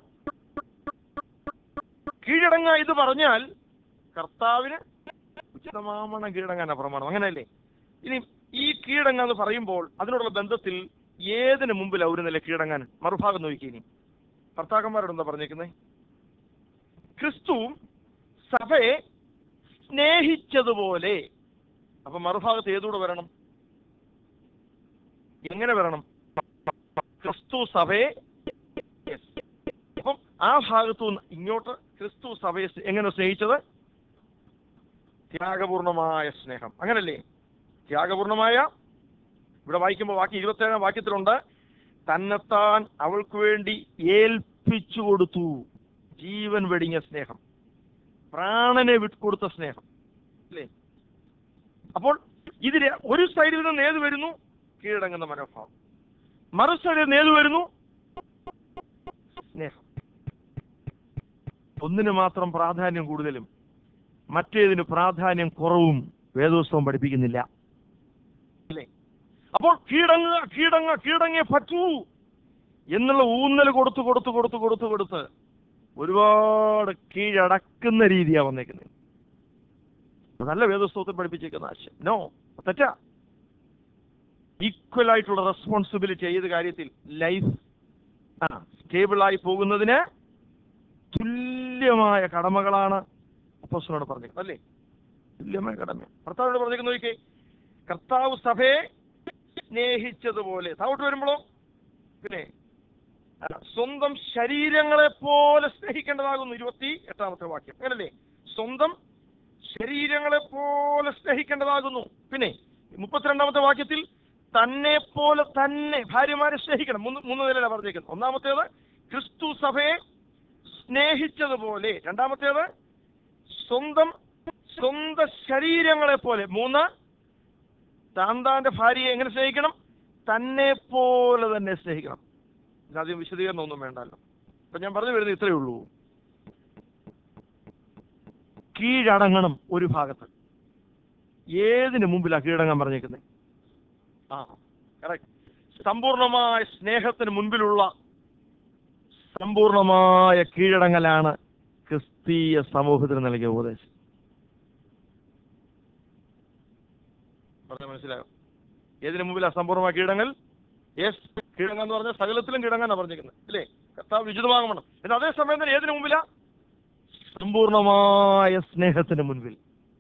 കീഴടങ്ങ ഇത് പറഞ്ഞാൽ കർത്താവിന് ഉചിതമാമണം കീഴടങ്ങാനാ പ്രമാണം അങ്ങനെയല്ലേ ഇനി ഈ കീഴടങ്ങ എന്ന് പറയുമ്പോൾ അതിനോടുള്ള ബന്ധത്തിൽ ഏതിനു മുമ്പിൽ ഒരു നില കീഴടങ്ങാൻ മറുഭാഗം നോക്കി ഇനി ഭർത്താക്കന്മാരോട് എന്താ പറഞ്ഞേക്കുന്നത് ക്രിസ്തുവും സഭയെ സ്നേഹിച്ചതുപോലെ അപ്പൊ മറുഭാഗത്ത് ഏതൂടെ വരണം എങ്ങനെ വരണം ക്രിസ്തു സഭയെ അപ്പം ആ ഭാഗത്തു നിന്ന് ഇങ്ങോട്ട് ക്രിസ്തു സഭയെ സ് എങ്ങനെ സ്നേഹിച്ചത് ത്യാഗപൂർണമായ സ്നേഹം അങ്ങനല്ലേ ത്യാഗപൂർണമായ ഇവിടെ വായിക്കുമ്പോൾ ബാക്കി ഇരുപത്തേഴാം വാക്യത്തിലുണ്ട് തന്നെത്താൻ അവൾക്ക് വേണ്ടി ഏൽപ്പിച്ചു കൊടുത്തു ജീവൻ വെടിഞ്ഞ സ്നേഹം പ്രാണനെ വിട്ടുകൊടുത്ത സ്നേഹം അല്ലേ അപ്പോൾ ഇതിന് ഒരു സൈഡിൽ നിന്ന് ഏത് വരുന്നു കീഴടങ്ങുന്ന മനോഭാവം മറു സൈഡിൽ നിന്ന് ഏത് വരുന്നു സ്നേഹം ഒന്നിന് മാത്രം പ്രാധാന്യം കൂടുതലും മറ്റേതിന് പ്രാധാന്യം കുറവും വേദോത്സവം പഠിപ്പിക്കുന്നില്ല അല്ലേ അപ്പോൾ കീഴടങ്ങുക കീഴടങ്ങുക കീഴടങ്ങേ പറ്റൂ എന്നുള്ള ഊന്നൽ കൊടുത്ത് കൊടുത്ത് കൊടുത്ത് കൊടുത്ത് കൊടുത്ത് ഒരുപാട് കീഴടക്കുന്ന രീതിയാണ് വന്നേക്കുന്നത് നല്ല വേദസ്തോത്തിൽ പഠിപ്പിച്ചേക്കുന്ന ആശയം നോ തെറ്റാ ഈക്വൽ ആയിട്ടുള്ള റെസ്പോൺസിബിലിറ്റി ഏത് കാര്യത്തിൽ ലൈഫ് ആ സ്റ്റേബിളായി പോകുന്നതിന് തുല്യമായ കടമകളാണ് അപ്പോസ്തലനോട് പറഞ്ഞേക്കുന്നത് അല്ലേ തുല്യമായ കടമ ഭർത്താവിനോട് പറഞ്ഞേക്കുന്ന നോക്കിയേ കർത്താവ് സഭയെ സ്നേഹിച്ചതുപോലെ താവോട്ട് വരുമ്പോഴോ പിന്നെ ആ, സ്വന്തം ശരീരങ്ങളെ പോലെ സ്നേഹിക്കേണ്ടതാകുന്നു ഇരുപത്തി എട്ടാമത്തെ വാക്യം അങ്ങനല്ലേ സ്വന്തം ശരീരങ്ങളെ പോലെ സ്നേഹിക്കേണ്ടതാകുന്നു പിന്നെ മുപ്പത്തിരണ്ടാമത്തെ വാക്യത്തിൽ തന്നെ പോലെ തന്നെ ഭാര്യമാരെ സ്നേഹിക്കണം മൂന്ന് മൂന്ന് നിലയിലാണ് പറഞ്ഞേക്കുന്നത് ഒന്നാമത്തേത് ക്രിസ്തു സഭയെ സ്നേഹിച്ചതുപോലെ രണ്ടാമത്തേത് സ്വന്തം സ്വന്തം ശരീരങ്ങളെ പോലെ മൂന്ന് താൻ താന്റെ ഭാര്യയെ എങ്ങനെ സ്നേഹിക്കണം തന്നെ പോലെ തന്നെ സ്നേഹിക്കണം ഇതിനധികം വിശദീകരണം ഒന്നും വേണ്ടല്ലോ അപ്പൊ ഞാൻ പറഞ്ഞു വരുന്നത് ഇത്രയേ ഉള്ളൂ കീഴടങ്ങണം ഒരു ഭാഗത്ത് ഏതിനു മുമ്പിലാ കീഴടങ്ങാൻ പറഞ്ഞേക്കുന്നത് ആ കറക്റ്റ് സമ്പൂർണമായ സ്നേഹത്തിന് മുൻപിലുള്ള സമ്പൂർണമായ കീഴടങ്ങലാണ് ക്രിസ്തീയ സമൂഹത്തിന് നൽകിയ ഉപദേശം പറഞ്ഞ മനസ്സിലായോ ഏതിനു മുമ്പിൽ അസമ്പൂർണ്ണമായ കീഴടങ്ങൽ യെസ് കീഴടങ്ങ എന്ന് പറഞ്ഞാൽ സകലത്തിലും കീഴടങ്ങാന്നാ പറഞ്ഞിരിക്കുന്നത് ഇല്ലേ കർത്താവ് വിചിതമാകണം എന്നാൽ അതേ സമയം തന്നെ ഏതിനു മുമ്പിലാ സമ്പൂർണമായ സ്നേഹത്തിന് മുൻപിൽ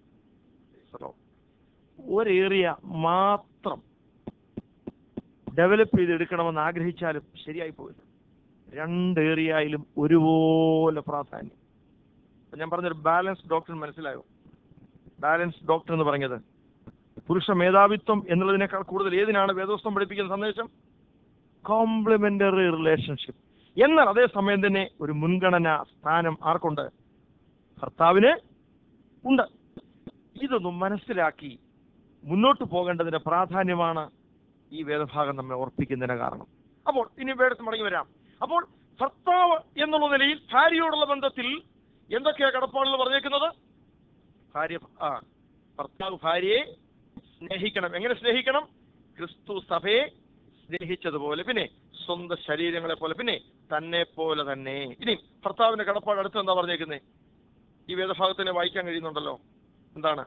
ഒരേറിയ മാത്രം ഡെവലപ്പ് ചെയ്തെടുക്കണമെന്ന് ആഗ്രഹിച്ചാലും ശരിയായി പോയില്ല രണ്ട് ഏറിയയിലും ഒരുപോലെ പ്രാധാന്യം അപ്പൊ ഞാൻ പറഞ്ഞൊരു ബാലൻസ് ഡോക്ടർ മനസ്സിലായോ ബാലൻസ് ഡോക്ടർ എന്ന് പറഞ്ഞത് പുരുഷ മേധാവിത്വം എന്നുള്ളതിനേക്കാൾ കൂടുതൽ ഏതിനാണ് വേദോസ്തം പഠിപ്പിക്കുന്ന സന്ദേശം കോംപ്ലിമെന്ററി റിലേഷൻഷിപ്പ് എന്നാൽ അതേ സമയം തന്നെ ഒരു മുൻഗണന സ്ഥാനം ആർക്കുണ്ട് ഭർത്താവിന് ഉണ്ട് ഇതൊന്നും മനസ്സിലാക്കി മുന്നോട്ട് പോകേണ്ടതിന്റെ പ്രാധാന്യമാണ് ഈ വേദഭാഗം നമ്മെ ഓർപ്പിക്കുന്നതിന് കാരണം അപ്പോൾ ഇനി വേടത്ത് മടങ്ങി വരാം അപ്പോൾ ഭർത്താവ് എന്നുള്ള നിലയിൽ ഭാര്യയോടുള്ള ബന്ധത്തിൽ എന്തൊക്കെയാ കടപ്പാടുകൾ പറഞ്ഞേക്കുന്നത് ഭാര്യ ആ ഭർത്താവ് ഭാര്യയെ സ്നേഹിക്കണം എങ്ങനെ സ്നേഹിക്കണം ക്രിസ്തു സഭയെ സ്നേഹിച്ചതുപോലെ പിന്നെ സ്വന്തം ശരീരങ്ങളെ പോലെ പിന്നെ തന്നെ പോലെ തന്നെ ഇനി ഭർത്താവിന്റെ കടപ്പാട് അടുത്ത് എന്താ പറഞ്ഞേക്കുന്നത് ഈ വേദഭാഗത്തിനെ വായിക്കാൻ കഴിയുന്നുണ്ടല്ലോ എന്താണ്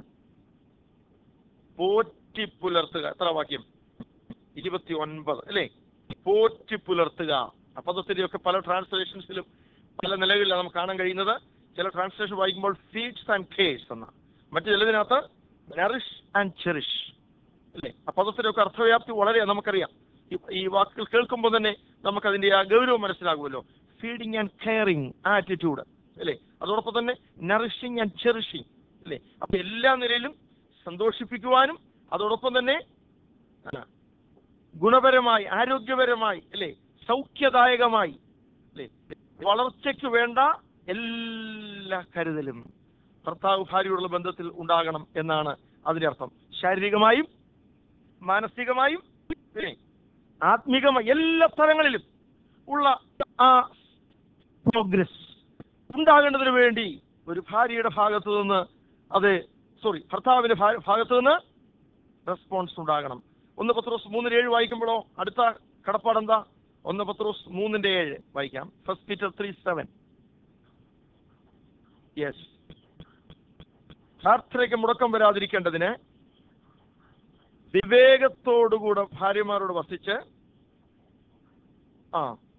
പോറ്റി പുലർത്തുക എത്ര വാക്യം ഇരുപത്തി ഒൻപത് അല്ലേ പോറ്റി പുലർത്തുക ആ പദത്തിന്റെ ഒക്കെ പല ട്രാൻസ്ലേഷൻസിലും പല നിലകളിലാണ് നമുക്ക് കാണാൻ കഴിയുന്നത് ചില ട്രാൻസ്ലേഷൻ വായിക്കുമ്പോൾ ഫീഡ്സ് ആൻഡ് കേസ് എന്ന മറ്റു ചിലതിനകത്ത് നറിഷ് ആൻഡ് ചെറിഷ് അല്ലേ ആ പദത്തിന്റെ ഒക്കെ അർത്ഥവ്യാപ്തി വളരെ നമുക്കറിയാം ഈ- ഈ വാക്കുകൾ കേൾക്കുമ്പോൾ തന്നെ നമുക്കതിന്റെ ആ ഗൗരവം മനസ്സിലാകുമല്ലോ ഫീഡിങ് ആൻഡ് കെയറിങ് ആറ്റിറ്റ്യൂഡ് അല്ലേ അതോടൊപ്പം തന്നെ നറിഷിങ് ആൻഡ് ചെറിഷിങ് അല്ലേ അപ്പൊ എല്ലാ നിലയിലും സന്തോഷിപ്പിക്കുവാനും അതോടൊപ്പം തന്നെ ആ, ഗുണപരമായി ആരോഗ്യപരമായി അല്ലേ സൗഖ്യദായകമായി അല്ലേ വളർച്ചയ്ക്ക് വേണ്ട എല്ലാ കരുതലും ഭർത്താവ് ഭാര്യയോടുള്ള ബന്ധത്തിൽ ഉണ്ടാകണം എന്നാണ് അതിന്റെ അർത്ഥം ശാരീരികമായും മാനസികമായും പിന്നെ ആത്മീകമായി എല്ലാ സ്ഥലങ്ങളിലും ഉള്ള ആ പ്രോഗ്രസ് ഉണ്ടാകേണ്ടതിന് വേണ്ടി ഒരു ഭാര്യയുടെ ഭാഗത്തു നിന്ന് അത് സോറി ഭർത്താവിന്റെ ഭാ- ഭാഗത്തു നിന്ന് റെസ്പോൺസ് ഉണ്ടാകണം ഒന്ന് പത്രോസ് മൂന്നിന് ഏഴ് വായിക്കുമ്പോഴോ അടുത്ത കടപ്പാടെന്താ ഒന്ന് പത്രോസ് മൂന്നിന്റെ ഏഴ് വായിക്കാം first Peter three seven yes പ്രാർത്ഥനയ്ക്ക് മുടക്കം വരാതിരിക്കേണ്ടതിന് വിവേകത്തോടുകൂടെ ഭാര്യമാരോട് വസിച്ച് ആ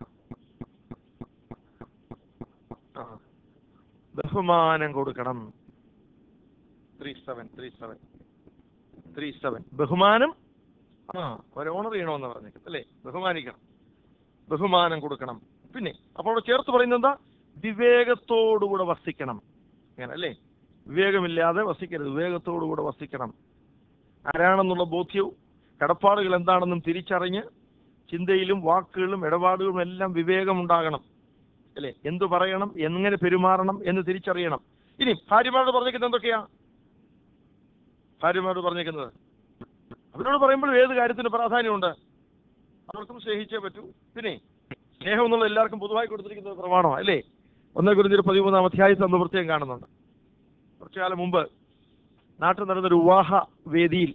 ആ. ബഹുമാനം കൊടുക്കണം three seven three seven three seven ബഹുമാനം ആ ഒരു ഓണർ ചെയ്യണമെന്ന് പറഞ്ഞേക്കും അല്ലേ ബഹുമാനിക്കണം ബഹുമാനം കൊടുക്കണം പിന്നെ അപ്പോൾ അവിടെ ചേർത്ത് പറയുന്നത് എന്താ വിവേകത്തോടുകൂടെ വസിക്കണം അങ്ങനെ അല്ലേ വിവേകമില്ലാതെ വസിക്കരുത് വിവേകത്തോടുകൂടെ വസിക്കണം ആരാണെന്നുള്ള ബോധ്യവും കടപ്പാടുകൾ എന്താണെന്നും തിരിച്ചറിഞ്ഞ് ചിന്തയിലും വാക്കുകളിലും ഇടപാടുകളും എല്ലാം വിവേകമുണ്ടാകണം അല്ലേ എന്തു പറയണം എങ്ങനെ പെരുമാറണം എന്ന് തിരിച്ചറിയണം ഇനി ഭാര്യമാരോട് പറഞ്ഞേക്കുന്നത് എന്തൊക്കെയാ ഭാര്യമാരോട് പറഞ്ഞേക്കുന്നത് അവരോട് പറയുമ്പോൾ ഏത് കാര്യത്തിന് പ്രാധാന്യമുണ്ട് അവർക്കും സ്നേഹിച്ചേ പറ്റൂ പിന്നെ സ്നേഹം എന്നുള്ള എല്ലാവർക്കും പൊതുവായി കൊടുത്തിരിക്കുന്ന ഒരു പ്രമാണമാണ് അല്ലേ ഒന്നേ കുറിച്ച് ഒരു പതിമൂന്നാം അധ്യായത്തിൽ നമ്മൾ പ്രത്യേകം കാണുന്നുണ്ട് കുറച്ചു കാലം മുമ്പ് നാട്ടിൽ നടന്നൊരു വിവാഹ വേദിയിൽ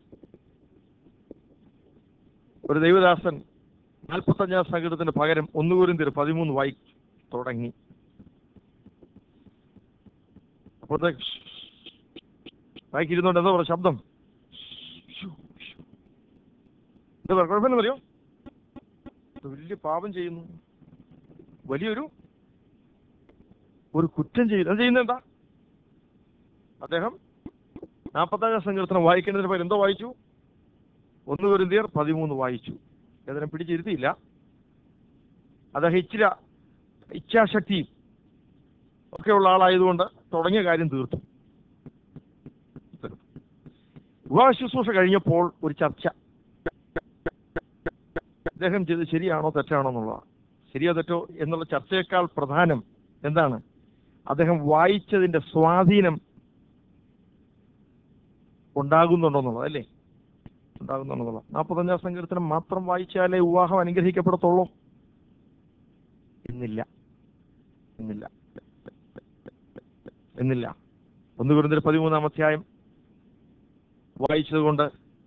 ഒരു ദൈവദാസൻ നാൽപ്പത്തഞ്ചാം സംഗീതത്തിന് പകരം ഒന്നുകൂരും തിരു പതിമൂന്ന് വായി തുടങ്ങി അപ്പോഴത്തേക്ക് ബാക്കിയിരുന്നോണ്ട് എന്താ പറയുക ശബ്ദം എന്താ പറയുക കുഴപ്പമെന്ന് പറയോ വലിയ പാപം ചെയ്യുന്നു വലിയൊരു ഒരു കുറ്റം ചെയ്യുന്നു അത് ചെയ്യുന്നത് എന്താ അദ്ദേഹം നാൽപ്പത്തഞ്ചാം സങ്കീർത്തനം വായിക്കുന്നതിന് പകരം എന്തോ വായിച്ചു ഒന്ന് കുരുന്തിയർ പതിമൂന്ന് വായിച്ചു അതിനെ പിടിച്ചിരുത്തിയില്ല അദ്ദേഹം ഇച്ചിര ഇച്ഛാശക്തിയും ഒക്കെയുള്ള ആളായതുകൊണ്ട് തുടങ്ങിയ കാര്യം തീർത്തു വിവാഹ ശുശ്രൂഷ കഴിഞ്ഞപ്പോൾ ഒരു ചർച്ച അദ്ദേഹം ചെയ്ത് ശരിയാണോ തെറ്റാണോ എന്നുള്ളതാണ് ശരിയോ തെറ്റോ എന്നുള്ള ചർച്ചയേക്കാൾ പ്രധാനം എന്താണ് അദ്ദേഹം വായിച്ചതിന്റെ സ്വാധീനം ഉണ്ടാകുന്നുണ്ടോ എന്നുള്ളത് അല്ലേ ഉണ്ടാകുന്നുണ്ടെന്നുള്ളത് നാൽപ്പത്തഞ്ചാം സങ്കീർത്തനം മാത്രം വായിച്ചാലേ വിവാഹം അനുഗ്രഹിക്കപ്പെടത്തുള്ളൂ എന്നില്ല എന്നില്ല എന്നില്ല ഒന്ന് കുരുന്നൊരു പതിമൂന്നാം അധ്യായം വായിച്ചതുകൊണ്ട്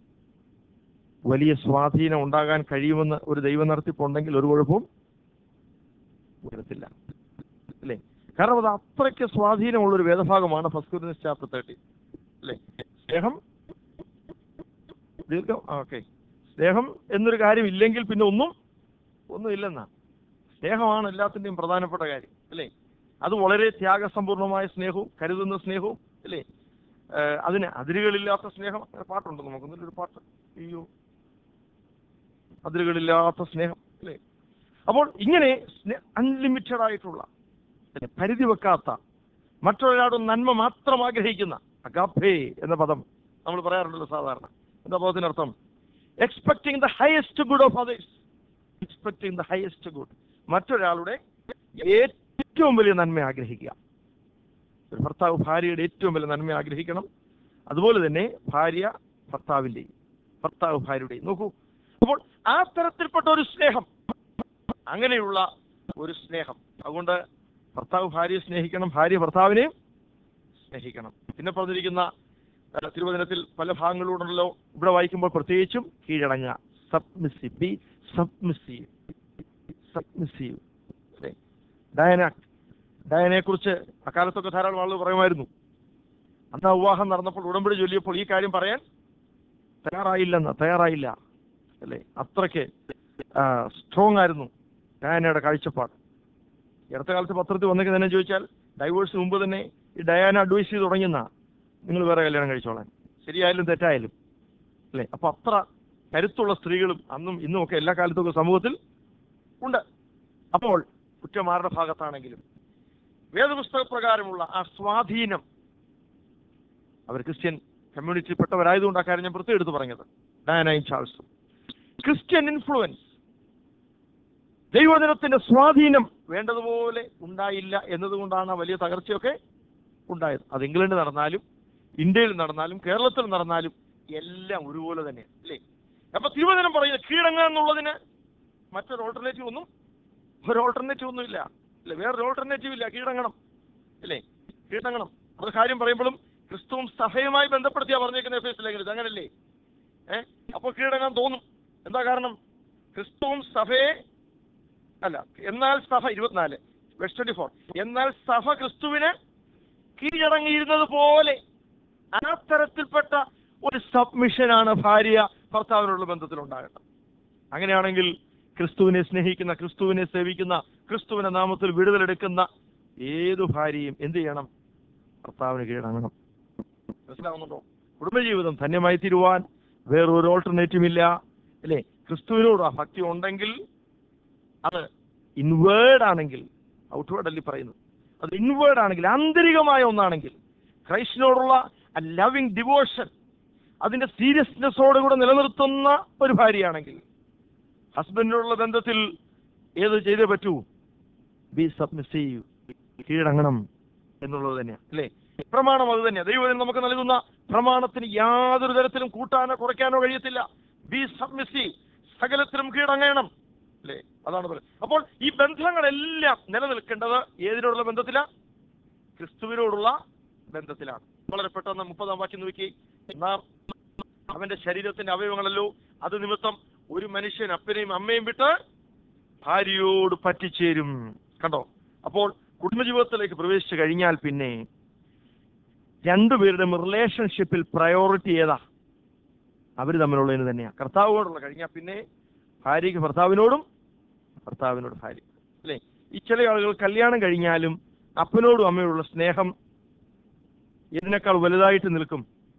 വലിയ സ്വാധീനം ഉണ്ടാകാൻ കഴിയുമെന്ന് ഒരു ദൈവ നടത്തിപ്പുണ്ടെങ്കിൽ ഒരു കുഴപ്പവും വരത്തില്ല അല്ലേ കാരണം അത് അത്രയ്ക്ക് സ്വാധീനമുള്ള ഒരു വേദഭാഗമാണ് ഫസ്റ്റ് കുരുന്നസ് ചാപ്റ്റർ തേർട്ടി അല്ലേ സ്നേഹം ദീർഘം ഓക്കെ സ്നേഹം എന്നൊരു കാര്യം ഇല്ലെങ്കിൽ പിന്നെ ഒന്നും ഒന്നും ഇല്ലെന്നാ സ്നേഹമാണ് എല്ലാത്തിൻ്റെയും പ്രധാനപ്പെട്ട കാര്യം അല്ലേ അത് വളരെ ത്യാഗസമ്പൂർണമായ സ്നേഹവും കരുതുന്ന സ്നേഹവും അല്ലേ ഏഹ് അതിന് അതിരുകളില്ലാത്ത സ്നേഹം അങ്ങനെ പാട്ടുണ്ട് നമുക്ക് ഒരു പാട്ട് അയ്യോ അതിരുകളില്ലാത്ത സ്നേഹം അല്ലേ അപ്പോൾ ഇങ്ങനെ അൺലിമിറ്റഡ് ആയിട്ടുള്ള അല്ലേ, പരിധി വെക്കാത്ത മറ്റൊരാളുടെ നന്മ മാത്രം ആഗ്രഹിക്കുന്ന അഗാഭേ എന്ന പദം നമ്മൾ പറയാറുണ്ടല്ലോ സാധാരണ എന്താ പദത്തിനർത്ഥം expecting the highest good of others expecting the highest good മറ്റൊരാളുടെ ഏറ്റവും വലിയ നന്മ ആഗ്രഹിക്കുക ഒരു ഭർത്താവ് ഭാര്യയുടെ ഏറ്റവും വലിയ നന്മ ആഗ്രഹിക്കണം അതുപോലെ തന്നെ ഭാര്യ ഭർത്താവിൻ്റെയും ഭർത്താവ് ഭാര്യയുടെയും നോക്കൂ അപ്പോൾ ആ തരത്തിൽപ്പെട്ട ഒരു സ്നേഹം അങ്ങനെയുള്ള ഒരു സ്നേഹം അതുകൊണ്ട് ഭർത്താവ് ഭാര്യയെ സ്നേഹിക്കണം ഭാര്യ ഭർത്താവിനെയും സ്നേഹിക്കണം പിന്നെ പറഞ്ഞിരിക്കുന്ന ഏഹ്, തിരുവചനത്തിൽ പല ഭാഗങ്ങളുണ്ടല്ലോ ഇവിടെ വായിക്കുമ്പോൾ പ്രത്യേകിച്ചും കീഴടങ്ങുക submissive be submissive submissive Diana ഡയനയെ കുറിച്ച് അക്കാലത്തൊക്കെ ധാരാളം ആളുകൾ പറയുമായിരുന്നു അന്ന് ആ വിവാഹം നടന്നപ്പോൾ ഉടമ്പടി ചൊല്ലിയപ്പോൾ ഈ കാര്യം പറയാൻ തയ്യാറായില്ലെന്ന് തയ്യാറായില്ല അല്ലേ അത്രയ്ക്ക് സ്ട്രോങ് ആയിരുന്നു ഡയാനയുടെ കാഴ്ചപ്പാട് ഈ അടുത്ത കാലത്ത് പത്രത്തിൽ വന്നേക്ക് തന്നെ ചോദിച്ചാൽ ഡൈവേഴ്സ് മുമ്പ് തന്നെ ഈ ഡയാന അഡ്വൈസ് ചെയ്ത് തുടങ്ങുന്ന നിങ്ങൾ വേറെ കല്യാണം കഴിച്ചോളാൻ ശരിയായാലും തെറ്റായാലും അല്ലേ അപ്പൊ അത്ര കരുത്തുള്ള സ്ത്രീകളും അന്നും ഇന്നും ഒക്കെ എല്ലാ കാലത്തും ഒക്കെ സമൂഹത്തിൽ ഉണ്ട് അപ്പോൾ കുറ്റം ആരുടെ ഭാഗത്താണെങ്കിലും വേദപുസ്തക പ്രകാരമുള്ള ആ സ്വാധീനം അവർ ക്രിസ്ത്യൻ കമ്മ്യൂണിറ്റിയിൽപ്പെട്ടവരായതുകൊണ്ട് ആ കാര്യം ഞാൻ പ്രത്യേകം എടുത്ത് പറഞ്ഞത് ഡയനയും ചാൾസും ക്രിസ്ത്യൻ ഇൻഫ്ലുവൻസ് ദൈവജനത്തിന്റെ സ്വാധീനം വേണ്ടതുപോലെ ഉണ്ടായില്ല എന്നതുകൊണ്ടാണ് ആ വലിയ തകർച്ചയൊക്കെ ഉണ്ടായത് അത് ഇംഗ്ലണ്ടിൽ നടന്നാലും ഇന്ത്യയിൽ നടന്നാലും കേരളത്തിൽ നടന്നാലും എല്ലാം ഒരുപോലെ തന്നെ അല്ലേ അപ്പൊ തിരുവചനം പറയുന്ന കീഴടങ്ങുക എന്നുള്ളതിന് മറ്റൊരു ഓൾട്ടർനേറ്റീവ് ഒന്നും ഒരു ഓൾട്ടർനേറ്റീവ് ഒന്നും ഇല്ല അല്ലേ വേറൊരു ഓൾട്ടർനേറ്റീവ് ഇല്ല കീഴടങ്ങണം അല്ലേ കീഴടങ്ങണം അത് കാര്യം പറയുമ്പോഴും ക്രിസ്തുവും സഭയുമായി ബന്ധപ്പെടുത്തിയാ പറഞ്ഞേക്കുന്ന എഫ് എസ് ലേഖനത്തിൽ അങ്ങനല്ലേ ഏഹ് അപ്പോൾ കീഴടങ്ങാൻ തോന്നും എന്താ കാരണം ക്രിസ്തുവും സഭയെ അല്ല എന്നാൽ സഭ ഇരുപത്തിനാല് വെസ്റ്റ് ട്വന്റി ഫോർ എന്നാൽ സഭ ക്രിസ്തുവിന് കീഴടങ്ങിയിരുന്നത് പോലെ ആ തരത്തിൽപ്പെട്ട ഒരു സബ്മിഷനാണ് ഭാര്യ ഭർത്താവിനുള്ള ബന്ധത്തിൽ ഉണ്ടാകേണ്ടത് അങ്ങനെയാണെങ്കിൽ ക്രിസ്തുവിനെ സ്നേഹിക്കുന്ന ക്രിസ്തുവിനെ സേവിക്കുന്ന ക്രിസ്തുവിന്റെ നാമത്തിൽ വിടുതലെടുക്കുന്ന ഏതു ഭാര്യയും എന്ത് ചെയ്യണം ഭർത്താവിന് കീഴടങ്ങണം മനസ്സിലാവുന്നുണ്ടോ കുടുംബജീവിതം ധന്യമായി തീരുവാൻ വേറൊരു ഓൾട്ടർനേറ്റീവ് ഇല്ല അല്ലേ ക്രിസ്തുവിനോട് ആ ഭക്തി ഉണ്ടെങ്കിൽ അത് ഇൻവേർഡ് ആണെങ്കിൽ ഔട്ട്വേർഡ് അല്ലേ പറയുന്നത് അത് ഇൻവേർഡ് ആണെങ്കിൽ ആന്തരികമായ ഒന്നാണെങ്കിൽ ക്രൈസ്റ്റിനോടുള്ള ആ ലവിങ് ഡിവോഷൻ അതിന്റെ സീരിയസ്നെസ്സോടുകൂടെ നിലനിർത്തുന്ന ഒരു ഭാര്യയാണെങ്കിൽ ഹസ്ബൻഡിനോടുള്ള ബന്ധത്തിൽ ഏത് ചെയ്തേ പറ്റൂ ബി സബ്മിസീവ് കീഴടങ്ങണം എന്നുള്ളത് തന്നെയാണ് അല്ലേ പ്രമാണം അത് തന്നെയാണ് ദൈവം നമുക്ക് നൽകുന്ന പ്രമാണത്തിന് യാതൊരു തരത്തിലും കൂട്ടാനോ കുറയ്ക്കാനോ കഴിയത്തില്ല ബി സബ്മിസീവ് സകലത്തിലും കീഴടങ്ങണം അല്ലേ അതാണ് പറയുന്നത് അപ്പോൾ ഈ ബന്ധങ്ങളെല്ലാം നിലനിൽക്കേണ്ടത് ഏതിനോടുള്ള ബന്ധത്തിലാണ് ക്രിസ്തുവിനോടുള്ള ബന്ധത്തിലാണ് വളരെ പെട്ടെന്ന് മുപ്പതാം വാക്യം നോക്കി നാം അവന്റെ ശരീരത്തിന്റെ അവയവങ്ങളല്ലോ അത് നിമിത്തം ഒരു മനുഷ്യൻ അപ്പനെയും അമ്മയും വിട്ട് ഭാര്യയോട് പറ്റിച്ചേരും കണ്ടോ അപ്പോൾ കുടുംബജീവിതത്തിലേക്ക് പ്രവേശിച്ചു കഴിഞ്ഞാൽ പിന്നെ രണ്ടുപേരുടെയും റിലേഷൻഷിപ്പിൽ പ്രയോറിറ്റി ഏതാ അവർ തമ്മിലുള്ളതിന് തന്നെയാണ് കർത്താവോടുള്ള കഴിഞ്ഞാൽ പിന്നെ ഭാര്യയ്ക്ക് ഭർത്താവിനോടും ഭർത്താവിനോട് ഭാര്യ അല്ലേ ഈ ചില ആളുകൾ കല്യാണം കഴിഞ്ഞാലും അപ്പനോടും അമ്മയോടുള്ള സ്നേഹം ഇതിനേക്കാൾ വലുതായിട്ട് നിൽക്കും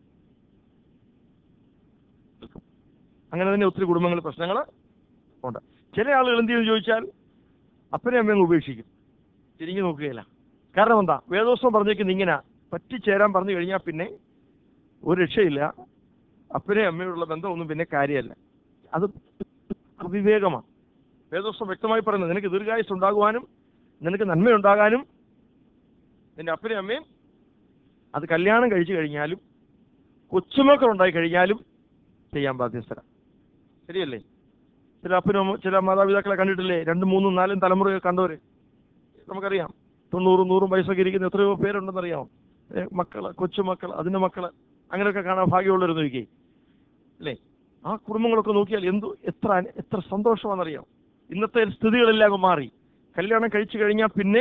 അങ്ങനെ തന്നെ ഒത്തിരി കുടുംബങ്ങളിൽ പ്രശ്നങ്ങൾ ഉണ്ട് ചില ആളുകൾ എന്ത് ചെയ്യുമെന്ന് ചോദിച്ചാൽ അപ്പനെ അമ്മയും ഉപേക്ഷിക്കും തിരിഞ്ഞു നോക്കുകയില്ല കാരണം എന്താ വേദോത്സവം പറഞ്ഞേക്കുന്ന ഇങ്ങനെ പറ്റിച്ചേരാൻ പറഞ്ഞു കഴിഞ്ഞാൽ പിന്നെ ഒരു രക്ഷയില്ല അപ്പനെ അമ്മയോടുള്ള ബന്ധമൊന്നും പിന്നെ കാര്യമല്ല അത് അവിവേകമാണ് വേദോത്സവം വ്യക്തമായി പറയുന്നത് നിനക്ക് ദീർഘായുസ് ഉണ്ടാകുവാനും നിനക്ക് നന്മയുണ്ടാകാനും നിന്റെ അപ്പനും അമ്മയും അത് കല്യാണം കഴിച്ചു കഴിഞ്ഞാലും കൊച്ചുമക്കൾ ഉണ്ടായി കഴിഞ്ഞാലും ചെയ്യാൻ ബാധ്യസ്ഥരാണ് ശരിയല്ലേ ചില അപ്പനും അമ്മ- ചില മാതാപിതാക്കളെ കണ്ടിട്ടില്ലേ രണ്ടും മൂന്നും നാലും തലമുറകൾ കണ്ടവര് നമുക്കറിയാം തൊണ്ണൂറും നൂറും വയസ്സൊക്കെ ഇരിക്കുന്ന എത്രയോ പേരുണ്ടെന്നറിയാമോ ഏ, മക്കള് കൊച്ചുമക്കൾ അതിന്റെ മക്കള് അങ്ങനെയൊക്കെ കാണാൻ ഭാഗ്യമുള്ളവരെന്ന് നോക്കി അല്ലേ ആ കുടുംബങ്ങളൊക്കെ നോക്കിയാൽ എന്തു എത്ര അന- എത്ര സന്തോഷമാണെന്നറിയാം ഇന്നത്തെ സ്ഥിതികളെല്ലാം അങ്ങ് മാറി കല്യാണം കഴിച്ചു കഴിഞ്ഞാൽ പിന്നെ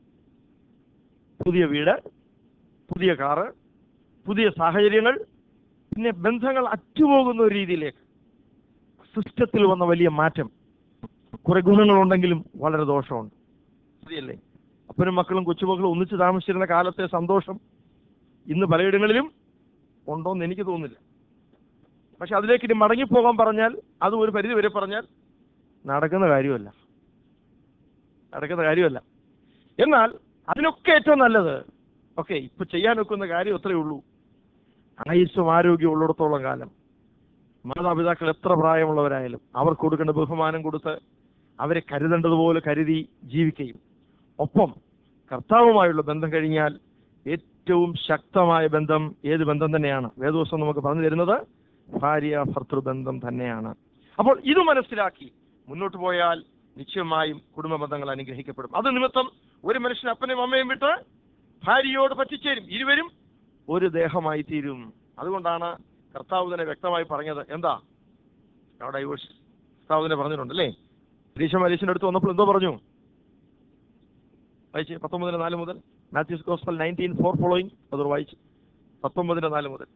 പുതിയ വീട് പുതിയ കാറ് പുതിയ സാഹചര്യങ്ങൾ പിന്നെ ബന്ധങ്ങൾ അറ്റുപോകുന്ന ഒരു രീതിയിലേക്ക് സിസ്റ്റത്തിൽ വന്ന വലിയ മാറ്റം കുറെ ഗുണങ്ങളുണ്ടെങ്കിലും വളരെ ദോഷമുണ്ട് ശരിയല്ലേ അപ്പനും മക്കളും കൊച്ചുമക്കളും ഒന്നിച്ച് താമസിച്ചിരുന്ന കാലത്തെ സന്തോഷം ഇന്ന് പലയിടങ്ങളിലും ഉണ്ടോന്ന് എനിക്ക് തോന്നുന്നില്ല പക്ഷെ അതിലേക്ക് ഇനി മടങ്ങിപ്പോകാൻ പറഞ്ഞാൽ അത് ഒരു പരിധി വരെ പറഞ്ഞാൽ നടക്കുന്ന കാര്യമല്ല നടക്കുന്ന കാര്യമല്ല എന്നാൽ അതിനൊക്കെ ഏറ്റവും നല്ലത് ഓക്കെ ഇപ്പൊ ചെയ്യാൻ ഒക്കുന്ന കാര്യം അത്രയേ ഉള്ളൂ ആയുസ്സും ആരോഗ്യം ഉള്ളിടത്തോളം കാലം മാതാപിതാക്കൾ എത്ര പ്രായമുള്ളവരായാലും അവർക്ക് കൊടുക്കേണ്ട ബഹുമാനം കൊടുത്ത് അവരെ കരുതേണ്ടതുപോലെ കരുതി ജീവിക്കുകയും ഒപ്പം കർത്താവുമായുള്ള ബന്ധം കഴിഞ്ഞാൽ ഏറ്റവും ശക്തമായ ബന്ധം ഏത് ബന്ധം തന്നെയാണ് വേദോസം നമുക്ക് പറഞ്ഞു തരുന്നത് ഭാര്യ ഭർത്തൃബന്ധം തന്നെയാണ് അപ്പോൾ ഇത് മനസ്സിലാക്കി മുന്നോട്ട് പോയാൽ നിശ്ചയമായും കുടുംബ ബന്ധങ്ങൾ അനുഗ്രഹിക്കപ്പെടും അത് നിമിത്തം ഒരു മനുഷ്യൻ അപ്പനെയും അമ്മയും വിട്ട് ഭാര്യയോട് പറ്റിച്ചേരും ഇരുവരും ഒരു ദേഹമായി തീരും അതുകൊണ്ടാണ് കർത്താവ് തന്നെ വ്യക്തമായി പറഞ്ഞത് എന്താ ഡൈവേഴ്സ് കർത്താവ് തന്നെ പറഞ്ഞിട്ടുണ്ട് അല്ലേ പരീക്ഷ മരീശന്റെ അടുത്ത് വന്നപ്പോൾ എന്തോ പറഞ്ഞു വായിച്ച് പത്തൊമ്പതിന് നാല് മുതൽ Matthew's gospel nineteen four following അത് വായിച്ച് പത്തൊമ്പതിന് നാല് മുതൽ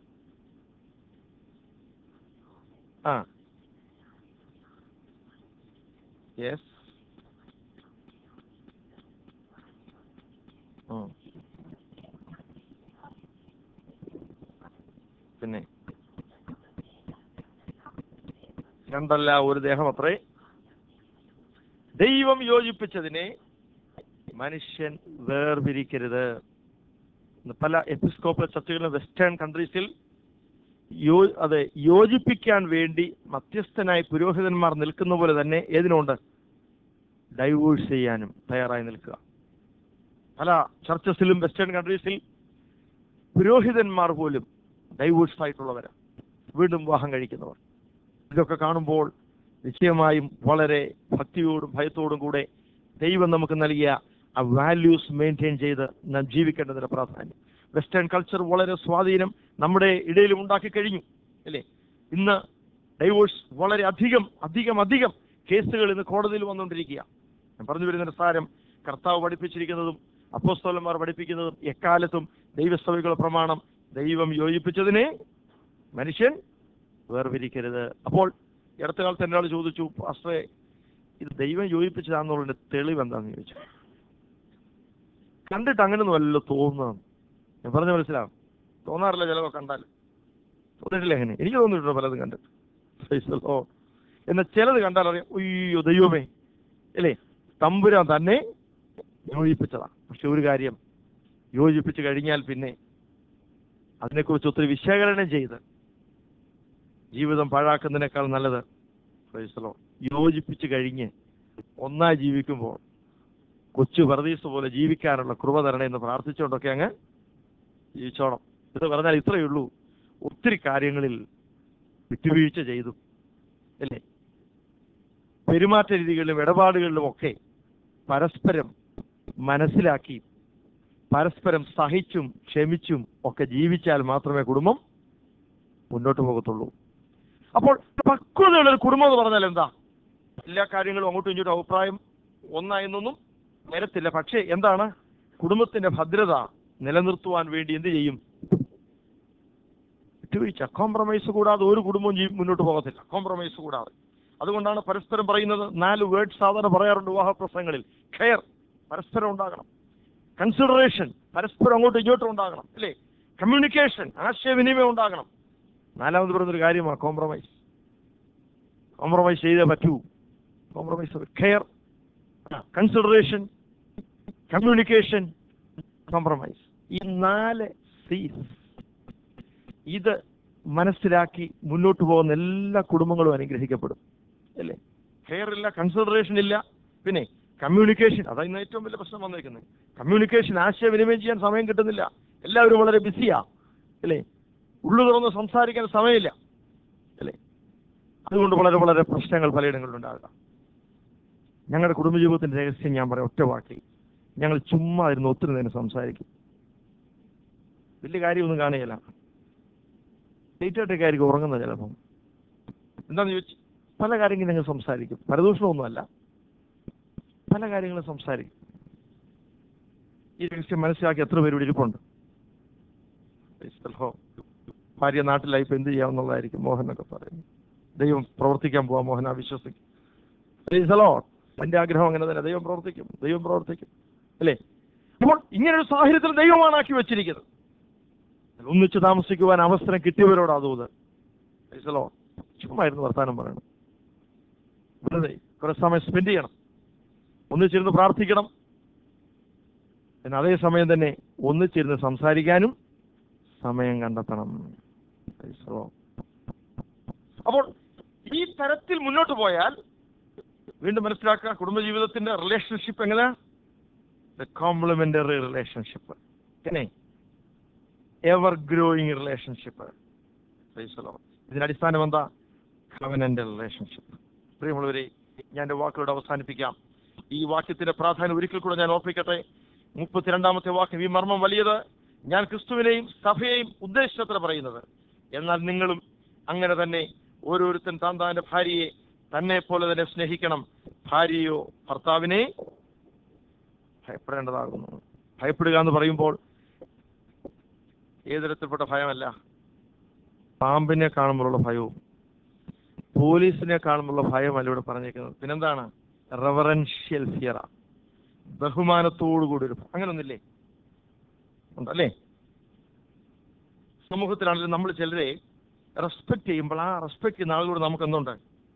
ആ യെസ് പിന്നെ രണ്ടല്ല ഒരു ദേഹം അത്രേ ദൈവം യോജിപ്പിച്ചതിനെ മനുഷ്യൻ വേർപിരിക്കരുത് ഇന്ന് പല എപ്പിസ്കോപ്പൽ ചർച്ചകളിലും വെസ്റ്റേൺ കൺട്രീസിൽ യോ അതെ യോജിപ്പിക്കാൻ വേണ്ടി മധ്യസ്ഥനായി പുരോഹിതന്മാർ നിൽക്കുന്ന പോലെ തന്നെ ഏതിനുണ്ട് ഡൈവോഴ്സ് ചെയ്യാനും തയ്യാറായി നിൽക്കുക പല ചർച്ചസിലും വെസ്റ്റേൺ കൺട്രീസിൽ പുരോഹിതന്മാർ പോലും ഡൈവോഴ്സ് ആയിട്ടുള്ളവരാണ് വീണ്ടും വിവാഹം കഴിക്കുന്നവർ ഇതൊക്കെ കാണുമ്പോൾ നിശ്ചയമായും വളരെ ഭക്തിയോടും ഭയത്തോടും കൂടെ ദൈവം നമുക്ക് നൽകിയ ആ വാല്യൂസ് മെയിൻറ്റെയിൻ ചെയ്ത് നാം ജീവിക്കേണ്ടതിന്റെ പ്രാധാന്യം വെസ്റ്റേൺ കൾച്ചർ വളരെ സ്വാധീനം നമ്മുടെ ഇടയിലും ഉണ്ടാക്കി കഴിഞ്ഞു അല്ലേ ഇന്ന് ഡൈവോഴ്സ് വളരെ അധികം അധികം അധികം കേസുകൾ ഇന്ന് കോടതിയിൽ വന്നുകൊണ്ടിരിക്കുക ഞാൻ പറഞ്ഞു വരുന്ന സാരം കർത്താവ് പഠിപ്പിച്ചിരിക്കുന്നതും അപ്പോസ്തോലന്മാർ പഠിപ്പിക്കുന്നതും എക്കാലത്തും ദൈവസഭകളുടെ പ്രമാണം ദൈവം യോജിപ്പിച്ചതിനെ മനുഷ്യൻ വേർപിരിക്കരുത് അപ്പോൾ ഈ അടുത്ത കാലത്ത് എന്നോട് ചോദിച്ചു പാസ്റ്ററെ ഇത് ദൈവം യോജിപ്പിച്ചതാണെന്നുള്ളതിന്റെ തെളിവ് എന്താണെന്ന് ചോദിച്ചു കണ്ടിട്ട് അങ്ങനെയൊന്നും അല്ലല്ലോ തോന്നുന്നത് ഞാൻ പറഞ്ഞ മനസ്സിലാവും തോന്നാറില്ല ചിലവൊക്കെ കണ്ടാൽ തോന്നിയിട്ടില്ല അങ്ങനെ എനിക്ക് തോന്നിയിട്ടുണ്ട് പലതും കണ്ടിട്ട് Praise the Lord. എന്നാൽ ചിലത് കണ്ടാൽ അറിയാം അയ്യോ ദൈവമേ അല്ലേ തമ്പുരാൻ തന്നെ യോജിപ്പിച്ചതാ പക്ഷെ ഒരു കാര്യം യോജിപ്പിച്ച് കഴിഞ്ഞാൽ പിന്നെ അതിനെക്കുറിച്ച് ഒത്തിരി വിശകലനം ചെയ്ത് ജീവിതം പാഴാക്കുന്നതിനേക്കാൾ നല്ലത് Praise the Lord. യോജിപ്പിച്ച് കഴിഞ്ഞ് ഒന്നായി ജീവിക്കുമ്പോൾ കൊച്ചു പറദീസ് പോലെ ജീവിക്കാനുള്ള കൃപ തരണേ എന്ന് പ്രാർത്ഥിച്ചുകൊണ്ടൊക്കെ അങ്ങ് ജീവിച്ചോണം ഇത് പറഞ്ഞാൽ ഇത്രയേ ഉള്ളൂ ഒത്തിരി കാര്യങ്ങളിൽ വിട്ടുവീഴ്ച ചെയ്തു അല്ലേ പെരുമാറ്റ രീതികളിലും ഇടപാടുകളിലും ഒക്കെ പരസ്പരം മനസ്സിലാക്കി പരസ്പരം സഹിച്ചും ക്ഷമിച്ചും ഒക്കെ ജീവിച്ചാൽ മാത്രമേ കുടുംബം മുന്നോട്ട് പോകത്തുള്ളൂ അപ്പോൾ പക്വതയുള്ള ഒരു കുടുംബം എന്ന് പറഞ്ഞാൽ എന്താ എല്ലാ കാര്യങ്ങളും അങ്ങോട്ടും ഇങ്ങോട്ടും അഭിപ്രായം ഒന്നായെന്നൊന്നും വരത്തില്ല പക്ഷേ എന്താണ് കുടുംബത്തിന്റെ ഭദ്രത നിലനിർത്തുവാൻ വേണ്ടി എന്ത് ചെയ്യും വിട്ടുവീഴ്ച കോംപ്രമൈസ് കൂടാതെ ഒരു കുടുംബവും ജീ- മുന്നോട്ട് പോകത്തില്ല കോംപ്രമൈസ് കൂടാതെ അതുകൊണ്ടാണ് പരസ്പരം പറയുന്നത് നാല് വേർഡ് സാധാരണ പറയാറുണ്ട് വിവാഹ പ്രസംഗങ്ങളിൽ കെയർ പരസ്പരം ഉണ്ടാകണം കൺസിഡറേഷൻ പരസ്പരം അങ്ങോട്ടും ഇങ്ങോട്ടും ഉണ്ടാകണം അല്ലേ കമ്മ്യൂണിക്കേഷൻ ആശയവിനിമയം ഉണ്ടാകണം നാലാമത് പറയുന്നൊരു കാര്യമാണ് കോംപ്രമൈസ് കോംപ്രമൈസ് ചെയ്തേ പറ്റൂ compromise care consideration communication compromise ഈ നാല് സീസ് ഇത് മനസ്സിലാക്കി മുന്നോട്ട് പോകുന്ന എല്ലാ കുടുംബങ്ങളും അനുഗ്രഹിക്കപ്പെടും അല്ലേ കെയർ ഇല്ല കൺസിഡറേഷൻ ഇല്ല പിന്നെ കമ്മ്യൂണിക്കേഷൻ അതാ ഇന്ന് ഏറ്റവും വലിയ പ്രശ്നം വന്നിരിക്കുന്നത് കമ്മ്യൂണിക്കേഷൻ ആശയവിനിമയം ചെയ്യാൻ സമയം കിട്ടുന്നില്ല എല്ലാവരും വളരെ ബിസിയാ അല്ലേ ഉള്ളു തുറന്ന് സംസാരിക്കാൻ സമയമില്ല അല്ലേ അതുകൊണ്ട് വളരെ വളരെ പ്രശ്നങ്ങൾ പലയിടങ്ങളിലും ഉണ്ടാകുക ഞങ്ങളുടെ കുടുംബജീവിതത്തിന്റെ രഹസ്യം ഞാൻ പറയാം ഒറ്റ വാക്കിൽ ഞങ്ങൾ ചുമ്മാ ഇരുന്ന് ഒത്തിരി നേരം സംസാരിക്കും വലിയ കാര്യമൊന്നും കാണുകയില്ല ലേറ്റായിട്ടൊക്കെ ആയിരിക്കും ഉറങ്ങുന്നത് ചിലപ്പം എന്താന്ന് ചോദിച്ചു പല കാര്യങ്ങളും ഞങ്ങൾ സംസാരിക്കും പരദൂഷണമൊന്നുമല്ല പല കാര്യങ്ങളും സംസാരിക്കും ഈ രഹസ്യം മനസ്സിലാക്കി എത്ര പേര് ഇവിടെ ഇരിപ്പുണ്ട് Praise the Lord. ഭാര്യ നാട്ടിലായി ഇപ്പൊ എന്ത് ചെയ്യാവുന്നതായിരിക്കും മോഹനൊക്കെ പറയുന്നു ദൈവം പ്രവർത്തിക്കാൻ പോവാ മോഹന വിശ്വസിക്കും Praise the Lord. എന്റെ ആഗ്രഹം അങ്ങനെ തന്നെ ദൈവം പ്രവർത്തിക്കും ദൈവം പ്രവർത്തിക്കും അല്ലേ അപ്പോൾ ഇങ്ങനൊരു സാഹചര്യത്തിൽ ദൈവമാണ് ആക്കി വെച്ചിരിക്കുന്നത് ഒന്നിച്ച് താമസിക്കുവാൻ അവസരം കിട്ടിയവരോട് അതൂത് Praise the Lord. ചുമ്മായിരുന്നു വർത്താനം പറയണം വെറുതെ കുറെ സമയം സ്പെൻഡ് ചെയ്യണം ഒന്നിച്ചിരുന്ന് പ്രാർത്ഥിക്കണം എന്നാൽ അതേ സമയം തന്നെ ഒന്നിച്ചിരുന്ന് സംസാരിക്കാനും സമയം കണ്ടെത്തണം Praise the Lord. അപ്പോൾ ഈ തരത്തിൽ മുന്നോട്ട് പോയാൽ വീണ്ടും മനസ്സിലാക്കുക കുടുംബജീവിതത്തിന്റെ റിലേഷൻഷിപ്പ് എങ്ങനെ കോംപ്ലിമെന്ററി റിലേഷൻഷിപ്പ് പിന്നെ എവർ ഗ്രോയിങ് റിലേഷൻഷിപ്പ് ഇതിന്റെ അടിസ്ഥാനം എന്താ കവനന്റ് റിലേഷൻഷിപ്പ് പ്രിയമുള്ളവരെ ഞാൻ എൻ്റെ വാക്കുകളോട് അവസാനിപ്പിക്കാം ഈ വാക്യത്തിന്റെ പ്രാധാന്യം ഒരിക്കൽ കൂടെ ഞാൻ ഓർപ്പിക്കട്ടെ മുപ്പത്തിരണ്ടാമത്തെ വാക്യം ഈ മർമ്മം വലിയത് ഞാൻ ക്രിസ്തുവിനെയും സഭയെയും ഉദ്ദേശിച്ചത്ര പറയുന്നത് എന്നാൽ നിങ്ങളും അങ്ങനെ തന്നെ ഓരോരുത്തൻ താൻ താന്റെ ഭാര്യയെ തന്നെ പോലെ തന്നെ സ്നേഹിക്കണം ഭാര്യയോ ഭർത്താവിനെ ഭയപ്പെടേണ്ടതാകുന്നു ഭയപ്പെടുക എന്ന് പറയുമ്പോൾ ഏതൊരത്തിൽപ്പെട്ട ഭയമല്ല പാമ്പിനെ കാണുമ്പോഴുള്ള ഭയവും പോലീസിനെ കാണുമ്പോഴുള്ള ഭയമല്ല ഇവിടെ പറഞ്ഞേക്കുന്നത് പിന്നെന്താണ് റെവറൻഷ്യൽ ഫിയറ ബഹുമാനത്തോടു കൂടി ഒരു അങ്ങനൊന്നില്ലേ ഉണ്ടല്ലേ സമൂഹത്തിലാണെങ്കിലും നമ്മൾ ചിലരെ റെസ്പെക്ട് ചെയ്യുമ്പോൾ ആ റെസ്പെക്ട് ചെയ്യുന്ന ആളുകളോട് നമുക്ക് എന്തുണ്ട്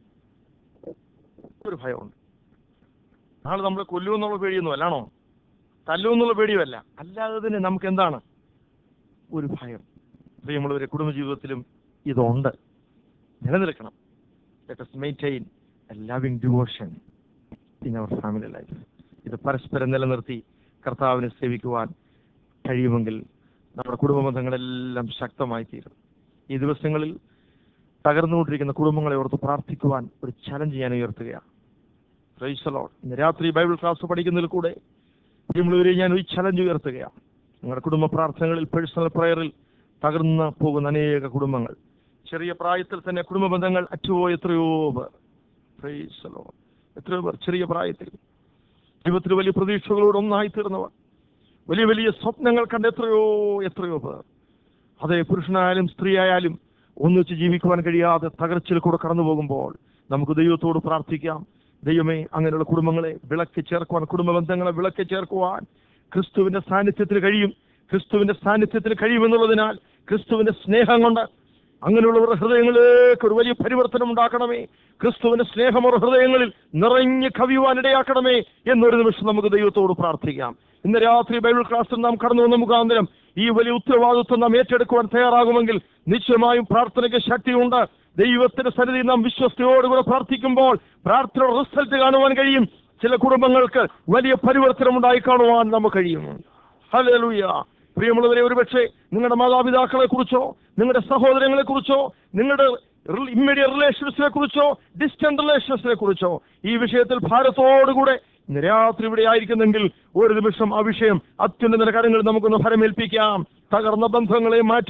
ഒരു ഭയമുണ്ട് നാളെ നമ്മളെ കൊല്ലുമെന്നുള്ള പേടിയൊന്നും അല്ലാണോ തല്ലുമെന്നുള്ള പേടിയുമല്ല അല്ലാതെ തന്നെ നമുക്ക് എന്താണ് ഒരു ഭയം പ്രിയമുള്ളവരെ കുടുംബജീവിതത്തിലും ഇതുണ്ട് നിലനിൽക്കണം let us maintain a loving devotion in our family life ഇത് പരസ്പരം നിലനിർത്തി കർത്താവിനെ സേവിക്കുവാൻ കഴിയുമെങ്കിൽ നമ്മുടെ കുടുംബ ബന്ധങ്ങളെല്ലാം ശക്തമായി തീരും ഈ ദിവസങ്ങളിൽ തകർന്നുകൊണ്ടിരിക്കുന്ന കുടുംബങ്ങളെ ഓർത്ത് പ്രാർത്ഥിക്കുവാൻ ഒരു ചലഞ്ച് ഞാൻ ഉയർത്തുകയാണ് Praise the Lord. ഇന്ന് രാത്രി ബൈബിൾ ക്ലാസ് പഠിക്കുന്നതിൽ കൂടെ പ്രിയമുള്ളവരെ ഞാൻ ഒരു ചലഞ്ച് ഉയർത്തുകയാണ് നിങ്ങളുടെ കുടുംബ പ്രാർത്ഥനകളിൽ പേഴ്സണൽ പ്രയറിൽ തകർന്നു പോകുന്ന അനേക കുടുംബങ്ങൾ ചെറിയ പ്രായത്തിൽ തന്നെ കുടുംബ ബന്ധങ്ങൾ അറ്റുപോയ എത്രയോ പേർ Praise the Lord. എത്രയോ പേർ ചെറിയ പ്രായത്തിൽ ജീവിതത്തിൽ വലിയ പ്രതീക്ഷകളോട് ഒന്നായി തീർന്നവർ വലിയ വലിയ സ്വപ്നങ്ങൾ കണ്ട എത്രയോ എത്രയോ പേർ അതെ പുരുഷനായാലും സ്ത്രീയായാലും ഒന്നിച്ച് ജീവിക്കുവാൻ കഴിയാതെ തകർച്ചയിൽ കൂടെ കടന്നു പോകുമ്പോൾ നമുക്ക് ദൈവത്തോട് പ്രാർത്ഥിക്കാം ദൈവമേ അങ്ങനെയുള്ള കുടുംബങ്ങളെ വിളക്കി ചേർക്കുവാൻ കുടുംബ ബന്ധങ്ങളെ വിളക്കി ചേർക്കുവാൻ ക്രിസ്തുവിന്റെ സാന്നിധ്യത്തിന് കഴിയും ക്രിസ്തുവിന്റെ സാന്നിധ്യത്തിന് കഴിയുമെന്നുള്ളതിനാൽ ക്രിസ്തുവിന്റെ സ്നേഹം കൊണ്ട് അങ്ങനെയുള്ളവരുടെ ഹൃദയങ്ങളിലേക്ക് ഒരു വലിയ പരിവർത്തനം ഉണ്ടാക്കണമേ ക്രിസ്തുവിന്റെ സ്നേഹം അവരുടെ ഹൃദയങ്ങളിൽ നിറഞ്ഞ് കവിയുവാൻ ഇടയാക്കണമേ എന്നൊരു നിമിഷം നമുക്ക് ദൈവത്തോട് പ്രാർത്ഥിക്കാം ഇന്ന് രാത്രി ബൈബിൾ ക്ലാസ്സിൽ നാം കടന്നു വന്ന മുഖാന്തരം ഈ വലിയ ഉത്തരവാദിത്വം നാം ഏറ്റെടുക്കുവാൻ തയ്യാറാകുമെങ്കിൽ നിശ്ചയമായും പ്രാർത്ഥനയ്ക്ക് ശക്തിയുണ്ട് ദൈവത്തിന്റെ സന്നിധി നാം വിശ്വസ്തയോടുകൂടെ പ്രാർത്ഥിക്കുമ്പോൾ പ്രാർത്ഥന റിസൾട്ട് കാണുവാൻ കഴിയും ചില കുടുംബങ്ങൾക്ക് വലിയ പരിവർത്തനം ഉണ്ടായി കാണുവാൻ നമുക്ക് കഴിയും ഹല്ലേലൂയ പ്രിയമുള്ളവരെ ഒരുപക്ഷെ നിങ്ങളുടെ മാതാപിതാക്കളെ കുറിച്ചോ നിങ്ങളുടെ സഹോദരങ്ങളെ കുറിച്ചോ നിങ്ങളുടെ ഇമ്മീഡിയറ്റ് റിലേഷൻസിനെ കുറിച്ചോ ഡിസ്റ്റന്റ് റിലേഷൻസിനെ കുറിച്ചോ ഈ വിഷയത്തിൽ ഭാരത്തോടുകൂടെ ഇന്ന് രാത്രി ഇവിടെ ആയിരിക്കുന്നെങ്കിൽ ഒരു നിമിഷം ആ വിഷയം അത്യുന്നത കാര്യങ്ങൾ നമുക്കൊന്ന് ഫലമേൽപ്പിക്കാം തകർന്ന ബന്ധങ്ങളെ മാറ്റി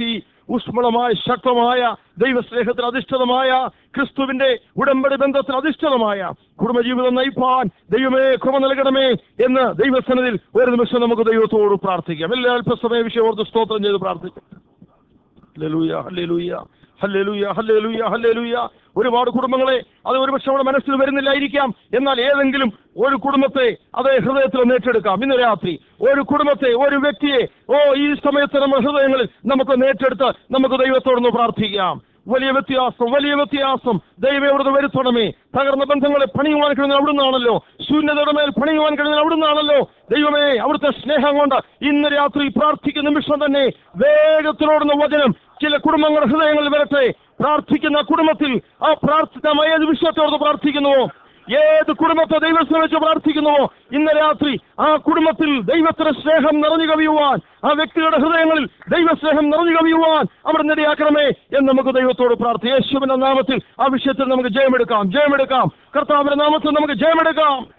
ഊഷ്മളമായ ശക്തമായ ദൈവസ്നേഹത്തിൽ അധിഷ്ഠിതമായ ക്രിസ്തുവിന്റെ ഉടമ്പടി ബന്ധത്തിൽ അധിഷ്ഠിതമായ കുടുംബജീവിതം നയിപ്പാൻ ദൈവമേ കൃപ നൽകണമേ എന്ന് ദൈവസനത്തിൽ ഒരു നിമിഷം നമുക്ക് ദൈവത്തോട് പ്രാർത്ഥിക്കാം എല്ലാ അല്പസമയ വിഷയം ഓർത്ത് സ്തോത്രം ചെയ്ത് പ്രാർത്ഥിക്കാം hallelujah hallelujah hallelujah hallelujah hallelujah ഒരുപാട് കുടുംബങ്ങളെ അത് ഒരുപക്ഷെ നമ്മുടെ മനസ്സിൽ വരുന്നില്ലായിരിക്കാം എന്നാൽ ഏതെങ്കിലും ഒരു കുടുംബത്തെ അതേ ഹൃദയത്തിൽ ഒന്ന് ഏറ്റെടുക്കാം ഇന്ന് രാത്രി ഒരു കുടുംബത്തെ ഒരു വ്യക്തിയെ ഓ ഈ സമയത്ത് നമ്മുടെ ഹൃദയങ്ങളിൽ നമുക്ക് ഏറ്റെടുത്ത് നമുക്ക് ദൈവത്തോടൊന്ന് പ്രാർത്ഥിക്കാം വലിയ വ്യത്യാസം വലിയ വ്യത്യാസം ദൈവം എവിടുന്ന് വരുത്തണമേ തകർന്ന ബന്ധങ്ങളെ പണിയുവാൻ കഴിയുന്നത് അവിടുന്നാണല്ലോ ശൂന്യതയുടെ മേൽ പണിയുവാൻ കഴിയുന്നത് അവിടുന്നാണല്ലോ ദൈവമേ അവിടുത്തെ സ്നേഹം കൊണ്ട് ഇന്ന് രാത്രി പ്രാർത്ഥിക്കുന്ന നിമിഷം തന്നെ വേഗത്തിലോടുന്ന വചനം ചില കുടുംബങ്ങളുടെ ഹൃദയങ്ങളിൽ വരട്ടെ പ്രാർത്ഥിക്കുന്ന കുടുംബത്തിൽ ആ പ്രാർത്ഥിക്കുന്ന ഏത് വിഷയത്തോട് പ്രാർത്ഥിക്കുന്നുവോ ഏത് കുടുംബത്തെ ദൈവത്തെ വെച്ച് പ്രാർത്ഥിക്കുന്നുവോ ഇന്ന് രാത്രി ആ കുടുംബത്തിൽ ദൈവത്തിന്റെ സ്നേഹം നിറഞ്ഞു കവിയുവാൻ ആ വ്യക്തിയുടെ ഹൃദയങ്ങളിൽ ദൈവസ്നേഹം നിറഞ്ഞു കവിയുവാൻ അവിടെ നിടയാക്കണമേ എന്ന് നമുക്ക് ദൈവത്തോട് പ്രാർത്ഥി യേശുവിന്റെ നാമത്തിൽ ആ വിഷയത്തിൽ നമുക്ക് ജയമെടുക്കാം ജയമെടുക്കാം കർത്താവിന്റെ നാമത്തിൽ നമുക്ക് ജയമെടുക്കാം